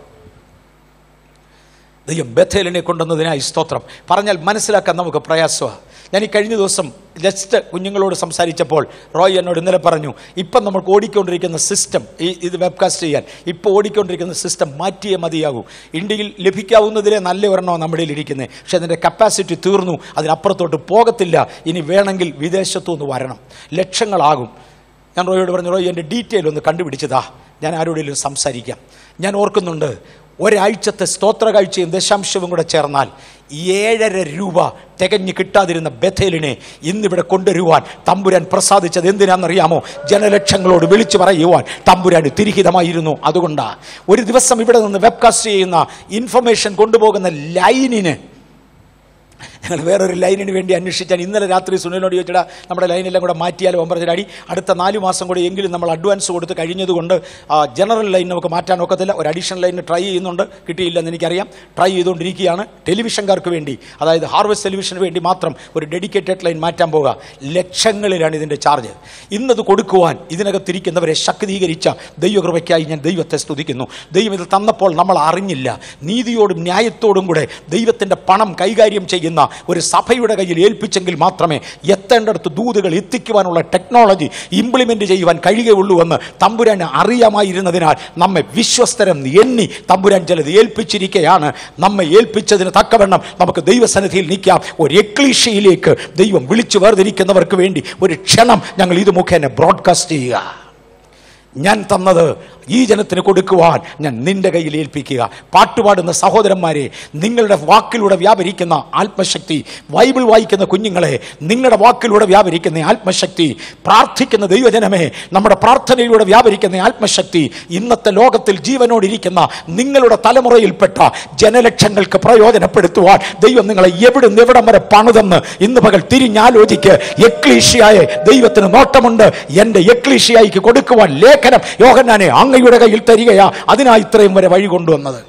ദൈവം ബഥേലിനെ കൊണ്ടുവന്നതിനായി സ്തോത്രം പറഞ്ഞാൽ മനസ്സിലാക്കാൻ നമുക്ക് പ്രയാസമാണ് ഞാൻ ഈ കഴിഞ്ഞ ദിവസം ജസ്റ്റ് കുഞ്ഞുങ്ങളോട് സംസാരിച്ചപ്പോൾ റോയ് എന്നോട് ഇന്നലെ പറഞ്ഞു ഇപ്പം നമുക്ക് ഓടിക്കൊണ്ടിരിക്കുന്ന സിസ്റ്റം ഈ ഇത് വെബ്കാസ്റ്റ് ചെയ്യാൻ ഇപ്പോൾ ഓടിക്കൊണ്ടിരിക്കുന്ന സിസ്റ്റം മാറ്റിയേ മതിയാകൂ ഇന്ത്യയിൽ ലഭിക്കാവുന്നതിലെ നല്ല ഒരെണ്ണമാണ് നമ്മുടെ ഇരിക്കുന്നത് പക്ഷേ അതിൻ്റെ കപ്പാസിറ്റി തീർന്നു അതിനപ്പുറത്തോട്ട് പോകത്തില്ല ഇനി വേണമെങ്കിൽ വിദേശത്തു നിന്ന് വരണം ലക്ഷങ്ങളാകും ഞാൻ റോയോട് പറഞ്ഞു റോയ് എൻ്റെ ഡീറ്റെയിൽ ഒന്ന് കണ്ടുപിടിച്ചതാ ഞാൻ ആരോടെങ്കിലും സംസാരിക്കാം ഞാൻ ഓർക്കുന്നുണ്ട് ഒരാഴ്ചത്തെ സ്തോത്ര കാഴ്ചയും ദശാംശവും കൂടെ ചേർന്നാൽ ഏഴര രൂപ തികഞ്ഞ് കിട്ടാതിരുന്ന ബഥേലിനെ ഇന്നിവിടെ കൊണ്ടുവരുവാൻ തമ്പുരാൻ പ്രസാദിച്ചത് എന്തിനാണെന്നറിയാമോ ജനലക്ഷങ്ങളോട് വിളിച്ചു പറയുവാൻ തമ്പുരാൻ തിരിഹിതമായിരുന്നു അതുകൊണ്ടാണ് ഒരു ദിവസം ഇവിടെ നിന്ന് വെബ്കാസ്റ്റ് ചെയ്യുന്ന ഇൻഫർമേഷൻ കൊണ്ടുപോകുന്ന ലൈനിന് ഞങ്ങൾ വേറൊരു ലൈനിന് വേണ്ടി അന്വേഷിച്ചാൽ ഇന്നലെ രാത്രി സുനിലിനോട് ചോദിച്ചിടാ നമ്മുടെ ലൈനെല്ലാം കൂടെ മാറ്റിയാലോ ഒമ്പതിനാടി അടുത്ത നാല് മാസം കൂടെ എങ്കിലും നമ്മൾ അഡ്വാൻസ് കൊടുത്ത് കഴിഞ്ഞതുകൊണ്ട് ആ, ജനറൽ ലൈൻ നമുക്ക് മാറ്റാൻ ഒക്കത്തില്ല ഒരു അഡീഷണൽ ലൈൻ ട്രൈ ചെയ്യുന്നുണ്ട് കിട്ടിയില്ലെന്ന് എനിക്കറിയാം ട്രൈ ചെയ്തുകൊണ്ടിരിക്കുകയാണ് ടെലിവിഷൻകാർക്ക് വേണ്ടി അതായത് ഹാർവസ്റ്റ് ടെലിവിഷന് വേണ്ടി മാത്രം ഒരു ഡെഡിക്കേറ്റഡ് ലൈൻ മാറ്റാൻ പോകുക ലക്ഷങ്ങളിലാണ് ഇതിൻ്റെ ചാർജ് ഇന്നത് കൊടുക്കുവാൻ ഇതിനകത്തിരിക്കുന്നവരെ ശക്തീകരിച്ച ദൈവകൃപയ്ക്കായി ഞാൻ ദൈവത്തെ സ്തുതിക്കുന്നു ദൈവം ഇത് തന്നപ്പോൾ നമ്മൾ അറിഞ്ഞില്ല നീതിയോടും ന്യായത്തോടും കൂടെ ദൈവത്തിൻ്റെ പണം കൈകാര്യം ചെയ്യുന്ന ഒരു സഭയുടെ കയ്യിൽ ഏൽപ്പിച്ചെങ്കിൽ മാത്രമേ എത്തേണ്ടടുത്ത് ദൂതുകൾ എത്തിക്കുവാനുള്ള ടെക്നോളജി ഇംപ്ലിമെൻ്റ് ചെയ്യുവാൻ കഴിയുകയുള്ളൂ എന്ന് തമ്പുരാൻ അറിയാമായിരുന്നതിനാൽ നമ്മെ വിശ്വസ്തരം എണ്ണി തമ്പുരാൻ ചിലത് ഏൽപ്പിച്ചിരിക്കുകയാണ് നമ്മെ ഏൽപ്പിച്ചതിന് തക്കവണ്ണം നമുക്ക് ദൈവസന്നിധിയിൽ നിൽക്കാം ഒരു എക്ലീഷയിലേക്ക് ദൈവം വിളിച്ചു വേർതിരിക്കുന്നവർക്ക് വേണ്ടി ഒരു ക്ഷണം ഞങ്ങൾ ഇത് മുഖേന ബ്രോഡ്കാസ്റ്റ് ചെയ്യുക ഞാൻ തന്നത് ഈ ജനത്തിന് കൊടുക്കുവാൻ ഞാൻ നിന്റെ കയ്യിൽ ഏൽപ്പിക്കുക പാട്ടുപാടുന്ന സഹോദരന്മാരെ നിങ്ങളുടെ വാക്കിലൂടെ വ്യാപരിക്കുന്ന ആത്മശക്തി ബൈബിൾ വായിക്കുന്ന കുഞ്ഞുങ്ങളെ നിങ്ങളുടെ വാക്കിലൂടെ വ്യാപരിക്കുന്ന ആത്മശക്തി പ്രാർത്ഥിക്കുന്ന ദൈവജനമേ നമ്മുടെ പ്രാർത്ഥനയിലൂടെ വ്യാപരിക്കുന്ന ആത്മശക്തി ഇന്നത്തെ ലോകത്തിൽ ജീവനോടിരിക്കുന്ന നിങ്ങളുടെ തലമുറയിൽപ്പെട്ട ജനലക്ഷങ്ങൾക്ക് പ്രയോജനപ്പെടുത്തുവാൻ ദൈവം നിങ്ങളെ എവിടെ നിന്ന് എവിടം വരെ പണിതെന്ന് ഇന്ന് പകൽ തിരിഞ്ഞാലോചിക്ക് എക്ലീഷിയായ ദൈവത്തിന് നോട്ടമുണ്ട് എൻ്റെ എക്ലീഷിയായിക്ക് കൊടുക്കുവാൻ ലേഖനം യോഹന്നാനെ അങ്ങയുടെ കയ്യിൽ തരികയാ അതിനാ ഇത്രയും വരെ വഴി കൊണ്ടുവന്നത്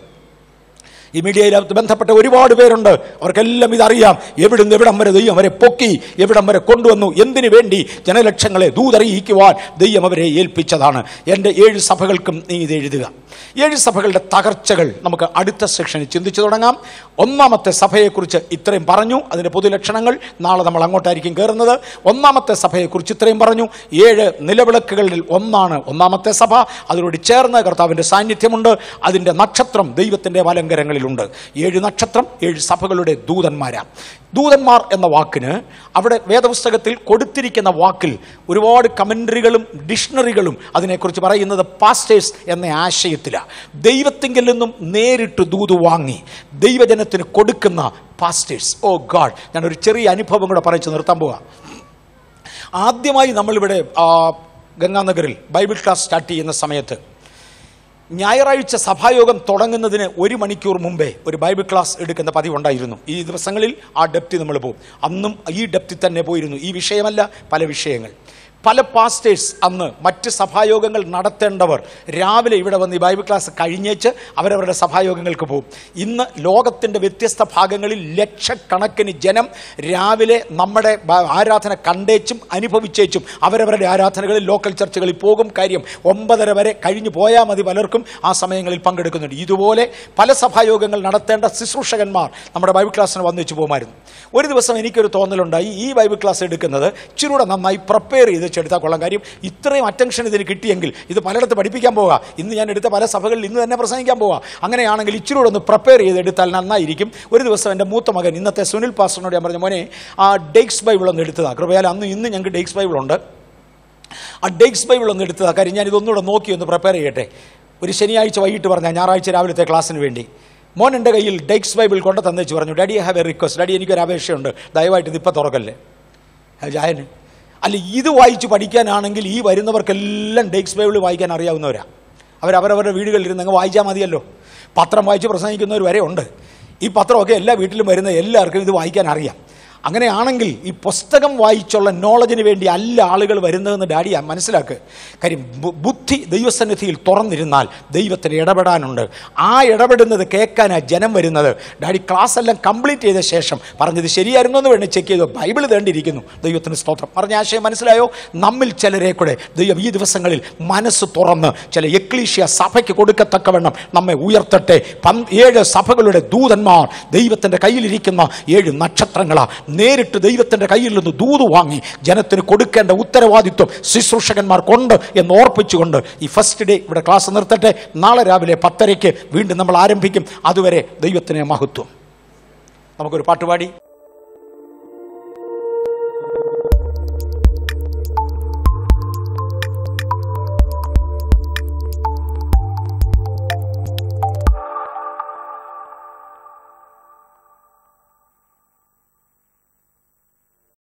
ഈ മീഡിയയിൽ ബന്ധപ്പെട്ട ഒരുപാട് പേരുണ്ട് അവർക്കെല്ലാം ഇതറിയാം എവിടുന്ന് എവിടം വരെ ദൈവം അവരെ പൊക്കി എവിടം വരെ കൊണ്ടുവന്നു എന്തിനു വേണ്ടി ജനലക്ഷങ്ങളെ ദൂതറിയിക്കുവാൻ ദൈവം അവരെ ഏൽപ്പിച്ചതാണ് എൻ്റെ ഏഴ് സഭകൾക്കും നീ ഇത് എഴുതുക ഏഴ് സഭകളുടെ തകർച്ചകൾ നമുക്ക് അടുത്ത സെക്ഷനിൽ ചിന്തിച്ചു തുടങ്ങാം ഒന്നാമത്തെ സഭയെക്കുറിച്ച് ഇത്രയും പറഞ്ഞു അതിൻ്റെ പൊതുലക്ഷണങ്ങൾ നാളെ നമ്മൾ അങ്ങോട്ടായിരിക്കും കയറുന്നത് ഒന്നാമത്തെ സഭയെക്കുറിച്ച് ഇത്രയും പറഞ്ഞു ഏഴ് നിലവിളക്കുകളിൽ ഒന്നാണ് ഒന്നാമത്തെ സഭ അതിനോട് ചേർന്ന് കർത്താവിൻ്റെ സാന്നിധ്യമുണ്ട് അതിൻ്റെ നക്ഷത്രം ദൈവത്തിൻ്റെ വലങ്കരങ്ങളിലുണ്ട് ഏഴ് നക്ഷത്രം ഏഴ് സഭകളുടെ ദൂതന്മാരാ ദൂതന്മാർ എന്ന വാക്കിന് അവിടെ വേദപുസ്തകത്തിൽ കൊടുത്തിരിക്കുന്ന വാക്കിൽ ഒരുപാട് കമൻട്രികളും ഡിക്ഷണറികളും അതിനെക്കുറിച്ച് പറയുന്നത് പാസ്റ്റേഴ്സ് എന്ന ആശയത്തിലാണ് ദൈവത്തിങ്കിൽ നിന്നും നേരിട്ട് ദൂത് വാങ്ങി ദൈവജനത്തിന് കൊടുക്കുന്ന പാസ്റ്റേഴ്സ് ഓ ഗാഡ് ഞാനൊരു ചെറിയ അനുഭവം കൂടെ പറയിച്ച് നിർത്താൻ പോവാം ആദ്യമായി നമ്മളിവിടെ ആ, ഗംഗാനഗറിൽ ബൈബിൾ ക്ലാസ് സ്റ്റാർട്ട് ചെയ്യുന്ന സമയത്ത് ഞായറാഴ്ച സഭായോഗം തുടങ്ങുന്നതിന് ഒരു മണിക്കൂർ മുമ്പേ ഒരു ബൈബിൾ ക്ലാസ് എടുക്കുന്ന പതിവുണ്ടായിരുന്നു ഈ ദിവസങ്ങളിൽ ആ ഡെപ്തി നമ്മൾ പോകും അന്നും ഈ ഡെപ്തി തന്നെ പോയിരുന്നു ഈ വിഷയമല്ല പല വിഷയങ്ങൾ പല പാസ്റ്റേഴ്സ് അന്ന് മറ്റ് സഭായോഗങ്ങൾ നടത്തേണ്ടവർ രാവിലെ ഇവിടെ വന്ന് ഈ ബൈബിൾ ക്ലാസ് കഴിഞ്ഞേച്ച് അവരവരുടെ സഭായോഗങ്ങൾക്ക് പോകും ഇന്ന് ലോകത്തിൻ്റെ വ്യത്യസ്ത ഭാഗങ്ങളിൽ ലക്ഷക്കണക്കിന് ജനം രാവിലെ നമ്മുടെ ബ- ആരാധന കണ്ടേച്ചും അനുഭവിച്ചേച്ചും അവരവരുടെ ആരാധനകളിൽ ലോക്കൽ ചർച്ചുകളിൽ പോകും കാര്യം ഒമ്പതര വരെ കഴിഞ്ഞു പോയാൽ മതി പലർക്കും ആ സമയങ്ങളിൽ പങ്കെടുക്കുന്നുണ്ട് ഇതുപോലെ പല സഭായോഗങ്ങൾ നടത്തേണ്ട ശുശ്രൂഷകന്മാർ നമ്മുടെ ബൈബിൾ ക്ലാസ്സിന് വന്നു വെച്ച് പോകുമായിരുന്നു ഒരു ദിവസം എനിക്കൊരു തോന്നലുണ്ടായി ഈ ബൈബിൾ ക്ലാസ് എടുക്കുന്നത് ഇച്ചിരൂടെ നന്നായി പ്രിപ്പയർ ചെയ്ത് വെച്ചെടുത്താൽ കൊള്ളാം കാര്യം ഇത്രയും അറ്റൻഷൻ ഇതിന് കിട്ടിയെങ്കിൽ ഇത് പലയിടത്ത് പഠിപ്പിക്കാൻ പോവുക ഇന്ന് ഞാൻ എടുത്ത പല സഭകളിൽ ഇന്ന് തന്നെ പ്രസംഗിക്കാൻ പോവുക അങ്ങനെയാണെങ്കിൽ ഇച്ചിരൂടെ ഒന്ന് പ്രിപ്പയർ ചെയ്ത് എടുത്താൽ നന്നായിരിക്കും ഒരു ദിവസം എൻ്റെ മൂത്ത മകൻ ഇന്നത്തെ സുനിൽ പാസ്റ്ററിനോട് ഞാൻ പറഞ്ഞ മോനെ ആ ഡേക്സ് ബൈബിൾ ഒന്ന് എടുത്തതാണ് കൃപയാൽ അന്ന് ഇന്ന് ഞങ്ങൾക്ക് ഡേക്സ് ബൈബിൾ ഉണ്ട് ആ ഡേക്സ് ബൈബിൾ ഒന്ന് എടുത്തതാണ് കാര്യം ഞാൻ ഇതൊന്നുകൂടെ നോക്കി ഒന്ന് പ്രിപ്പയർ ചെയ്യട്ടെ ഒരു ശനിയാഴ്ച വൈകിട്ട് പറഞ്ഞ ഞായറാഴ്ച രാവിലത്തെ ക്ലാസ്സിന് വേണ്ടി മോൻ എൻ്റെ കയ്യിൽ ഡേക്സ് ബൈബിൾ കൊണ്ട് തന്നേച്ച് പറഞ്ഞു daddy I have a request daddy എനിക്കൊരു അപേക്ഷയുണ്ട് ദയവായിട്ട് ഇത് ഇപ്പം തുറക്കല്ലേ ജായന് അല്ല ഇത് വായിച്ച് പഠിക്കാനാണെങ്കിൽ ഈ വരുന്നവർക്കെല്ലാം ഡേക്സ് ബൈബിൾ വായിക്കാൻ അറിയാവുന്നവരാ അവരവരവരുടെ വീടുകളിൽ ഇരുന്ന് അങ്ങ് വായിച്ചാൽ മതിയല്ലോ പത്രം വായിച്ച് പ്രസംഗിക്കുന്നവർ വരെ ഉണ്ട് ഈ പത്രമൊക്കെ എല്ലാ വീട്ടിലും വരുന്ന എല്ലാവർക്കും ഇത് വായിക്കാൻ അറിയാം അങ്ങനെയാണെങ്കിൽ ഈ പുസ്തകം വായിച്ചുള്ള നോളജിന് വേണ്ടി അല്ല ആളുകൾ വരുന്നതെന്ന് ഡാഡി മനസ്സിലാക്ക് കാര്യം ബു- ബുദ്ധി ദൈവസന്നിധിയിൽ തുറന്നിരുന്നാൽ ദൈവത്തിന് ഇടപെടാനുണ്ട് ആ ഇടപെടുന്നത് കേൾക്കാനാ ജനം വരുന്നത് ഡാഡി ക്ലാസ് എല്ലാം കംപ്ലീറ്റ് ചെയ്ത ശേഷം പറഞ്ഞത് ശരിയായിരുന്നു എന്ന് വേണ്ടി ചെക്ക് ചെയ്തു ബൈബിൾ തേണ്ടിയിരിക്കുന്നു ദൈവത്തിന് സ്തോത്രം പറഞ്ഞ ആശയം മനസ്സിലായോ നമ്മിൽ ചിലരെ കൂടെ ദൈവം ഈ ദിവസങ്ങളിൽ മനസ്സ് തുറന്ന് ചില എക്ലീഷ്യ സഭയ്ക്ക് കൊടുക്കത്തക്കവണ്ണം നമ്മെ ഉയർത്തട്ടെ പന്ത് ഏഴ് സഭകളുടെ ദൂതന്മാർ ദൈവത്തിൻ്റെ കയ്യിലിരിക്കുന്ന ഏഴ് നക്ഷത്രങ്ങളാ നേരിട്ട് ദൈവത്തിൻ്റെ കയ്യിൽ നിന്ന് ദൂത് വാങ്ങി ജനത്തിന് കൊടുക്കേണ്ട ഉത്തരവാദിത്വം ശുശ്രൂഷകന്മാർക്കുണ്ട് എന്ന് ഓർപ്പിച്ചുകൊണ്ട് ഈ ഫസ്റ്റ് ഡേ ഇവിടെ ക്ലാസ് നിർത്തട്ടെ നാളെ രാവിലെ പത്തരയ്ക്ക് വീണ്ടും നമ്മൾ ആരംഭിക്കും അതുവരെ ദൈവത്തിന് മഹത്വം നമുക്കൊരു പാട്ടുപാടി